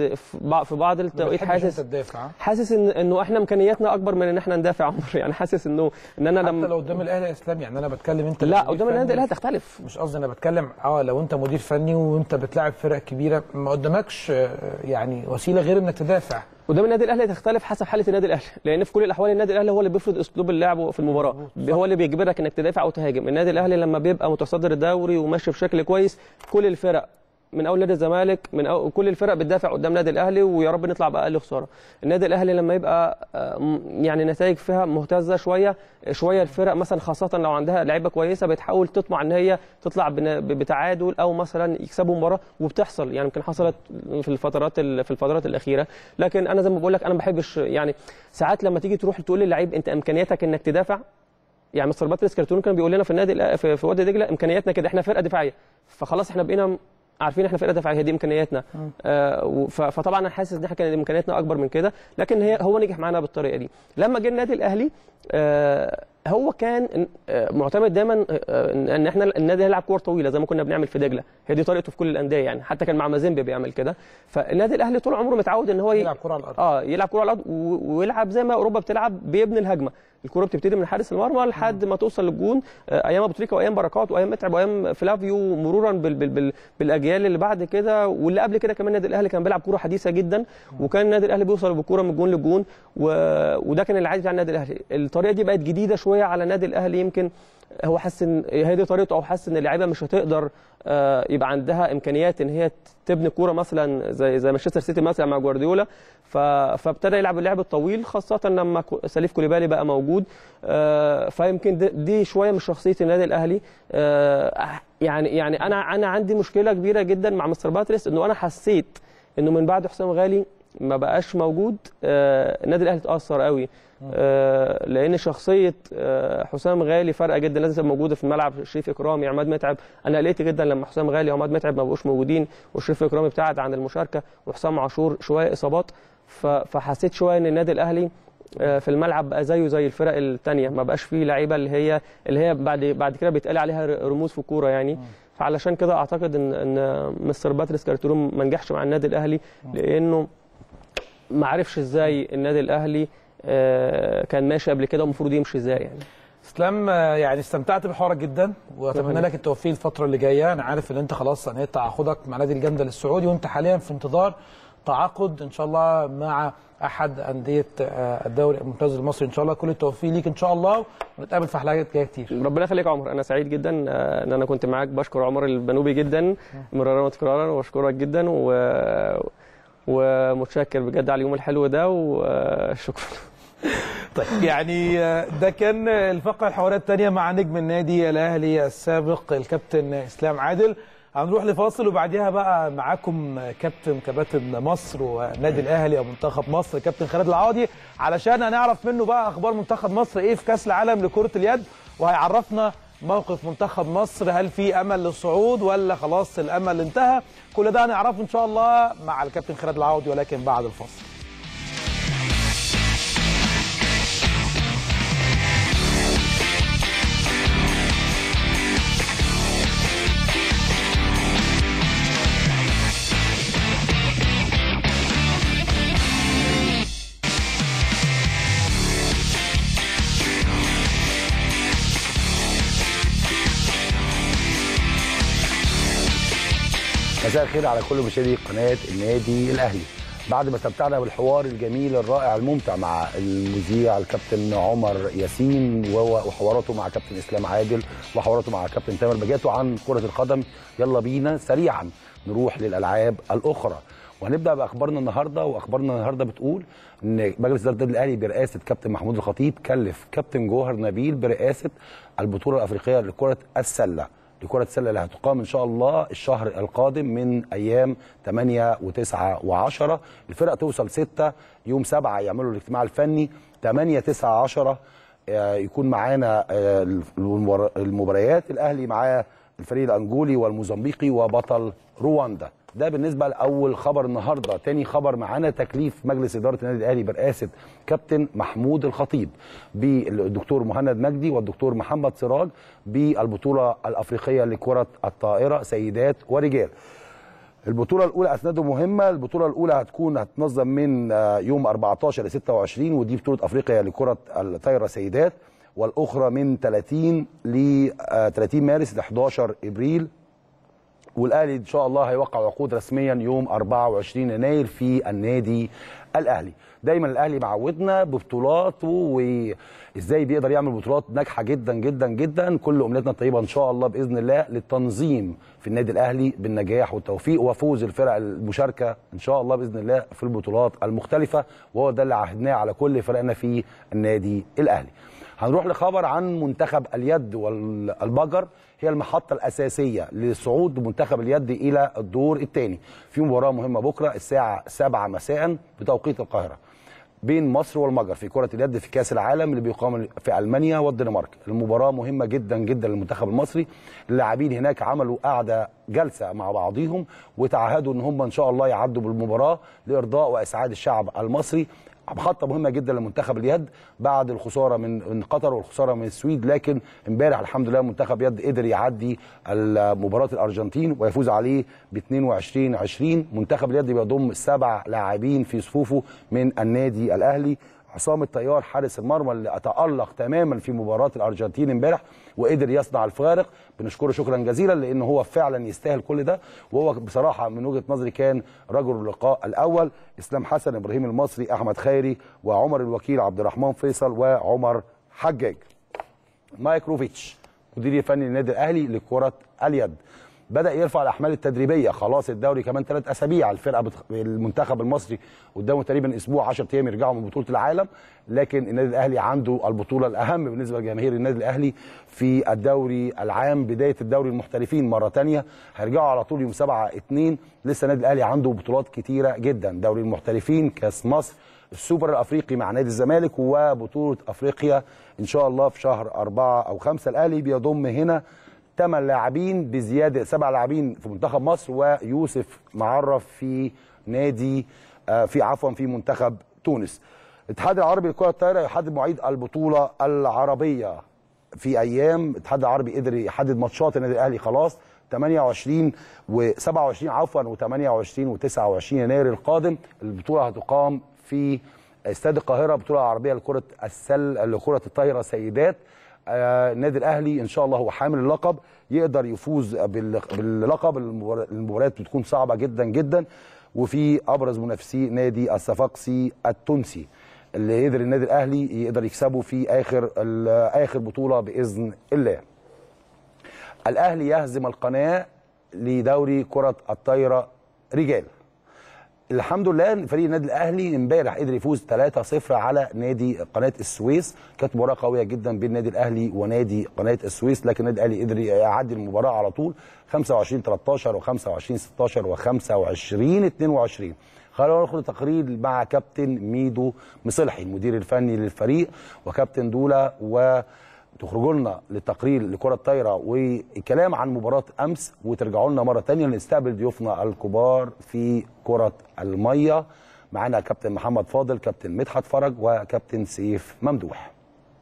بع- في بعض ما التوقيت بتحبش حاسس انت تدافع ها؟ حاسس ان انه احنا امكانياتنا اكبر من ان احنا ندافع عمر يعني حاسس انه ان انا حتى لما لو قدام الاهلي يا اسلام يعني انا بتكلم انت لا مدير قدام فني، النادي الاهلي تختلف مش قصدي انا بتكلم اه لو انت مدير فني وانت بتلاعب فرق كبيره ما قدامكش آه، يعني وسيله غير انك تدافع قدام النادي الاهلي تختلف حسب حاله النادي الاهلي لان في كل الاحوال النادي الاهلي هو اللي بيفرض اسلوب اللعب في المباراه هو اللي بيجبرك انك تدافع او تهاجم النادي الاهلي لما بيبقى متصدر الدوري وماشي بشكل كويس كل الفرق من اول نادي الزمالك من أول كل الفرق بتدافع قدام النادي الاهلي ويا رب نطلع باقل خساره النادي الاهلي لما يبقى آه، م- يعني نتائج فيها مهتزه شويه شويه الفرق مثلا خاصه لو عندها لعيبه كويسه بتحاول تطمع ان هي تطلع بن- بتعادل او مثلا يكسبوا مباراه وبتحصل يعني يمكن حصلت في الفترات ال- في الفترات الاخيره لكن انا زي ما بقول لك انا ما بحبش يعني ساعات لما تيجي تروح تقول للعيب انت امكانياتك انك تدافع يعني مستر باتريس كارتون كان بيقول لنا في النادي الأ- في, في وادي دجله امكانياتنا كده احنا فرقه دفاعيه فخلاص احنا بقينا عارفين احنا فرقه دفاعيه دي امكانياتنا آه و- ف- فطبعا انا حاسس ان احنا كان امكانياتنا اكبر من كده لكن هي هو نجح معانا بالطريقه دي لما جه النادي الاهلي آه هو كان آه، معتمد دايما آه، ان إن احنا النادي هيلعب كور طويله زي ما كنا بنعمل في دجله هي دي طريقته في كل الانديه يعني حتى كان مع مازيمبي بيعمل كده فالنادي الاهلي طول عمره متعود ان هو ي- يلعب كره على الارض اه يلعب كره على الارض و- ويلعب زي ما اوروبا بتلعب بيبني الهجمه الكره بتبتدي من حارس المرمى لحد ما توصل للجون آه، ايام ابو تريكه وايام بركات وايام متعب وايام فلافيو مرورا بال بال بال بالاجيال اللي بعد كده واللي قبل كده كمان النادي الاهلي كان بيلعب كره حديثه جدا وكان النادي الاهلي بيوصل بالكره من جون لجون و... وده كان العادي بتاع النادي الاهلي الطريقه دي بقت جديده شويه على النادي الاهلي يمكن هو حس ان هي دي طريقته او حس ان اللعيبه مش هتقدر آه، يبقى عندها امكانيات ان هي تبني كوره مثلا زي زي مانشستر سيتي مثلا مع جوارديولا ف- فابتدى يلعب اللعب الطويل خاصه لما كو- سليف كوليبالي بقى موجود آه، فيمكن دي- دي شويه من شخصيه النادي الاهلي آه، يعني يعني انا انا عندي مشكله كبيره جدا مع مستر باتريس انه انا حسيت انه من بعد حسام غالي ما بقاش موجود آه، النادي الاهلي اتاثر قوي آه، لان شخصيه آه، حسام غالي فارقه جدا لازم تبقى موجوده في الملعب شريف اكرامي عماد متعب انا قلقت جدا لما حسام غالي وعماد متعب ما بقوش موجودين وشريف اكرامي ابتعد عن المشاركه وحسام عاشور شويه اصابات ف- فحسيت شويه ان النادي الاهلي آه، في الملعب بقى زيه زي الفرق الثانيه ما بقاش فيه لعيبه اللي هي اللي هي بعد بعد كده بيتقال عليها ر- رموز في الكوره يعني فعلشان كده اعتقد ان ان مستر باتريس كارتيرون ما نجحش مع النادي الاهلي لانه ما عرفش ازاي النادي الاهلي آه، كان ماشي قبل كده ومفروض يمشي ازاي يعني اسلام آه، يعني استمتعت بحوارك جدا واتمنى شكراً. لك التوفيق الفتره اللي جايه انا عارف ان انت خلاص انهيت تعاقدك مع نادي الجندل السعودي وانت حاليا في انتظار تعاقد ان شاء الله مع احد انديه آه، الدوري الممتاز المصري ان شاء الله كل التوفيق ليك ان شاء الله ونتقابل في حلقات جايه كتير ربنا يخليك يا عمر انا سعيد جدا آه، ان انا كنت معاك بشكر عمر البنوبي جدا مرارا وتكرارا واشكرك جدا و ومتشكر بجد على اليوم الحلو ده وشكرا طيب يعني آه، ده كان الفقره الحواريه الثانيه مع نجم النادي الاهلي السابق الكابتن اسلام عادل هنروح لفاصل وبعديها بقى معاكم كابتن كباتن مصر ونادي الاهلي او منتخب مصر كابتن خالد العوضي علشان هنعرف منه بقى اخبار منتخب مصر ايه في كاس العالم لكره اليد وهيعرفنا موقف منتخب مصر هل في امل للصعود ولا خلاص الامل انتهى كل ده هنعرفه ان شاء الله مع الكابتن خالد العوضي ولكن بعد الفاصل مساء الخير على كل مشاهدي قناه النادي الاهلي بعد ما استمتعنا بالحوار الجميل الرائع الممتع مع المذيع الكابتن عمر ياسين وهو- وحواراته مع كابتن اسلام عادل وحواراته مع كابتن تامر بجاتو عن كره القدم يلا بينا سريعا نروح للالعاب الاخرى وهنبدا باخبارنا النهارده واخبارنا النهارده بتقول ان مجلس اداره النادي الاهلي برئاسه كابتن محمود الخطيب كلف كابتن جوهر نبيل برئاسه البطوله الافريقيه لكره السله لكرة السلة اللي هتقام إن شاء الله الشهر القادم من أيام 8 و9 و10 الفرق توصل 6 يوم 7 يعملوا الاجتماع الفني 8 9 10 آه، يكون معانا آه، المبار- المباريات الأهلي معاه الفريق الأنجولي والموزمبيقي وبطل رواندا ده بالنسبه لاول خبر النهارده تاني خبر معانا تكليف مجلس اداره النادي الاهلي برئاسه كابتن محمود الخطيب بالدكتور مهند مجدي والدكتور محمد سراج بالبطوله الافريقيه لكره الطائره سيدات ورجال البطوله الاولى اسناده مهمه البطوله الاولى هتكون هتنظم من آه، يوم 14 ل 26 ودي بطوله افريقيا لكره الطايره سيدات والاخرى من 30 ل آه، 30 مارس ل 11 ابريل والاهلي ان شاء الله هيوقع عقود رسميا يوم 24 يناير في النادي الاهلي دايما الاهلي معودنا ببطولاته وازاي بيقدر يعمل بطولات ناجحه جدا جدا جدا كل امنياتنا الطيبه ان شاء الله باذن الله للتنظيم في النادي الاهلي بالنجاح والتوفيق وفوز الفرق المشاركه ان شاء الله باذن الله في البطولات المختلفه وهو ده اللي عهدناه على كل فرقنا في النادي الاهلي هنروح لخبر عن منتخب اليد والبجر هي المحطة الأساسية لصعود منتخب اليد إلى الدور الثاني في مباراة مهمة بكرة الساعة 7 مساء بتوقيت القاهرة بين مصر والمجر في كرة اليد في كأس العالم اللي بيقام في ألمانيا والدنمارك المباراة مهمة جدا جدا للمنتخب المصري اللاعبين هناك عملوا قعدة جلسة مع بعضهم وتعهدوا ان هم ان شاء الله يعدوا بالمباراة لإرضاء وإسعاد الشعب المصري محطة مهمة جدا لمنتخب اليد بعد الخسارة من من قطر والخسارة من السويد لكن امبارح الحمد لله منتخب يد قدر يعدي مباراة الأرجنتين ويفوز عليه ب 22 20 منتخب اليد بيضم سبع لاعبين في صفوفه من النادي الأهلي عصام الطيار حارس المرمى اللي تألق تماما في مباراة الأرجنتين امبارح وقدر يصنع الفارق بنشكره شكرا جزيلا لأنه هو فعلا يستاهل كل ده وهو بصراحة من وجهة نظري كان رجل اللقاء الأول إسلام حسن إبراهيم المصري أحمد خيري وعمر الوكيل عبد الرحمن فيصل وعمر حجاج مايكروفيتش مدير الفني للنادي الأهلي لكرة اليد بدا يرفع الاحمال التدريبيه خلاص الدوري كمان ثلاث اسابيع الفرقه بتخ... المنتخب المصري قدامه تقريبا اسبوع 10 ايام يرجعوا من بطوله العالم لكن النادي الاهلي عنده البطوله الاهم بالنسبه لجماهير النادي الاهلي في الدوري العام بدايه الدوري المحترفين مره ثانيه هيرجعوا على طول يوم 7 2 لسه النادي الاهلي عنده بطولات كتيره جدا دوري المحترفين كاس مصر السوبر الافريقي مع نادي الزمالك وبطوله افريقيا ان شاء الله في شهر أربعة او خمسة الاهلي بيضم هنا ثمان لاعبين بزياده سبع لاعبين في منتخب مصر ويوسف معرف في نادي آه في عفوا في منتخب تونس. الاتحاد العربي لكره الطايره يحدد مواعيد البطوله العربيه في ايام الاتحاد العربي قدر يحدد ماتشات النادي الاهلي خلاص 28 و27 عفوا و28 و29 يناير القادم البطوله هتقام في استاد القاهره بطوله عربيه لكره السل لكره الطايره سيدات النادي الاهلي ان شاء الله هو حامل اللقب يقدر يفوز باللقب المباريات بتكون صعبه جدا جدا وفي ابرز منافسي نادي الصفاقسي التونسي اللي قدر النادي الاهلي يقدر يكسبه في اخر اخر بطوله باذن الله. الاهلي يهزم القناه لدوري كره الطايره رجال. الحمد لله فريق النادي الاهلي امبارح قدر يفوز 3-0 على نادي قناه السويس كانت مباراه قويه جدا بين النادي الاهلي ونادي قناه السويس لكن النادي الاهلي قدر يعدي المباراه على طول 25 13 و25 16 و25 22 خلونا ندخل تقرير مع كابتن ميدو مصلحي المدير الفني للفريق وكابتن دولا و تخرجوا لنا للتقرير لكره الطايره والكلام عن مباراه امس وترجعوا لنا مره ثانيه نستقبل ضيوفنا الكبار في كره الميه معانا كابتن محمد فاضل كابتن مدحت فرج وكابتن سيف ممدوح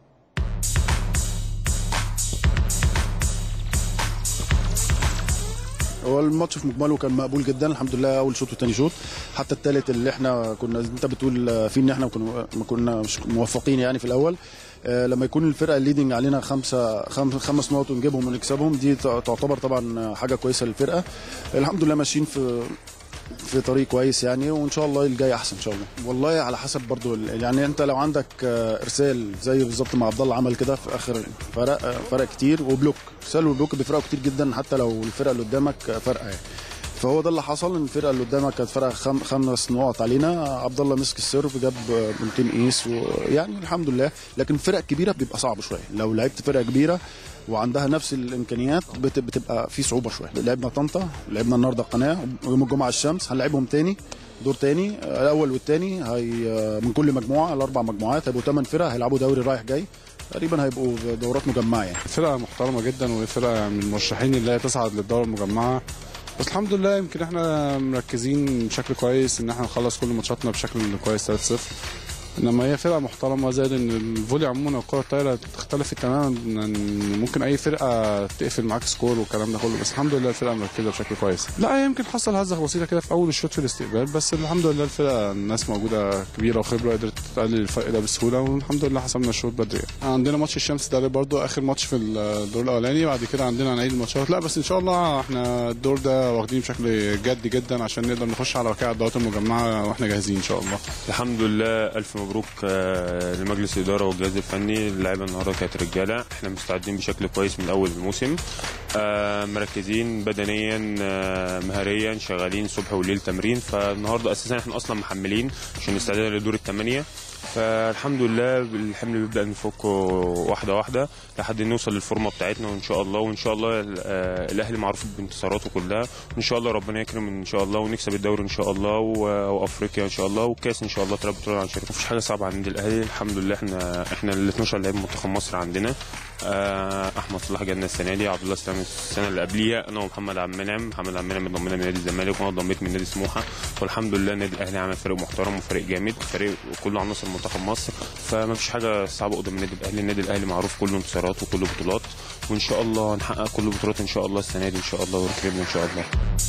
هو الماتش في مجمله كان مقبول جدا الحمد لله اول شوط وثاني شوط حتى الثالث اللي احنا كنا انت بتقول فيه ان احنا كنا ما كنا مش موفقين يعني في الاول لما يكون الفرقه الليدنج علينا خمسه خمس نقط ونجيبهم ونكسبهم دي تعتبر طبعا حاجه كويسه للفرقه الحمد لله ماشيين في في طريق كويس يعني وان شاء الله الجاي احسن ان شاء الله والله على حسب برضو يعني انت لو عندك ارسال زي بالظبط ما عبد الله عمل كده في اخر فرق فرق كتير وبلوك ارسال وبلوك بيفرقوا كتير جدا حتى لو الفرقه اللي قدامك فرقه يعني فهو ده اللي حصل ان الفرقه اللي قدامك كانت فرقه خم خمس نقط علينا عبد الله مسك السيرف جاب بنتين ايس ويعني الحمد لله لكن الفرق الكبيره بيبقى صعب شويه لو لعبت فرقه كبيره وعندها نفس الامكانيات بتبقى في صعوبه شويه لعبنا طنطا لعبنا النهارده القناه يوم الجمعه الشمس هنلعبهم تاني دور تاني الاول والتاني هي من كل مجموعه الاربع مجموعات هيبقوا ثمان فرق هيلعبوا دوري رايح جاي تقريبا هيبقوا دورات مجمعه يعني فرقه محترمه جدا وفرقه من المرشحين اللي هي تصعد للدوره المجمعه بس الحمد لله يمكن احنا مركزين بشكل كويس ان احنا نخلص كل ماتشاتنا بشكل كويس 3-0 انما هي فرقه محترمه زائد ان الفولي عموما الكره الطايره اختلفت تماما ان ممكن اي فرقه تقفل معاك سكور والكلام ده كله بس الحمد لله الفرقه مركزه بشكل كويس لا يمكن حصل هزه بسيطه كده في اول الشوط في الاستقبال بس الحمد لله الفرقه الناس موجوده كبيره وخبره قدرت تقلل الفرق ده بسهوله والحمد لله حسمنا الشوط بدري عندنا ماتش الشمس ده برضو اخر ماتش في الدور الاولاني بعد كده عندنا هنعيد الماتشات لا بس ان شاء الله احنا الدور ده واخدين بشكل جدي جدا عشان نقدر نخش على وكاله الدورات المجمعه واحنا جاهزين ان شاء الله الحمد لله الف مبروك آه، لمجلس الاداره والجهاز الفني اللعيبه النهارده كانت رجاله احنا مستعدين بشكل كويس من اول الموسم آه، مركزين بدنيا آه، مهاريا شغالين صبح وليل تمرين فالنهارده اساسا احنا اصلا محملين عشان نستعد لدور الثمانيه فالحمد لله الحمل بيبدا نفكه واحده واحده لحد ما نوصل للفورمه بتاعتنا وان شاء الله وان شاء الله آه، الاهلي معروف بانتصاراته كلها وان شاء الله ربنا يكرم ان شاء الله ونكسب الدوري ان شاء الله و- وافريقيا ان شاء الله والكاس ان شاء الله تلعب بطوله عن شركه مفيش حاجه صعبه عند النادي الاهلي الحمد لله احنا احنا ال 12 لعيب منتخب مصر عندنا آه، احمد صلاح جالنا السنه دي عبد الله سلام السنه اللي قبليها انا ومحمد عبد المنعم محمد عبد المنعم انضمينا من نادي الزمالك وانا انضميت من نادي سموحه والحمد لله النادي الاهلي عمل فريق محترم وفريق جامد فريق كله عناصر منتخب مصر فما فيش حاجه صعبه قدام النادي الاهلي النادي الاهلي معروف كله انتصارات وكله بطولات وان شاء الله هنحقق كل البطولات ان شاء الله السنه دي ان شاء الله ونكرمنا ان شاء الله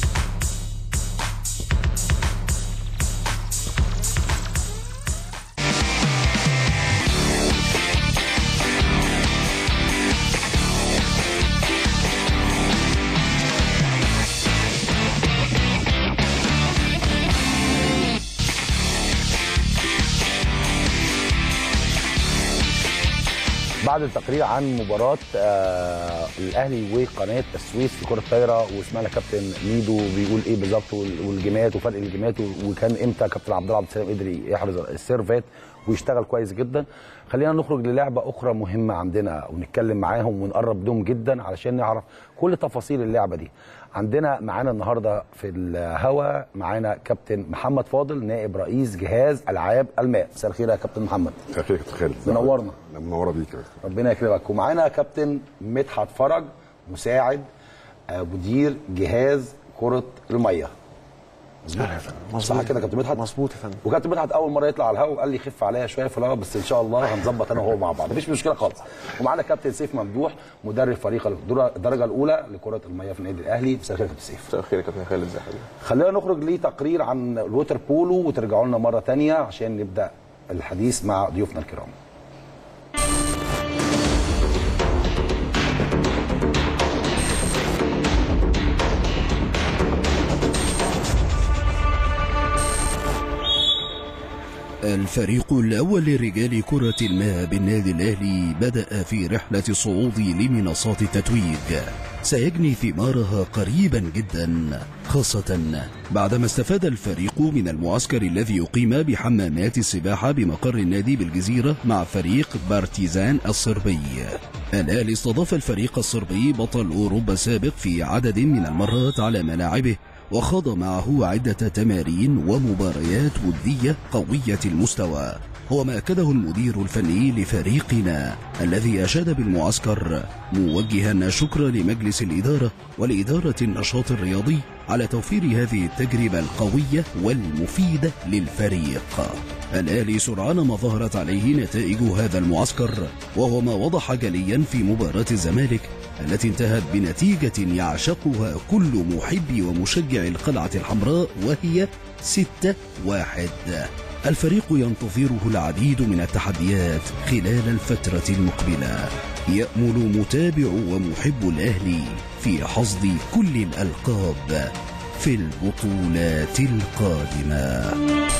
بعد التقرير عن مباراة آه الأهلي وقناة السويس في كرة الطايرة وسمعنا كابتن ميدو بيقول إيه بالظبط وال- والجيمات وفرق الجيمات وكان إمتى كابتن عبد الله عبد السلام قدر يحرز السيرفات ويشتغل كويس جدا خلينا نخرج للعبة أخرى مهمة عندنا ونتكلم معاهم ونقرب لهم جدا علشان نعرف كل تفاصيل اللعبة دي عندنا معانا النهارده في الهوا معانا كابتن محمد فاضل نائب رئيس جهاز العاب الماء مساء الخير يا كابتن محمد مساء الخير يا كابتن خالد منورنا منوره بيك يا ربنا يكرمك ومعانا كابتن مدحت فرج مساعد آه، مدير جهاز كره الميه مظبوط صح كده يا كابتن مدحت مظبوط يا فندم وكابتن مدحت اول مره يطلع على الهواء وقال لي خف عليا شويه في الهواء بس ان شاء الله هنظبط انا وهو مع بعض مفيش مشكله خالص ومعانا كابتن سيف ممدوح مدرب فريق الدر- الدرجه الاولى لكره الميه في النادي الاهلي مساء الخير يا كابتن سيف مساء الخير يا كابتن خالد ازي حضرتك خلينا نخرج لتقرير عن الووتر بولو وترجعوا لنا مره تانية عشان نبدا الحديث مع ضيوفنا الكرام الفريق الأول لرجال كرة الماء بالنادي الأهلي بدأ في رحلة الصعود لمنصات التتويج سيجني ثمارها قريبا جدا خاصة بعدما استفاد الفريق من المعسكر الذي أقيم بحمامات السباحة بمقر النادي بالجزيرة مع فريق بارتيزان الصربي الأهلي استضاف الفريق الصربي بطل أوروبا السابق في عدد من المرات على ملاعبه وخاض معه عدة تمارين ومباريات ودية قوية المستوى هو ما أكده المدير الفني لفريقنا الذي أشاد بالمعسكر موجها شكرا لمجلس الإدارة ولإدارة النشاط الرياضي على توفير هذه التجربة القوية والمفيدة للفريق الآلي سرعان ما ظهرت عليه نتائج هذا المعسكر وهو ما وضح جليا في مباراة الزمالك التي انتهت بنتيجة يعشقها كل محب ومشجع القلعة الحمراء وهي ستة واحد الفريق ينتظره العديد من التحديات خلال الفترة المقبلة يأمل متابع ومحب الأهلي في حصد كل الألقاب في البطولات القادمة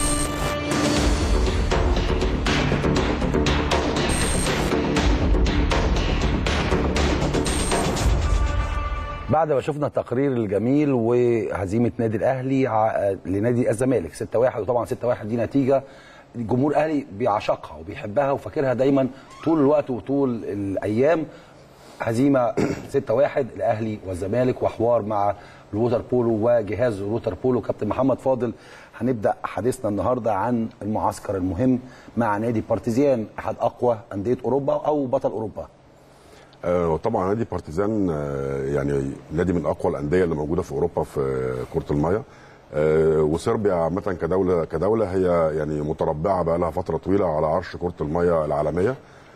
بعد ما شفنا التقرير الجميل وهزيمه نادي الاهلي ع- لنادي الزمالك 6-1 وطبعا 6-1 دي نتيجه الجمهور الاهلي بيعشقها وبيحبها وفاكرها دايما طول الوقت وطول الايام هزيمه 6-1 الاهلي والزمالك وحوار مع الووتر بولو وجهاز الووتر بولو كابتن محمد فاضل هنبدا حديثنا النهارده عن المعسكر المهم مع نادي بارتيزيان احد اقوى انديه اوروبا او بطل اوروبا آه طبعا نادي بارتيزان آه يعني نادي من اقوى الانديه اللي موجوده في اوروبا في كره الميه آه، وصربيا عامه كدوله كدوله هي يعني متربعه بقى لها فتره طويله على عرش كره الميه العالميه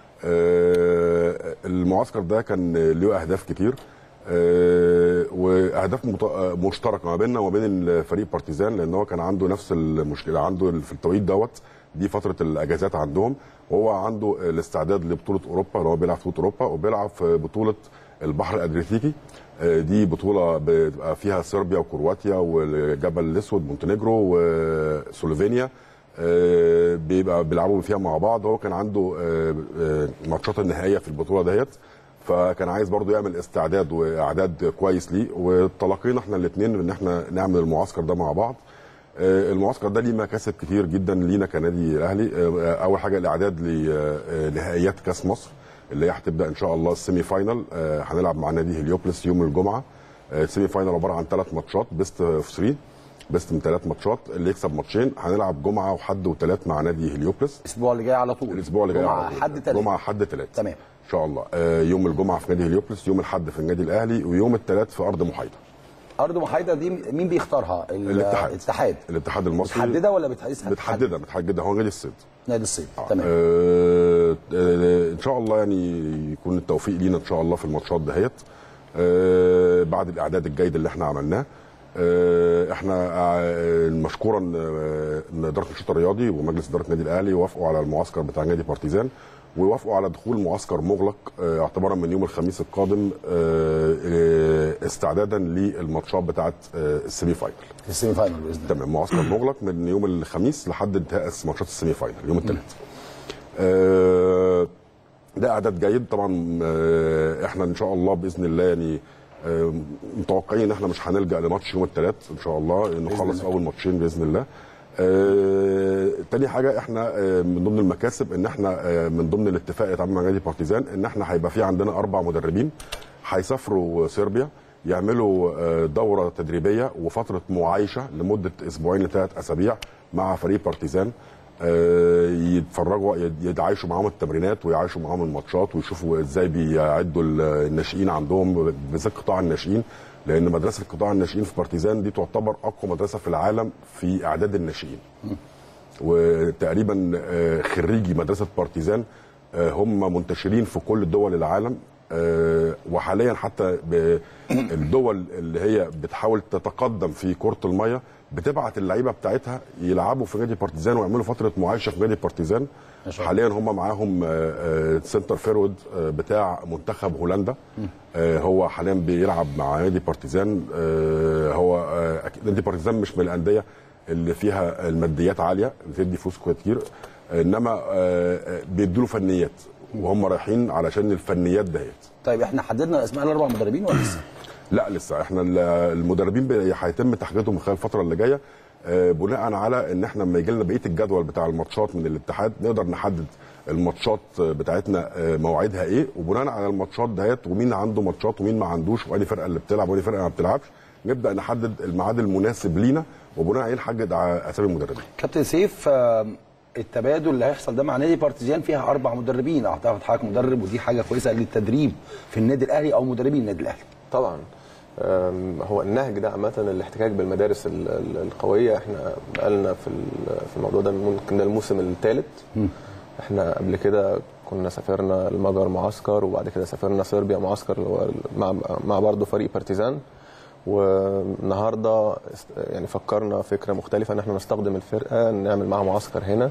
آه، المعسكر ده كان له اهداف كتير آه، واهداف مت- آه، مشتركه ما بيننا وما بين فريق بارتيزان لان هو كان عنده نفس المشكله عنده في التوقيت دوت دي فتره الاجازات عندهم وهو عنده الاستعداد لبطوله اوروبا اللي هو بيلعب في بطوله اوروبا وبيلعب في بطوله البحر الادرياتيكي آه، دي بطوله بتبقى فيها صربيا وكرواتيا والجبل الاسود مونتينيجرو وسلوفينيا آه، بيبقى بيلعبوا فيها مع بعض هو كان عنده آه، آه، ماتشات النهائيه في البطوله ديت فكان عايز برضو يعمل استعداد واعداد كويس ليه وتلاقينا احنا الاثنين ان احنا نعمل المعسكر ده مع بعض آه، المعسكر ده ليه مكاسب كتير جدا لينا كنادي الاهلي آه، اول حاجه الاعداد لنهائيات كاس مصر اللي هي هتبدا ان شاء الله السيمي فاينل آه، هنلعب مع نادي هليوبلس يوم الجمعه آه، السيمي فاينل عباره عن ثلاث ماتشات بيست اوف 3 بيست من ثلاث ماتشات اللي يكسب ماتشين هنلعب جمعه وحد وثلاث مع نادي هليوبلس الاسبوع اللي جاي على طول الاسبوع اللي جاي جمعة، على طول. حد تلات. جمعه حد ثلاث تمام ان شاء الله آه، يوم الجمعه في نادي هليوبلس يوم الاحد في النادي الاهلي ويوم الثلاث في ارض محايده ارض محايده دي مين بيختارها ال- الاتحاد الاتحاد الاتحاد المصري متحدده ولا بتحدثها متحدده متحدده هو نادي الصيد نادي الصيد تمام آه آه، ان شاء الله يعني يكون التوفيق لينا ان شاء الله في الماتشات دهيت آه بعد الاعداد الجيد اللي احنا عملناه آه احنا آه مشكورا آه، إن اداره النشاط الرياضي ومجلس اداره النادي الاهلي وافقوا على المعسكر بتاع نادي بارتيزان ووافقوا على دخول معسكر مغلق آه، اعتبارا من يوم الخميس القادم آه، آه، استعدادا للماتشات بتاعه آه، السيمي فاينل السيمي فاينل باذن الله تمام معسكر مغلق من يوم الخميس لحد انتهاء ماتشات السيمي فاينل يوم الثلاث آه، ده اعداد جيد طبعا آه، احنا ان شاء الله باذن الله يعني آه، متوقعين ان احنا مش هنلجا لماتش يوم الثلاث ان شاء الله نخلص الله. اول ماتشين باذن الله آه، تاني حاجه احنا آه، من ضمن المكاسب ان احنا آه، من ضمن الاتفاق اللي اتعمل مع نادي بارتيزان ان احنا هيبقى في عندنا اربع مدربين هيسافروا صربيا يعملوا آه، دوره تدريبيه وفتره معايشه لمده اسبوعين لثلاث اسابيع مع فريق بارتيزان آه، يتفرجوا يد- يتعايشوا معاهم التمرينات ويعايشوا معاهم الماتشات ويشوفوا ازاي بيعدوا ال- الناشئين عندهم بالذات قطاع الناشئين لان مدرسه قطاع الناشئين في بارتيزان دي تعتبر اقوى مدرسه في العالم في اعداد الناشئين وتقريبا آه، خريجي مدرسه بارتيزان آه، هم منتشرين في كل دول العالم آه، وحاليا حتى ب- الدول اللي هي بتحاول تتقدم في كره الميه بتبعت اللعيبه بتاعتها يلعبوا في نادي بارتيزان ويعملوا فتره معايشه في نادي بارتيزان حاليا هم معاهم آه، آه، سنتر فيرود آه، بتاع منتخب هولندا آه، هو حاليا بيلعب مع نادي بارتيزان آه، هو آه، أكيد نادي بارتيزان مش من الانديه اللي فيها الماديات عاليه بتدي فلوس كتير انما آه، آه، بيدوا له فنيات وهم رايحين علشان الفنيات دهيت طيب احنا حددنا اسماء الاربع مدربين ولا لسه؟ لا لسه احنا ال- المدربين بي- هيتم تحديدهم خلال الفتره اللي جايه آه، بناء على ان احنا لما يجي لنا بقيه الجدول بتاع الماتشات من الاتحاد نقدر نحدد الماتشات بتاعتنا آه، مواعيدها ايه وبناء على الماتشات دهيت ومين عنده ماتشات ومين ما عندوش واني فرقه اللي بتلعب واني فرقه ما بتلعبش نبدا نحدد الميعاد المناسب لينا وبناء عليه نحدد ع- اسامي المدربين كابتن سيف آه، التبادل اللي هيحصل ده مع نادي بارتيزان فيها اربع مدربين اعتقد حضرتك مدرب ودي حاجه كويسه للتدريب في النادي الاهلي او مدربين النادي الاهلي طبعا أم، هو النهج ده عامة الاحتكاك بالمدارس ال- ال- القوية احنا بقالنا في ال- في الموضوع ده ممكن ده الموسم الثالث احنا قبل كده كنا سافرنا المجر معسكر وبعد كده سافرنا صربيا معسكر اللي هو مع مع برضه فريق بارتيزان والنهارده است- يعني فكرنا فكره مختلفه ان احنا نستخدم الفرقه نعمل معاها معسكر هنا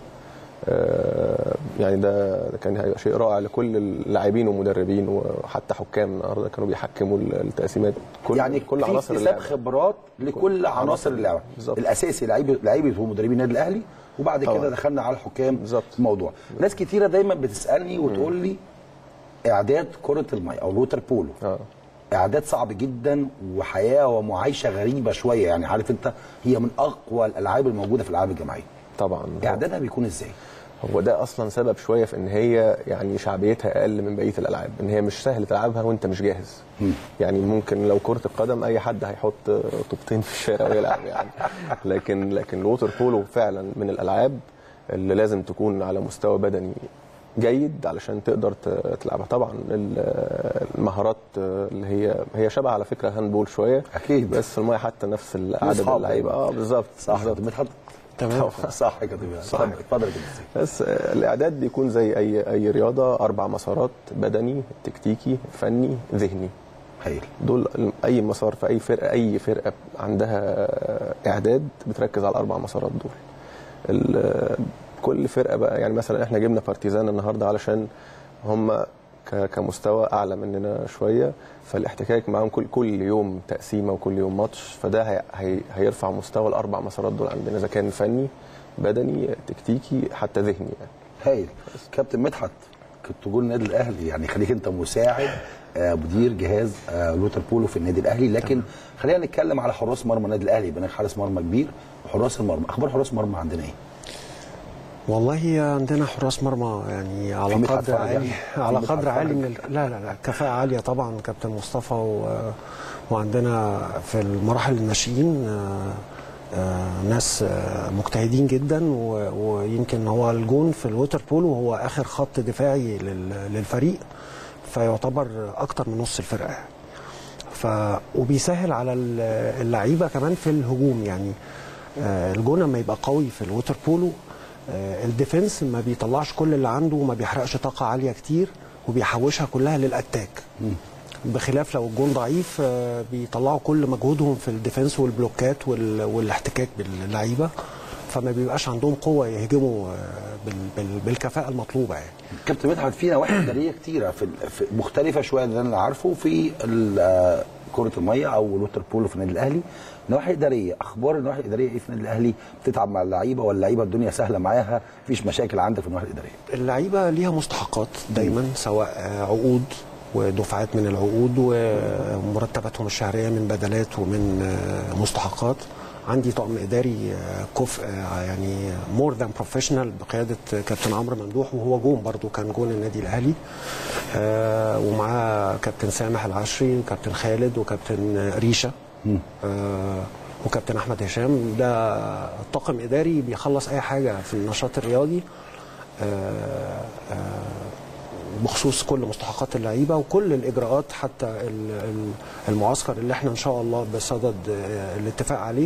آه، يعني ده ده كان هيبقى شيء رائع لكل اللاعبين والمدربين وحتى حكام النهارده كانوا بيحكموا التقسيمات كل يعني كل في عناصر اكتساب اللعبه خبرات لكل عناصر اللعبه بالظبط. الاساسي لعيبه لعيبه ومدربين النادي الاهلي وبعد طبعاً. كده دخلنا على الحكام بالظبط الموضوع ناس كتيره دايما بتسالني وتقول لي اعداد كره الميه او الووتر بولو اه اعداد صعب جدا وحياه ومعايشه غريبه شويه يعني عارف انت هي من اقوى الالعاب الموجوده في الالعاب الجماعيه طبعا اعدادها بيكون ازاي هو ده اصلا سبب شويه في ان هي يعني شعبيتها اقل من بقيه الالعاب ان هي مش سهل تلعبها وانت مش جاهز يعني ممكن لو كره القدم اي حد هيحط طوبتين في الشارع ويلعب يعني لكن لكن الووتر بولو فعلا من الالعاب اللي لازم تكون على مستوى بدني جيد علشان تقدر ت- تلعبها طبعا ال- المهارات اللي هي هي شبه على فكره هاندبول شويه اكيد بس في الميه حتى نفس عدد أصحاب اللعيبه دايماً. اه بالظبط صح بالظبط مدحت تمام صح كده يعني. صح. اتفضل اتفضل يا كابتن بس آه، الاعداد بيكون زي اي اي رياضه اربع مسارات بدني تكتيكي فني ذهني هايل دول اي مسار في اي فرقه اي فرقه عندها اعداد بتركز على الاربع مسارات دول ال- كل فرقه بقى يعني مثلا احنا جبنا بارتيزان النهارده علشان هم ك- كمستوى اعلى مننا شويه فالاحتكاك معاهم كل كل يوم تقسيمه وكل يوم ماتش فده هي هي هيرفع مستوى الاربع مسارات دول عندنا اذا كان فني بدني تكتيكي حتى ذهني يعني هايل كابتن مدحت كنت تقول النادي الاهلي يعني خليك انت مساعد آه، مدير جهاز آه، لوتر بولو في النادي الاهلي لكن خلينا نتكلم على حراس مرمى النادي الاهلي يبقى هناك حارس مرمى كبير وحراس المرمى اخبار حراس المرمى عندنا ايه؟ والله عندنا حراس مرمى يعني على في مدحت قدر فرج عالي يعني. على في مدحت قدر عالي فرج. من ال- لا لا لا كفاءة عالية طبعا كابتن مصطفى و... وعندنا في المراحل الناشئين آه، آه، ناس آه، مجتهدين جدا و... ويمكن هو الجون في الووتر بولو هو اخر خط دفاعي لل... للفريق فيعتبر اكتر من نص الفرقه يعني. ف وبيسهل على ال- اللعيبه كمان في الهجوم يعني آه، الجون لما يبقى قوي في الووتر بولو آه، الديفنس ما بيطلعش كل اللي عنده وما بيحرقش طاقه عاليه كتير وبيحوشها كلها للاتاك بخلاف لو الجون ضعيف آه، بيطلعوا كل مجهودهم في الديفنس والبلوكات وال- والاحتكاك باللعيبه فما بيبقاش عندهم قوه يهجموا آه، بال- بال- بالكفاءه المطلوبه يعني كابتن مدحت في نواحي اداريه كتيره في, في مختلفه شويه اللي انا عارفه في ال- آه، كره الميه او الوتر بولو في النادي الاهلي نواحي اداريه اخبار النواحي الاداريه ايه في النادي الاهلي بتتعب مع اللعيبه ولا اللعيبه الدنيا سهله معاها مفيش مشاكل عندك في النواحي الاداريه اللعيبه ليها مستحقات دايما سواء آه، عقود ودفعات من العقود ومرتباتهم الشهريه من بدلات ومن آه، مستحقات عندي طقم اداري آه، كفء آه، يعني مور ذان بروفيشنال بقياده كابتن عمرو ممدوح وهو جون برضو كان جون النادي الاهلي آه، ومعاه كابتن سامح العشري وكابتن خالد وكابتن ريشه آه، وكابتن احمد هشام ده طاقم اداري بيخلص اي حاجه في النشاط الرياضي آه، آه، بخصوص كل مستحقات اللعيبه وكل الاجراءات حتى ال- ال- المعسكر اللي احنا ان شاء الله بصدد آه، الاتفاق عليه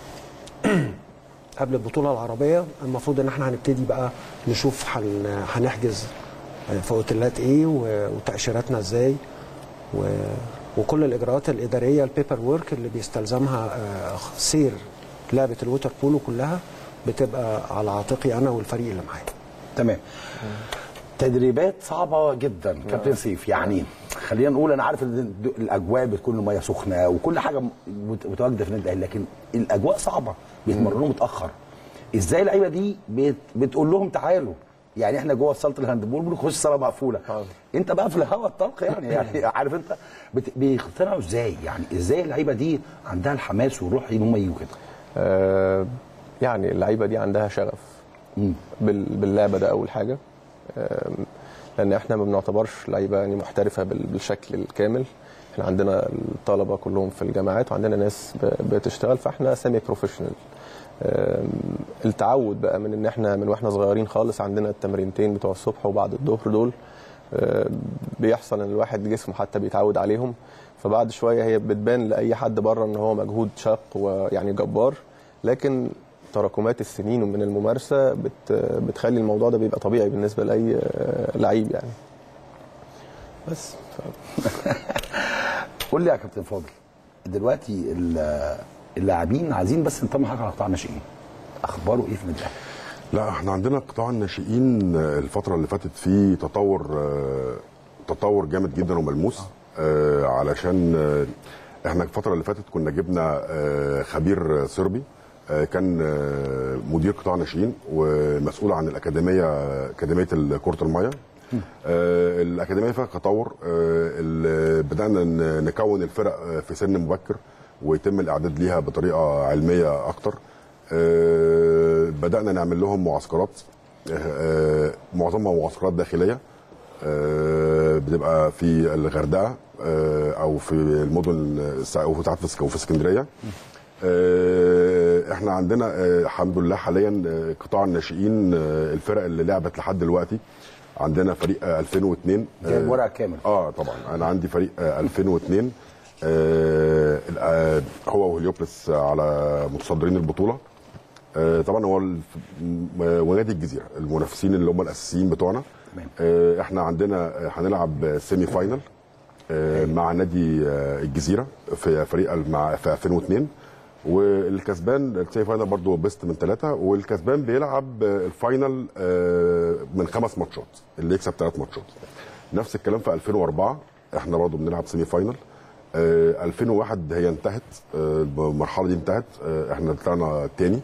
قبل البطوله العربيه المفروض ان احنا هنبتدي بقى نشوف هن- هنحجز آه، في اوتيلات ايه و- وتاشيراتنا ازاي و وكل الاجراءات الاداريه البيبر وورك اللي بيستلزمها آه، سير لعبه الووتر بولو كلها بتبقى على عاتقي انا والفريق اللي معايا تمام تدريبات صعبه جدا كابتن سيف يعني خلينا نقول انا عارف ان الد- الاجواء بتكون الميه سخنه وكل حاجه مت- متواجده في النادي الاهلي لكن الاجواء صعبه بيتمرنوا متاخر ازاي اللعيبه دي بت... بتقول لهم تعالوا يعني احنا جوه صاله الهاندبول بنخش صاله مقفوله انت بقى في الهواء الطلق يعني يعني عارف انت بت... بيقتنعوا ازاي يعني ازاي اللعيبه دي عندها الحماس والروح ان هم يجوا كده آه، يعني اللعيبه دي عندها شغف بال- باللعبه ده اول حاجه آم، لان احنا ما بنعتبرش لعيبه يعني محترفه بال- بالشكل الكامل احنا عندنا الطلبه كلهم في الجامعات وعندنا ناس ب- بتشتغل فاحنا سيمي بروفيشنال التعود بقى من ان احنا من واحنا صغيرين خالص عندنا التمرينتين بتوع الصبح وبعد الظهر دول آه، بيحصل ان الواحد جسمه حتى بيتعود عليهم فبعد شويه هي بتبان لاي حد بره ان هو مجهود شاق ويعني جبار لكن تراكمات السنين ومن الممارسه بت بتخلي الموضوع ده بيبقى طبيعي بالنسبه لاي آه، لعيب يعني بس قول لي يا كابتن فاضل دلوقتي ال- اللاعبين عايزين بس نطمن حاجه على قطاع الناشئين اخباره ايه في النادي الاهلي؟ لا احنا عندنا قطاع الناشئين آه، الفتره اللي فاتت فيه تطور آه، تطور جامد جدا وملموس آه، علشان آه، احنا الفتره اللي فاتت كنا جبنا آه، خبير صربي آه، كان آه، مدير قطاع ناشئين ومسؤول عن الاكاديميه اكاديميه كره الميه آه، الاكاديميه فيها تطور آه، ال- بدانا ن- نكون الفرق آه، في سن مبكر ويتم الاعداد ليها بطريقه علميه اكتر آه، بدانا نعمل لهم معسكرات آه، آه، معظمها معسكرات داخليه آه، بتبقى في الغردقه آه، او في المدن السا- او ساعات في اسك- وفي اسكندريه آه، احنا عندنا آه، الحمد لله حاليا آه، قطاع الناشئين آه، الفرق اللي لعبت لحد دلوقتي عندنا فريق آه، 2002 جايب آه، ورق كامل اه طبعا انا عندي فريق آه 2002 آه ال- آه هو وهليوبلس على متصدرين البطوله آه طبعا هو الف- م- ونادي الجزيره المنافسين اللي هم الاساسيين بتوعنا آه احنا عندنا آه، هنلعب سيمي فاينل آه مع نادي آه الجزيره في فريق ال- مع في 2002 والكسبان السيمي فاينل برضه بيست من ثلاثه والكسبان بيلعب آه، الفاينل آه، من خمس ماتشات اللي يكسب ثلاث ماتشات نفس الكلام في 2004 احنا برضه بنلعب سيمي فاينل آه 2001 هي انتهت آه المرحله دي انتهت آه احنا طلعنا تاني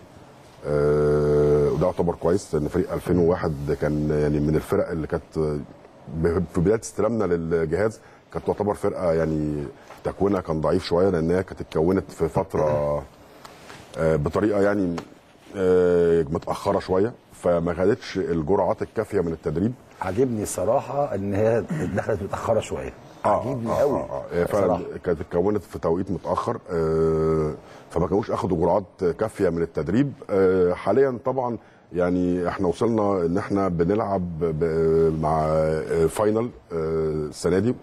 آه وده يعتبر كويس لان فريق 2001 كان يعني من الفرق اللي كانت آه، ب- في بدايه استلامنا للجهاز كانت تعتبر فرقه يعني تكوينها كان ضعيف شويه لان هي كانت اتكونت في فتره آه، بطريقه يعني آه، متاخره شويه فما خدتش الجرعات الكافيه من التدريب عاجبني الصراحه ان هي دخلت متاخره شويه عاجبني قوي هي فعلا كانت اتكونت في توقيت متاخر آه، فما كانوش اخدوا جرعات كافيه من التدريب آه، حاليا طبعا يعني احنا وصلنا ان احنا بنلعب ب- مع آه، فاينل آه، السنه دي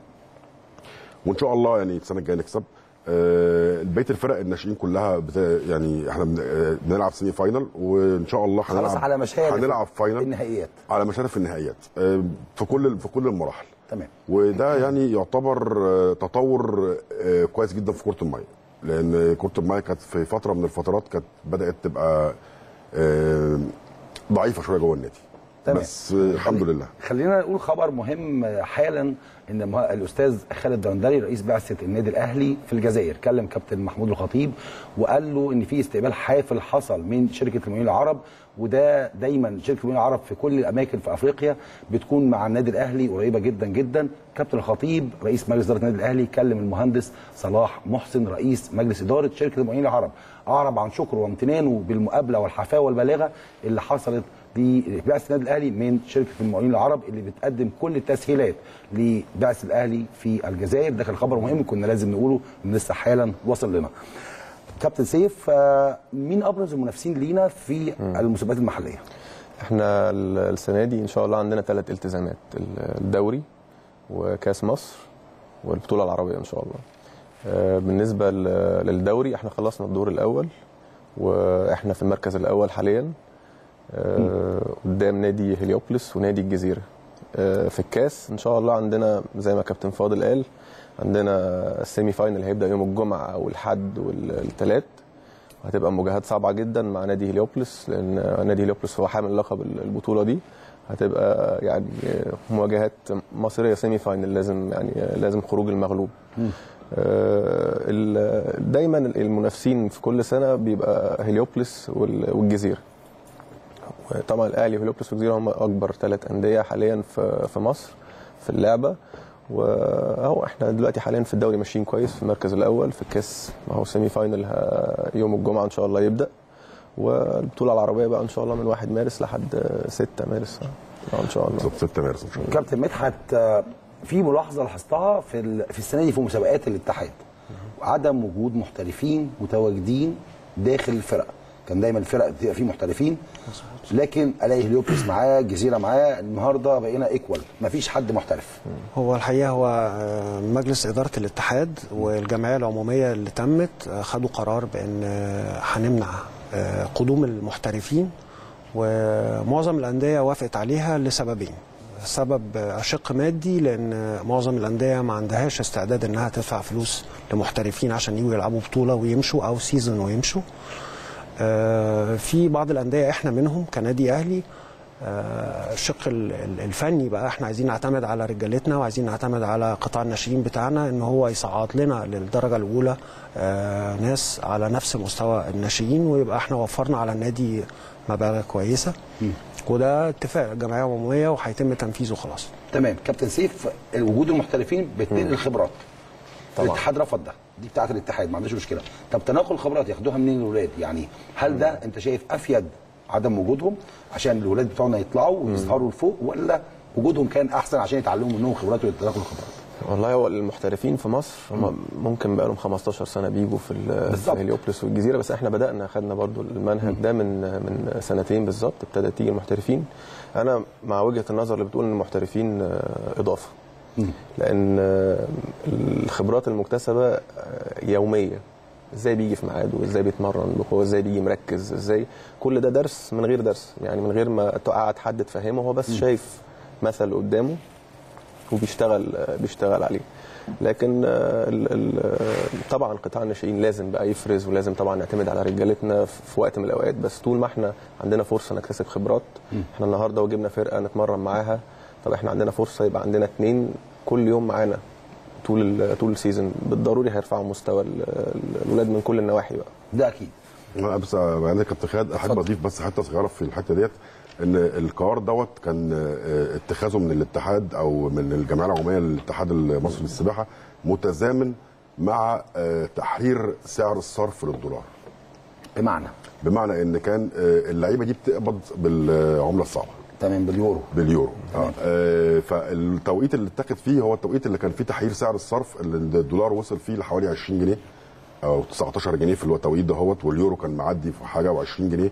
وان شاء الله يعني السنه الجايه نكسب آه، بقيه الفرق الناشئين كلها بت... يعني احنا بن- آه، بنلعب سيمي فاينل وان شاء الله خلاص هنلعب على مشارف هنلعب فاينل النهائيات على مشارف النهائيات آه، في كل في كل المراحل تمام وده يعني يعتبر آه، تطور آه، كويس جدا في كره الميه لان كره الميه كانت في فتره من الفترات كانت بدات تبقى آه، ضعيفه شويه جوه النادي تمام. بس آه، الحمد لله خلينا نقول خبر مهم حالا ان مه- الاستاذ خالد درندلي رئيس بعثه النادي الاهلي في الجزائر كلم كابتن محمود الخطيب وقال له ان في استقبال حافل حصل من شركه المقاولين العرب وده دايما شركه المقاولين العرب في كل الاماكن في افريقيا بتكون مع النادي الاهلي قريبه جدا جدا كابتن الخطيب رئيس مجلس اداره النادي الاهلي كلم المهندس صلاح محسن رئيس مجلس اداره شركه المقاولين العرب اعرب عن شكره وامتنانه بالمقابله والحفاوه البالغه اللي حصلت لبعثه النادي الاهلي من شركه المقاولين العرب اللي بتقدم كل التسهيلات لبعث الاهلي في الجزائر ده كان خبر مهم كنا لازم نقوله إن لسه حالا وصل لنا كابتن سيف آه، مين ابرز المنافسين لينا في المسابقات المحليه احنا ال- السنه دي ان شاء الله عندنا ثلاث التزامات ال- الدوري وكاس مصر والبطوله العربيه ان شاء الله آه، بالنسبه ل- للدوري احنا خلصنا الدور الاول واحنا في المركز الاول حاليا آه، قدام نادي هليوبلس ونادي الجزيره آه، في الكاس ان شاء الله عندنا زي ما كابتن فاضل قال عندنا السيمي فاينل هيبدا يوم الجمعه او الحد والثلاث هتبقى مواجهات صعبه جدا مع نادي هليوبلس لان نادي هليوبلس هو حامل لقب البطوله دي هتبقى يعني مواجهات مصيريه سيمي فاينل لازم يعني لازم خروج المغلوب آه، ال- دايما المنافسين في كل سنه بيبقى هليوبلس وال- والجزيره طبعا الاهلي وهليوبلس والجزيره هم اكبر ثلاث انديه حاليا في في مصر في اللعبه واهو احنا دلوقتي حاليا في الدوري ماشيين كويس في المركز الاول في الكاس اهو سيمي فاينل ه- يوم الجمعه ان شاء الله يبدا والبطوله العربيه بقى ان شاء الله من 1 مارس لحد 6 مارس اه ان شاء الله 6 مارس ان شاء الله كابتن مدحت آه، في ملاحظه لاحظتها في ال- في السنه دي في مسابقات الاتحاد عدم وجود محترفين متواجدين داخل الفرق كان دايما الفرق بتبقى فيه محترفين لكن الاقي هليوبلس معاه جزيره معاه النهارده بقينا ايكوال مفيش حد محترف هو الحقيقه هو آه، مجلس اداره الاتحاد والجمعيه العموميه اللي تمت آه، خدوا قرار بان آه، هنمنع آه، قدوم المحترفين ومعظم الانديه وافقت عليها لسببين سبب آه، شق مادي لان آه، معظم الانديه ما عندهاش استعداد انها تدفع فلوس لمحترفين عشان يجوا يلعبوا بطوله ويمشوا او سيزون ويمشوا آه، في بعض الانديه احنا منهم كنادي اهلي آه، الشق ال- ال- الفني بقى احنا عايزين نعتمد على رجالتنا وعايزين نعتمد على قطاع الناشئين بتاعنا ان هو يصعد لنا للدرجه الاولى آه، ناس على نفس مستوى الناشئين ويبقى احنا وفرنا على النادي مبالغ كويسه وده اتفاق جمعيه عموميه وهيتم تنفيذه خلاص تمام كابتن سيف وجود المحترفين بتنقل الخبرات الاتحاد رفض ده دي بتاعه الاتحاد ما عندوش مشكله طب تناقل الخبرات ياخدوها منين الاولاد يعني هل ده انت شايف افيد عدم وجودهم عشان الولاد بتوعنا يطلعوا ويظهروا لفوق ولا وجودهم كان احسن عشان يتعلموا منهم خبرات ويتناقلوا الخبرات والله هو المحترفين في مصر هم ممكن بقى لهم 15 سنه بيجوا في ال- بالظبط. في هليوبلس والجزيره بس احنا بدانا خدنا برضو المنهج ده من من سنتين بالظبط ابتدى تيجي المحترفين انا مع وجهه النظر اللي بتقول ان المحترفين آه، اضافه لان آه، الخبرات المكتسبه آه، يوميه ازاي بيجي في ميعاده ازاي بيتمرن بقوه ازاي بيجي مركز ازاي كل ده درس من غير درس يعني من غير ما تقعد حد تفهمه هو بس شايف مثل قدامه وبيشتغل بيشتغل عليه لكن آه، ال- ال- آه، طبعا قطاع الناشئين لازم بقى يفرز ولازم طبعا نعتمد على رجالتنا في في وقت من الاوقات بس طول ما احنا عندنا فرصه نكتسب خبرات احنا النهارده وجبنا فرقه نتمرن معاها طب احنا عندنا فرصه يبقى عندنا اتنين كل يوم معانا طول ال- طول السيزون بالضروري هيرفعوا مستوى ال- ال- الولاد من كل النواحي بقى ده اكيد لا بس بعد كابتن خالد احب اضيف بس حته صغيره في الحته ديت ان القرار دوت كان آه، اتخاذه من الاتحاد او من الجمعيه العموميه للاتحاد المصري للسباحه متزامن مع آه، تحرير سعر الصرف للدولار بمعنى بمعنى ان كان آه، اللعيبه دي بتقبض بالعمله الصعبه تمام باليورو باليورو آه. آه فالتوقيت اللي اتخذ فيه هو التوقيت اللي كان فيه تحرير سعر الصرف اللي الدولار وصل فيه لحوالي 20 جنيه او 19 جنيه في التوقيت دهوت واليورو كان معدي في حاجه و20 جنيه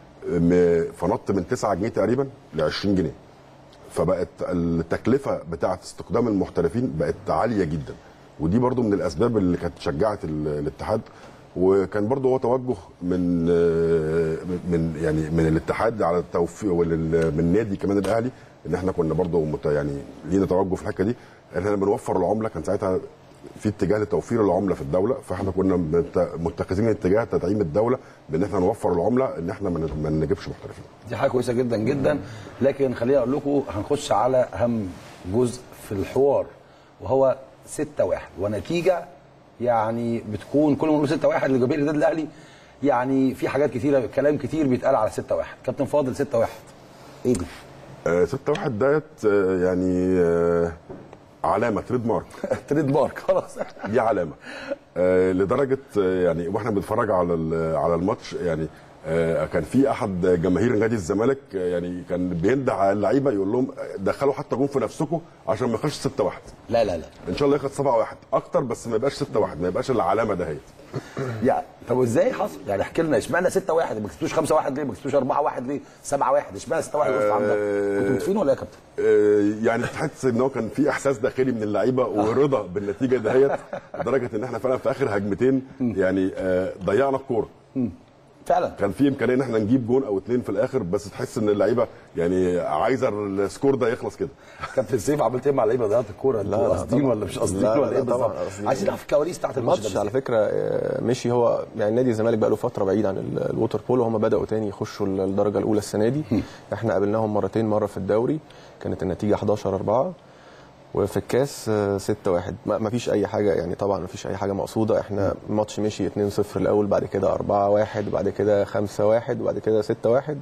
م- فنط من 9 جنيه تقريبا ل 20 جنيه فبقت التكلفه بتاعه استقدام المحترفين بقت عاليه جدا ودي برضو من الاسباب اللي كانت شجعت ال- الاتحاد وكان برضو هو توجه من آه، من يعني من الاتحاد على التوفيق ولل- من نادي كمان الاهلي ان احنا كنا برضو مت يعني لينا توجه في الحكايه دي ان احنا بنوفر العمله كان ساعتها في اتجاه لتوفير العمله في الدوله فاحنا كنا مت- متخذين اتجاه تدعيم الدوله بان احنا نوفر العمله ان احنا ما ن- ما نجيبش محترفين دي حاجه كويسه جدا جدا لكن خليني اقول لكم هنخش على اهم جزء في الحوار وهو 6 1 ونتيجه يعني بتكون كل ما نقول 6 1 لجماهير النادي الاهلي يعني في حاجات كتيره كلام كتير بيتقال على 6 1 كابتن فاضل 6 1 ايه دي؟ آه 6 1 ديت آه يعني آه علامه تريد مارك تريد مارك خلاص دي علامه آه لدرجه آه يعني واحنا بنتفرج على ال- على الماتش يعني آه كان في احد جماهير نادي الزمالك آه يعني كان بيندع على اللعيبه يقول لهم دخلوا حتى جون في نفسكم عشان ما يخش 6 1 لا لا لا ان شاء الله ياخد 7 1 اكتر بس ما يبقاش 6 1 ما يبقاش العلامه دهيت يعني طب ازاي حصل؟ يعني احكي لنا اشمعنى 6 1 ما كسبتوش 5 1 ليه؟ ما كسبتوش 4 1 ليه؟ 7 1 اشمعنى 6 1 وقف عندك؟ كنتوا متفقين ولا ايه يا كابتن؟ آه، يعني تحس ان هو كان في احساس داخلي من اللعيبه ورضا بالنتيجه دهيت لدرجه ان احنا فعلا في اخر هجمتين يعني آه، ضيعنا الكوره فعلا كان في امكانيه ان احنا نجيب جون او اتنين في الاخر بس تحس ان اللعيبه يعني عايزه السكور ده يخلص كده كابتن سيف عملت ايه مع اللعيبه ضيعت الكوره انتوا لا، قاصدين طبعاً. ولا مش قاصدين لا، ولا لا، ايه طبعاً بالظبط؟ قاصدين. عايزين نعرف الكواليس بتاعت الماتش الماتش ده على فكره آه، مشي هو يعني نادي الزمالك بقى له فتره بعيد عن ال- الووتر بولو هم بداوا تاني يخشوا الدرجه الاولى السنه دي احنا قابلناهم مرتين مره في الدوري كانت النتيجه 11 4 وفي الكاس 6 1 ما فيش اي حاجه يعني طبعا ما فيش اي حاجه مقصوده احنا الماتش مشي 2 0 الاول بعد كده 4 1 بعد كده 5 1 وبعد كده 6 1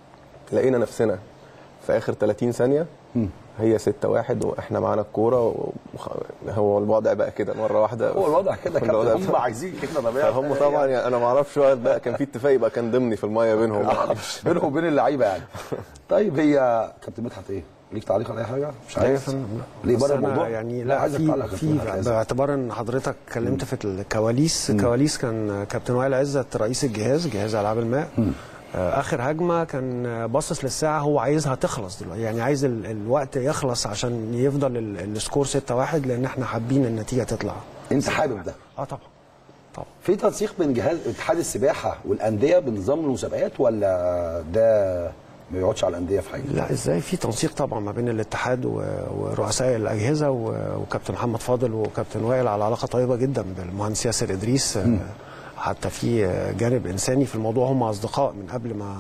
لقينا نفسنا في اخر 30 ثانيه هي 6 1 واحنا معانا الكوره وخ... هو الوضع بقى كده مره واحده هو الوضع كده يا الوضع كابتن هم عايزين كده طبيعي هم طبعا يعني انا ما اعرفش بقى كان في اتفاق يبقى كان ضمني في الميه بينهم بينهم وبين اللعيبه يعني طيب هي كابتن مدحت ايه؟ ليك تعليق على اي حاجه؟ مش لا يا عايز فندم لا. ليه بس بره أنا الموضوع؟ يعني لا لا عايزك في تعلق يا في كابتن مدحت. باعتبار ان حضرتك اتكلمت في الكواليس الكواليس كان كابتن وائل عزت رئيس الجهاز جهاز العاب الماء آه، اخر هجمه كان آه، باصص للساعه هو عايزها تخلص دلوقتي يعني عايز ال- الوقت يخلص عشان يفضل ال- السكور 6 1 لان احنا حابين النتيجه تطلع انت حابب ده؟ اه طبعا في تنسيق بين جهاز اتحاد السباحه والانديه بنظام المسابقات ولا ده ما بيقعدش على الانديه في حاجه؟ لا ازاي في تنسيق طبعا ما بين الاتحاد و- ورؤساء الاجهزه و- وكابتن محمد فاضل وكابتن وائل على علاقه طيبه جدا بالمهندس ياسر ادريس آه، حتى في آه، جانب انساني في الموضوع هم اصدقاء من قبل ما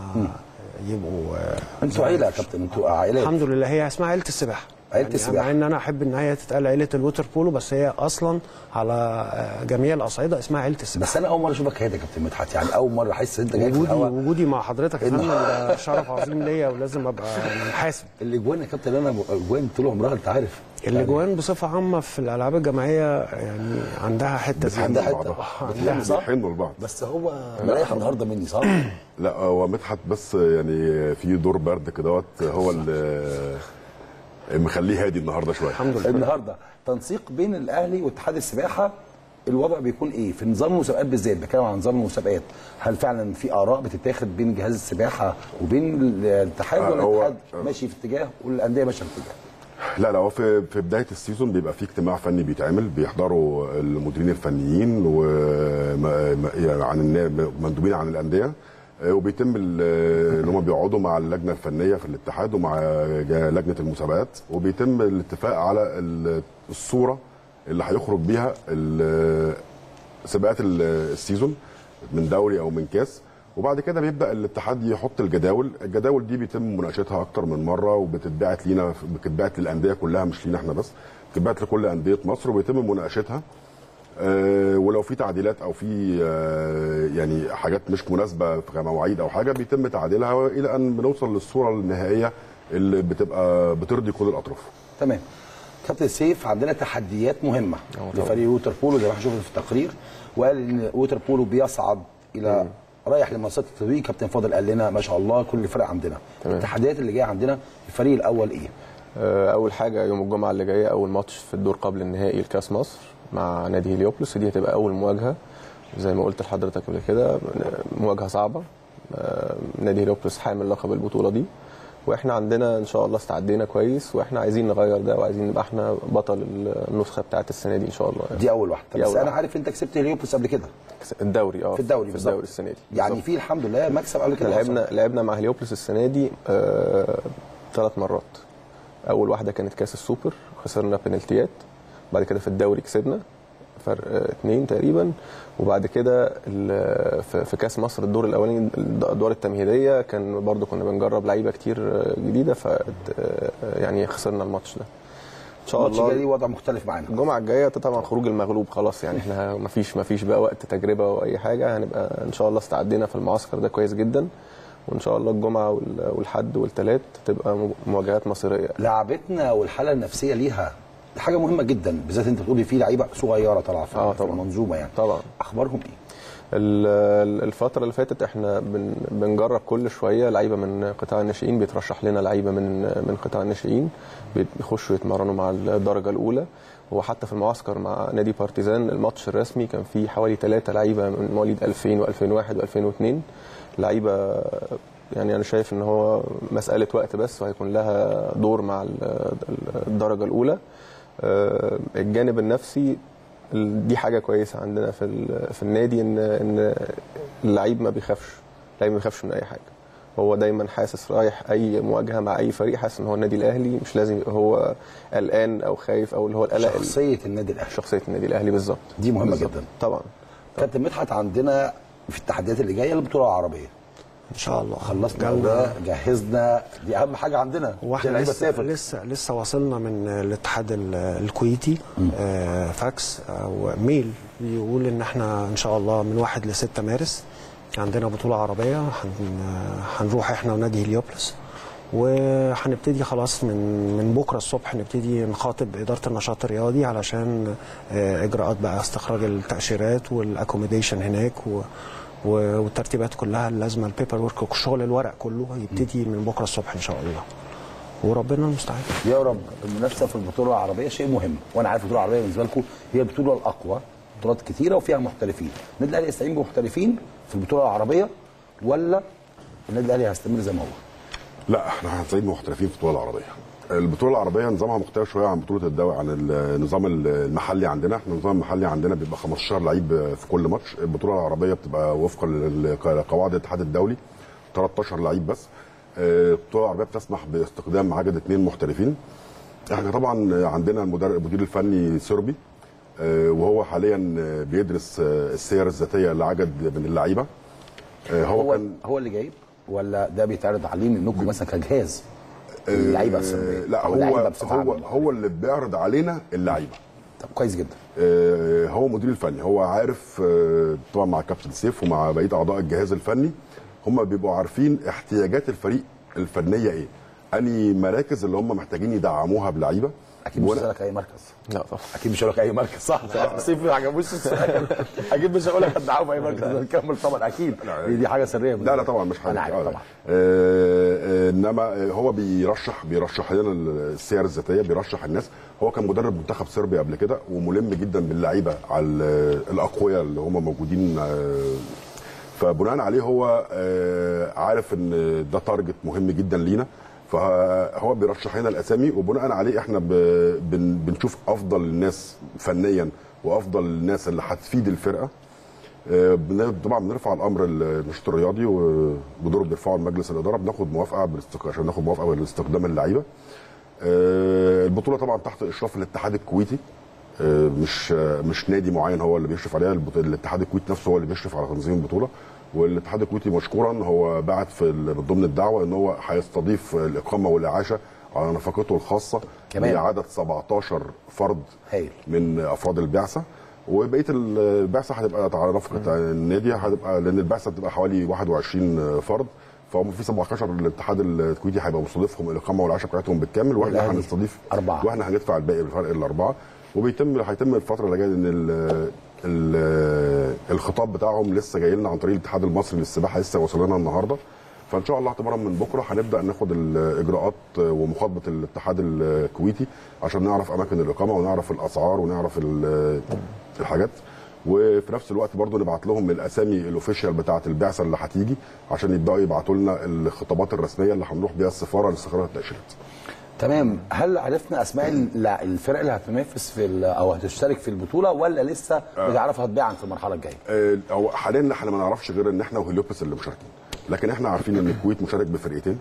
يبقوا آه، انتوا عيله يا كابتن انتوا عائلات الحمد لله هي اسمها عيله السباحه عيلة يعني السباحة. مع ان انا احب ان هي تتقال عيله الووتر بولو بس هي اصلا على آه، جميع الاصعده اسمها عيله السباحه بس انا اول مره اشوفك هادي يا كابتن مدحت يعني اول مره احس انت جاي في وجودي الهوا وجودي مع حضرتك يا فندم ده شرف عظيم ليا ولازم ابقى محاسب الاجوان يا كابتن انا اجوان طول عمرها انت عارف الاجوان بصفه عامه في الالعاب الجماعيه يعني عندها حته زي عندها دي. حته عندها صح؟ بيحنوا لبعض بس هو مريح النهارده مني صح؟ لا هو مدحت بس يعني في دور برد كدهوت هو اللي مخليه هادي النهارده شويه الحمد لله. النهارده تنسيق بين الاهلي واتحاد السباحه الوضع بيكون ايه في نظام المسابقات بالذات بتكلم عن نظام المسابقات هل فعلا في اراء بتتاخد بين جهاز السباحه وبين الاتحاد آه، ولا هو- الاتحاد ماشي في اتجاه والانديه ماشيه في اتجاه لا لا هو في في بدايه السيزون بيبقى في اجتماع فني بيتعمل بيحضروا المديرين الفنيين و ما- ما- يعني عن النا- مندوبين عن الانديه آه، وبيتم ال- ان هم بيقعدوا مع اللجنه الفنيه في الاتحاد ومع جا- لجنه المسابقات وبيتم الاتفاق على ال- الصوره اللي هيخرج بيها ال- سباقات ال- السيزون من دوري او من كاس وبعد كده بيبدا الاتحاد يحط الجداول الجداول دي بيتم مناقشتها اكتر من مره وبتتبعت لينا بتتبعت للانديه كلها مش لينا احنا بس بتتبعت لكل انديه مصر وبيتم مناقشتها آه، ولو في تعديلات او في آه، يعني حاجات مش مناسبه في مواعيد او حاجه بيتم تعديلها الى ان بنوصل للصوره النهائيه اللي بتبقى بترضي كل الاطراف تمام كابتن سيف عندنا تحديات مهمه لفريق ووتر بولو زي ما احنا شفنا في التقرير وقال ان ووتر بولو بيصعد الى رايح لمنصات التتويج كابتن فاضل قال لنا ما شاء الله كل الفرق عندنا تمام. التحديات اللي جايه عندنا الفريق الاول ايه آه، اول حاجه يوم الجمعه اللي جايه اول ماتش في الدور قبل النهائي لكاس مصر مع نادي هليوبلس دي هتبقى اول مواجهه زي ما قلت لحضرتك قبل كده مواجهه صعبه آه، نادي هليوبلس حامل لقب البطوله دي واحنا عندنا ان شاء الله استعدينا كويس واحنا عايزين نغير ده وعايزين نبقى احنا بطل النسخه بتاعت السنه دي ان شاء الله دي اول واحده دي بس أول انا واحدة. عارف انت كسبت هليوبلس قبل كده الدوري اه في الدوري في بالظبط. الدوري السنه دي يعني بالظبط. في الحمد لله مكسب قبل احنا كده لعبنا لعبنا مع هليوبلس السنه دي آه ثلاث مرات اول واحده كانت كاس السوبر خسرنا بنالتيات بعد كده في الدوري كسبنا فرق آه، اتنين تقريبا وبعد كده ال- في في كاس مصر الدور الاولاني الادوار التمهيديه كان برضو كنا بنجرب لعيبه كتير آه، جديده ف آه، يعني خسرنا الماتش ده ان شاء الماتش الله الجاي ليه وضع مختلف معانا الجمعه الجايه طبعا خروج المغلوب خلاص يعني احنا ما فيش ما فيش بقى وقت تجربه او اي حاجه هنبقى ان شاء الله استعدينا في المعسكر ده كويس جدا وان شاء الله الجمعه وال- والحد والثلاث تبقى مو- مواجهات مصيريه لعبتنا والحاله النفسيه ليها دي حاجه مهمه جدا بالذات انت بتقولي في لعيبه صغيره طالعه في اه في طبعا المنظومه يعني طبعا اخبارهم ايه ال- ال- الفترة اللي فاتت احنا بن بنجرب كل شوية لعيبة من قطاع الناشئين بيترشح لنا لعيبة من من قطاع الناشئين بيخشوا يتمرنوا مع الدرجة الأولى وحتى في المعسكر مع نادي بارتيزان الماتش الرسمي كان فيه حوالي ثلاثة لعيبة من مواليد 2000 و2001 و2002 لعيبة يعني أنا شايف إن هو مسألة وقت بس وهيكون لها دور مع ال- الدرجة الأولى آه، الجانب النفسي ال- دي حاجه كويسه عندنا في ال- في النادي ان ان اللعيب ما بيخافش اللعيب ما بيخافش من اي حاجه هو دايما حاسس رايح اي مواجهه مع اي فريق حاسس ان هو النادي الاهلي مش لازم يبقى هو قلقان او خايف او اللي هو القلق شخصيه النادي الاهلي شخصيه النادي الاهلي بالظبط دي مهمه بالظبط. جدا طبعا كابتن مدحت عندنا في التحديات اللي جايه البطوله العربيه ان شاء الله خلصنا جالنا- ده جهزنا دي اهم حاجه عندنا هو عشان احنا اللعيبه لسه, تسافر لسه لسه واصلنا من الاتحاد ال- الكويتي آه فاكس او ميل بيقول ان احنا ان شاء الله من 1 ل 6 مارس عندنا بطوله عربيه هن- هنروح احنا ونادي هليوبلس وهنبتدي خلاص من من بكره الصبح نبتدي نخاطب اداره النشاط الرياضي علشان آه، اجراءات بقى استخراج التاشيرات والاكوموديشن هناك و و- والترتيبات كلها اللازمه البيبر ورك وشغل الورق كله هيبتدي من بكره الصبح ان شاء الله وربنا المستعان يا رب المنافسه في البطوله العربيه شيء مهم وانا عارف البطوله العربيه بالنسبه لكم هي البطوله الاقوى بطولات كتيره وفيها محترفين النادي الاهلي يستعين بمحترفين في البطوله العربيه ولا النادي الاهلي هيستمر زي ما هو لا احنا هنسيب محترفين في البطوله العربيه البطوله العربيه نظامها مختلف شويه عن بطوله الدوري عن النظام المحلي عندنا احنا النظام المحلي عندنا بيبقى 15 لعيب في كل ماتش البطوله العربيه بتبقى وفقا لقواعد الاتحاد الدولي 13 لعيب بس آه، البطوله العربيه بتسمح باستخدام عدد اثنين محترفين احنا طبعا عندنا المدرب المدير الفني سربي آه، وهو حاليا آه، بيدرس آه، السير الذاتيه لعدد من اللعيبه آه، هو هو كان هو اللي جايب ولا ده بيتعرض عليه منكم مثلا كجهاز اللعيبه السربيه لا أو هو اللعيبة بصفة هو عامة. هو اللي بيعرض علينا اللعيبه طب كويس جدا آه، هو مدير الفني هو عارف آه، طبعا مع كابتن سيف ومع بقيه اعضاء الجهاز الفني هم بيبقوا عارفين احتياجات الفريق الفنيه ايه اني مراكز اللي هم محتاجين يدعموها بلعيبه اكيد مش وأنا- هسألك اي مركز لا طبعا اكيد مش هقول لك اي مركز صح سيف ما عجبوش السؤال اكيد مش هقول لك هتدعموا في اي مركز نكمل طبعا اكيد دي, دي حاجه سريه لا لا طبعا مش حاجه انا عارف آه، طبعا آه، آه، انما آه، هو بيرشح بيرشح لنا السير الذاتيه بيرشح الناس هو كان مدرب منتخب صربيا قبل كده وملم جدا باللعيبه على ال- الاقوياء اللي هم موجودين آه، فبناء عليه هو آه، عارف ان ده تارجت مهم جدا لينا فهو بيرشح لنا الاسامي وبناء عليه احنا ب- بن- بنشوف افضل الناس فنيا وافضل الناس اللي هتفيد الفرقه آه، بن- طبعا بنرفع الامر النشاط الرياضي وبدور بيرفعه لمجلس الاداره بناخد موافقه بالاستق... عشان ناخد موافقه باستخدام اللعيبه آه، البطوله طبعا تحت اشراف الاتحاد الكويتي آه، مش آه، مش نادي معين هو اللي بيشرف عليها البط- الاتحاد الكويتي نفسه هو اللي بيشرف على تنظيم البطوله والاتحاد الكويتي مشكورا هو بعت في ال- من ضمن الدعوه ان هو هيستضيف الاقامه والاعاشه على نفقته الخاصه كمان. بعدد 17 فرد هايل من افراد البعثه وبقيه البعثه هتبقى على نفقه النادي هتبقى لان البعثه بتبقى حوالي 21 فرد فهم في 17 الاتحاد الكويتي هيبقى مستضيفهم الاقامه والعشاء بتاعتهم بالكامل واحنا والأهلي هنستضيف أربعة. واحنا هندفع الباقي بفرق الاربعه وبيتم هيتم الفتره اللي جايه ان ال- ال- الخطاب بتاعهم لسه جاي لنا عن طريق الاتحاد المصري للسباحه لسه وصل لنا النهارده فان شاء الله اعتبارا من بكره هنبدا ناخد الاجراءات ومخاطبه الاتحاد الكويتي عشان نعرف اماكن الاقامه ونعرف الاسعار ونعرف ال- الحاجات وفي نفس الوقت برضو نبعت لهم الاسامي الاوفيشال بتاعه البعثه اللي هتيجي عشان يبداوا يبعتوا لنا الخطابات الرسميه اللي هنروح بيها السفاره لاستخراج التاشيرات تمام هل عرفنا اسماء ال- الفرق اللي هتنافس في ال- او هتشترك في البطوله ولا لسه بتعرفها تباعا في المرحله الجايه آه، هو حاليا احنا ما نعرفش غير ان احنا وهليوبس اللي مشاركين لكن احنا عارفين ان الكويت مشارك بفرقتين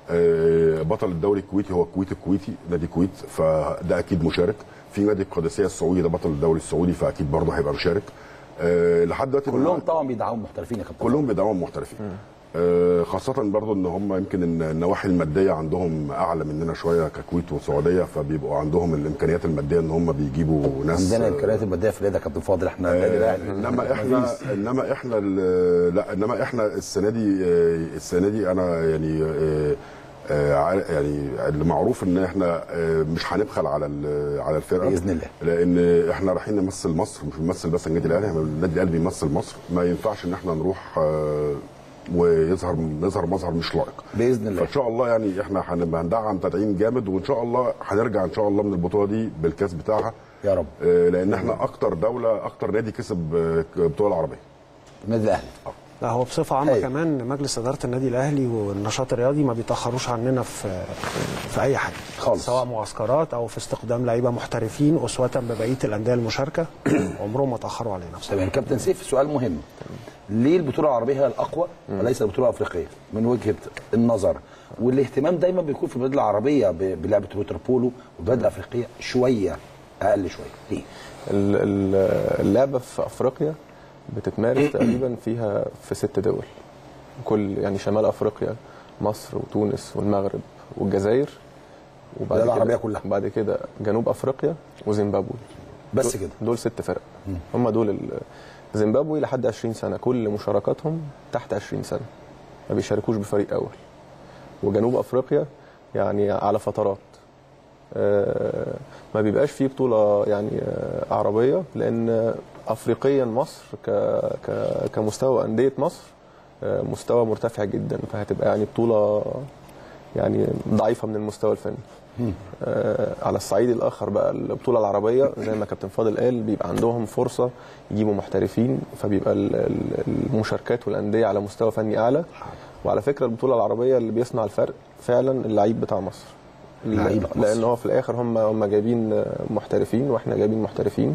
آه، بطل الدوري الكويتي هو الكويت الكويتي نادي الكويت فده اكيد مشارك في نادي القادسيه السعودي ده بطل الدوري السعودي فاكيد برضه هيبقى مشارك آه، لحد دلوقتي كلهم طبعا بيدعموا محترفين يا كابتن كلهم بيدعموا محترفين آه، خاصة برضو ان هم يمكن إن النواحي المادية عندهم اعلى مننا شوية ككويت والسعودية فبيبقوا عندهم الامكانيات المادية ان هم بيجيبوا ناس عندنا الامكانيات الماديه في اليد يا كابتن فاضل احنا النادي آه، الاهلي انما احنا انما احنا ال- لا انما احنا السنه دي آه، السنه دي انا يعني آه، آه، عار- يعني اللي معروف ان احنا آه، مش هنبخل على ال- على الفرقه بإذن الله. لان احنا رايحين نمثل مصر مش بنمثل بس النادي الاهلي احنا النادي الاهلي بيمثل مصر ما ينفعش ان احنا نروح آه، ويظهر نظهر مظهر مش لائق باذن الله فان شاء الله يعني احنا هنبقى هندعم تدعيم جامد وان شاء الله هنرجع ان شاء الله من البطوله دي بالكاس بتاعها يا رب آه، لان احنا اكتر دوله اكتر نادي كسب آه، بطوله عربيه النادي الاهلي لا هو بصفة عامة أيوة. كمان مجلس إدارة النادي الأهلي والنشاط الرياضي ما بيتأخروش عننا في في أي حاجة خالص. سواء معسكرات أو في استخدام لعيبة محترفين أسوة ببقية الأندية المشاركة عمرهم ما تأخروا علينا بصراحة. تمام كابتن سيف سؤال مهم ليه البطوله العربيه هي الاقوى وليس البطوله الافريقيه من وجهه النظر والاهتمام دايما بيكون في البلاد العربيه ب- بلعبه الوتر بولو والبلاد الافريقيه شويه اقل شويه ليه ال- ال- اللعبه في افريقيا بتتمارس تقريبا فيها في ست دول كل يعني شمال افريقيا مصر وتونس والمغرب والجزائر وبعد البلاد كده العربية كلها. بعد كده جنوب افريقيا وزيمبابوي بس دول- كده. دول ست فرق هم دول ال- زيمبابوي لحد 20 سنه كل مشاركاتهم تحت 20 سنه ما بيشاركوش بفريق اول وجنوب افريقيا يعني على فترات آه، ما بيبقاش فيه بطولة يعني آه، عربية لأن أفريقيا مصر ك ك كمستوى أندية مصر آه، مستوى مرتفع جدا فهتبقى يعني بطولة يعني ضعيفة من المستوى الفني آه، على الصعيد الآخر بقى البطولة العربية زي ما كابتن فاضل قال بيبقى عندهم فرصة يجيبوا محترفين فبيبقى ال- ال- المشاركات والأندية على مستوى فني أعلى وعلى فكرة البطولة العربية اللي بيصنع الفرق فعلا اللعيب بتاع مصر اللعيبة مصر. لان هو في الاخر هم هم جايبين محترفين واحنا جايبين محترفين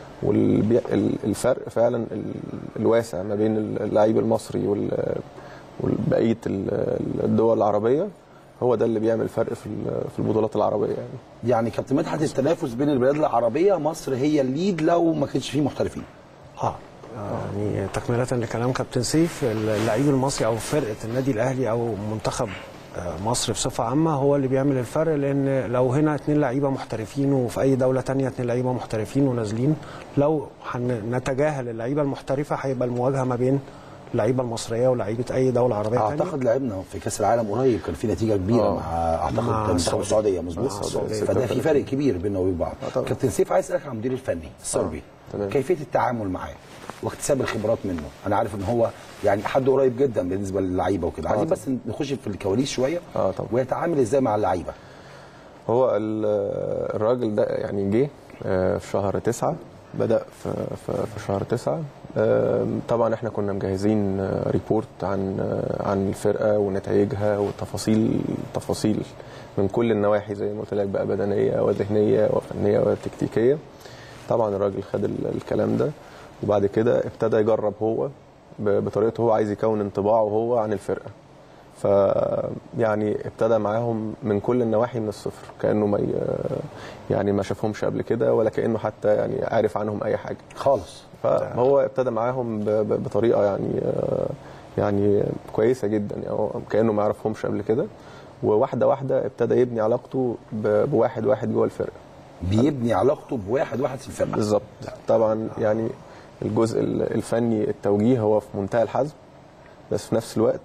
والفرق فعلا ال- الواسع ما بين اللعيب المصري وال- وبقيه ال- الدول العربيه هو ده اللي بيعمل فرق في ال- في البطولات العربيه يعني يعني كابتن مدحت التنافس بين البلاد العربيه مصر هي الليد لو ما كانش فيه محترفين اه يعني تكملة لكلام كابتن سيف اللعيب المصري او فرقة النادي الاهلي او منتخب آه، مصر بصفة عامة هو اللي بيعمل الفرق لان لو هنا اتنين لعيبة محترفين وفي اي دولة تانية اتنين لعيبة محترفين ونازلين لو هنتجاهل اللعيبة المحترفة هيبقى المواجهة ما بين اللعيبه المصريه ولاعيبه اي دوله عربيه تانية. اعتقد لعبنا في كاس العالم قريب كان في نتيجه كبيره آه. مع اعتقد مع كان السعودية. منتخب السعوديه مظبوط مع السعودية. فده في فرق كبير بيننا وبين بعض طبعا. كابتن سيف عايز اسالك عن المدير الفني الصربي تمام. كيفيه التعامل معاه واكتساب الخبرات منه انا عارف ان هو يعني حد قريب جدا بالنسبه للعيبه وكده عايزين بس نخش في الكواليس شويه اه طبعا ويتعامل ازاي مع اللعيبه هو ال- الراجل ده يعني جه آه، في شهر تسعة بدأ في, في, في شهر تسعة آم، طبعا احنا كنا مجهزين آه، ريبورت عن آه، عن الفرقة ونتائجها وتفاصيل تفاصيل من كل النواحي زي ما قلت لك بقى بدنية وذهنية وفنية وتكتيكية طبعا الراجل خد ال- الكلام ده وبعد كده ابتدى يجرب هو ب- بطريقته هو عايز يكون انطباعه هو عن الفرقة ف يعني ابتدى معاهم من كل النواحي من الصفر كانه ما ي... يعني ما شافهمش قبل كده ولا كانه حتى يعني عارف عنهم اي حاجه خالص فهو ابتدى معاهم ب... ب... بطريقه يعني آه، يعني كويسه جدا يعني هو كانه ما يعرفهمش قبل كده وواحده واحده ابتدى يبني علاقته ب... بواحد واحد جوه الفرقه بيبني علاقته بواحد واحد في الفرقه بالظبط طبعا يعني الجزء الفني التوجيه هو في منتهى الحزم بس في نفس الوقت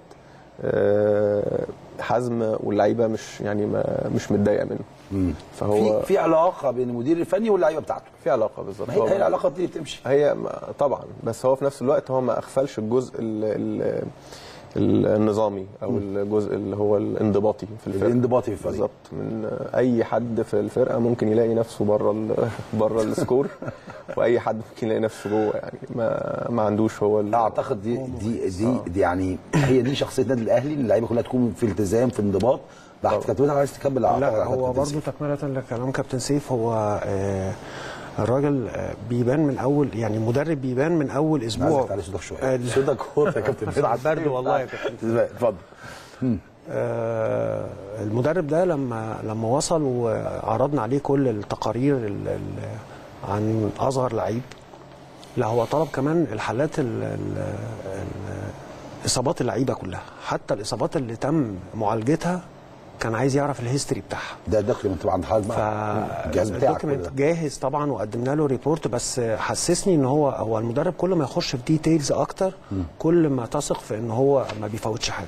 آه، حزم واللعيبه مش يعني ما مش متضايقه منه فهو في في علاقه بين المدير الفني واللعيبه بتاعته في علاقه بالظبط ما هي, هو- هي العلاقه دي بتمشي هي ما- طبعا بس هو في نفس الوقت هو ما اغفلش الجزء ال ال ال- النظامي او مم. الجزء اللي هو الانضباطي في الفرقه الانضباطي في الفريق. بالظبط من اي حد في الفرقه ممكن يلاقي نفسه بره ال- بره السكور واي حد ممكن يلاقي نفسه جوه يعني ما ما عندوش هو ال- اعتقد دي دي دي, دي يعني هي دي شخصيه النادي الاهلي إن اللعيبه كلها تكون في التزام في انضباط بعد كابتن عايز تكمل أعتقد لا على هو كابتن برضو سيف. تكملة لكلام كابتن سيف هو آه، الراجل آه، بيبان من اول يعني مدرب بيبان من اول اسبوع عايزك تعلي صوتك شويه آه، صوتك واطي يا كابتن ساعة برد والله يا كابتن اتفضل آه، المدرب ده لما لما وصل وعرضنا عليه كل التقارير ال- ال- عن اصغر لعيب لا هو طلب كمان الحالات ال- ال- ال- اصابات اللعيبه كلها حتى الاصابات اللي تم معالجتها كان عايز يعرف الهيستوري بتاعها ده الدوكيمنت طبعا عند حضرتك بقى الجهاز بتاعك كل الدوكيمنت ده. جاهز طبعا وقدمنا له ريبورت بس حسسني ان هو هو المدرب كل ما يخش في ديتيلز اكتر كل ما تثق في ان هو ما بيفوتش حاجه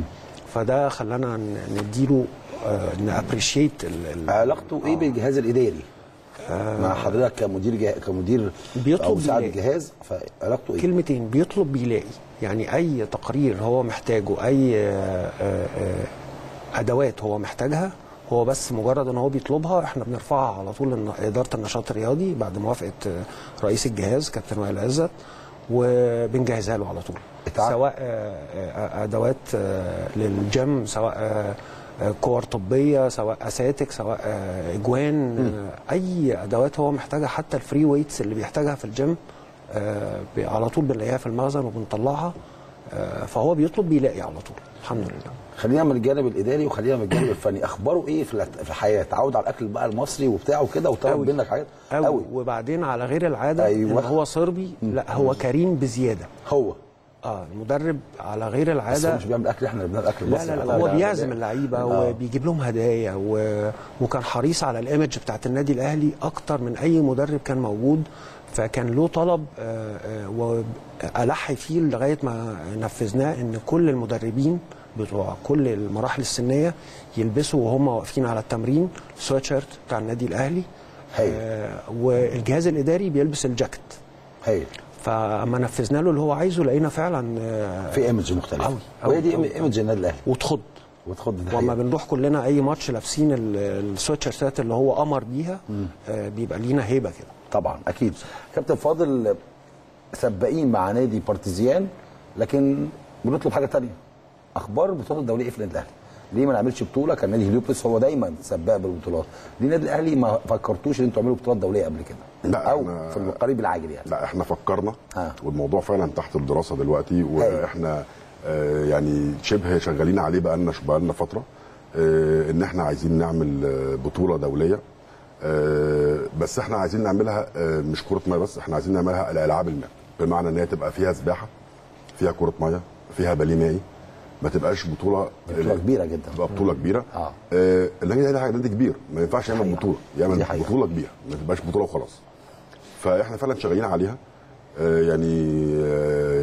فده خلانا ن- نديله نابريشيت علاقته ايه بالجهاز الاداري؟ مع حضرتك كمدير جه... كمدير بيطلب او مساعد بيلاقي. الجهاز فعلاقته ايه؟ كلمتين بيطلب بيلاقي يعني اي تقرير هو محتاجه اي آه، آه، آه، ادوات هو محتاجها هو بس مجرد ان هو بيطلبها احنا بنرفعها على طول إن اداره النشاط الرياضي بعد موافقه آه، رئيس الجهاز كابتن وائل عزت وبنجهزها له على طول سواء آه، آه، ادوات آه، للجيم سواء آه، آه، كور طبيه سواء اساتك سواء آه، اجوان آه، اي ادوات هو محتاجها حتى الفري ويتس اللي بيحتاجها في الجيم آه، ب- على طول بنلاقيها في المخزن وبنطلعها آه، فهو بيطلب بيلاقي على طول الحمد لله خلينا من الجانب الاداري وخلينا من الجانب الفني اخباره ايه في الات- في الحياه تعود على الاكل بقى المصري وبتاع وكده وطلب منك حاجات قوي وبعدين على غير العاده أيوة. ان هو صربي لا هو كريم بزياده هو اه المدرب على غير بس العاده هو مش بيعمل اكل احنا اللي بنعمل اكل لا المصري لا, لا هو بيعزم اللعيبه آه. وبيجيب لهم هدايا و... وكان حريص على الايمج بتاعت النادي الاهلي اكتر من اي مدرب كان موجود فكان له طلب آه، آه، والحي فيه لغايه ما نفذناه ان كل المدربين بتوع كل المراحل السنيه يلبسوا وهم واقفين على التمرين السويت شيرت بتاع النادي الاهلي آه والجهاز الاداري بيلبس الجاكيت هايل فاما نفذنا له اللي هو عايزه لقينا فعلا آه، في ايمج مختلف قوي وهي دي ايمج النادي الاهلي وتخض وتخض ده وما حقيقي. بنروح كلنا اي ماتش لابسين ال- السويتشيرتات اللي هو امر بيها آه، بيبقى لينا هيبه كده طبعا اكيد كابتن فاضل سباقين مع نادي بارتيزيان لكن بنطلب حاجه تانية اخبار البطولات الدوليه ايه في النادي الاهلي ليه ما نعملش بطوله كان نادي هليوبلس هو دايما سباق بالبطولات ليه النادي الاهلي ما فكرتوش ان انتوا تعملوا بطولات دوليه قبل كده لا او احنا في القريب العاجل يعني لا احنا فكرنا والموضوع فعلا تحت الدراسه دلوقتي واحنا آه يعني شبه شغالين عليه بقالنا بقالنا فتره آه ان احنا عايزين نعمل آه بطوله دوليه آه بس احنا عايزين نعملها آه مش كره ميه بس احنا عايزين نعملها الالعاب الماء بمعنى ان هي تبقى فيها سباحه فيها كره ميه فيها باليه مائي ما تبقاش بطوله بطوله كبيره جدا تبقى بطوله كبيره اه آه النادي ده نادي كبير ما ينفعش يعمل بطوله يعمل بطوله كبيره ما تبقاش بطوله وخلاص فاحنا فعلا شغالين عليها آه يعني آه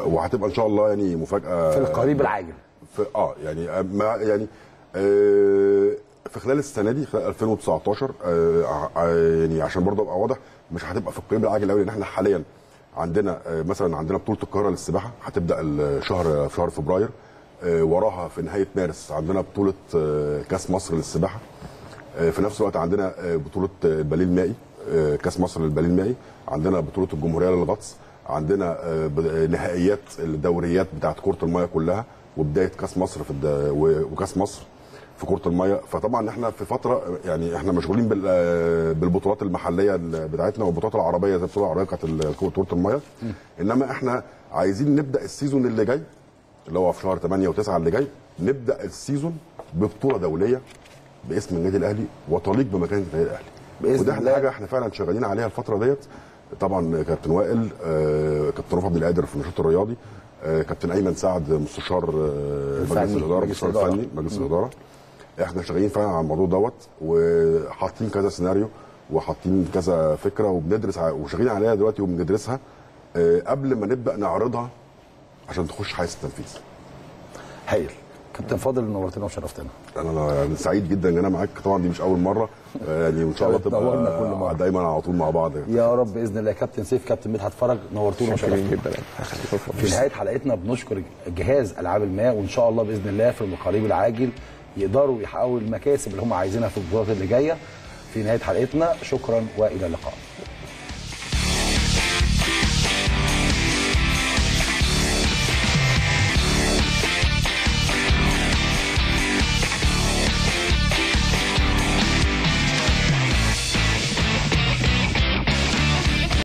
وهتبقى ان شاء الله يعني مفاجاه في القريب العاجل في اه يعني آه، ما يعني آه في خلال السنه دي خلال 2019 آه ع- يعني عشان برضه ابقى واضح مش هتبقى في القريب العاجل قوي لان احنا حاليا عندنا آه مثلا عندنا بطوله القاهره للسباحه هتبدا الشهر في شهر فبراير آه وراها في نهايه مارس عندنا بطوله آه كاس مصر للسباحه آه في نفس الوقت عندنا آه بطوله آه، الباليه المائي آه كاس مصر للباليه المائي عندنا بطوله الجمهوريه للغطس عندنا آه، ب- آه، نهائيات الدوريات بتاعت كره الميه كلها وبدايه كاس مصر في الد... و- وكاس مصر في كره الميه فطبعا احنا في فتره يعني احنا مشغولين بال... آه، بالبطولات المحليه ال- بتاعتنا والبطولات العربيه زي البطوله العربيه بتاعت ال- كره الميه انما احنا عايزين نبدا السيزون اللي جاي اللي هو في شهر 8 و9 اللي جاي نبدا السيزون ببطوله دوليه باسم النادي الاهلي وتليق بمكانه النادي الاهلي بإذن وده احنا الله. حاجه احنا فعلا شغالين عليها الفتره ديت طبعا كابتن وائل آه، كابتن رفعت عبد القادر في النشاط الرياضي آه، كابتن ايمن سعد مستشار آه، الفني، مجلس الاداره مجلس مستشار الإدارة. الفني مجلس الاداره احنا شغالين فعلا على الموضوع دوت وحاطين كذا سيناريو وحاطين كذا فكره وبندرس ع- وشغالين عليها دلوقتي وبندرسها آه، قبل ما نبدا نعرضها عشان تخش حيز التنفيذ هايل كابتن فاضل نورتنا وشرفتنا انا أنا سعيد جدا ان انا معاك طبعا دي مش اول مره آه، يعني وان شاء الله تنورنا كل مرة. تبقى دايما على طول مع بعض يا رب باذن الله كابتن سيف كابتن مدحت فرج نورتونا شاكرين وشرفتونا جدا في نهايه حلقتنا بنشكر جهاز العاب الماء وان شاء الله باذن الله في القريب العاجل يقدروا يحققوا المكاسب اللي هم عايزينها في البطولات اللي جايه في نهايه حلقتنا شكرا والى اللقاء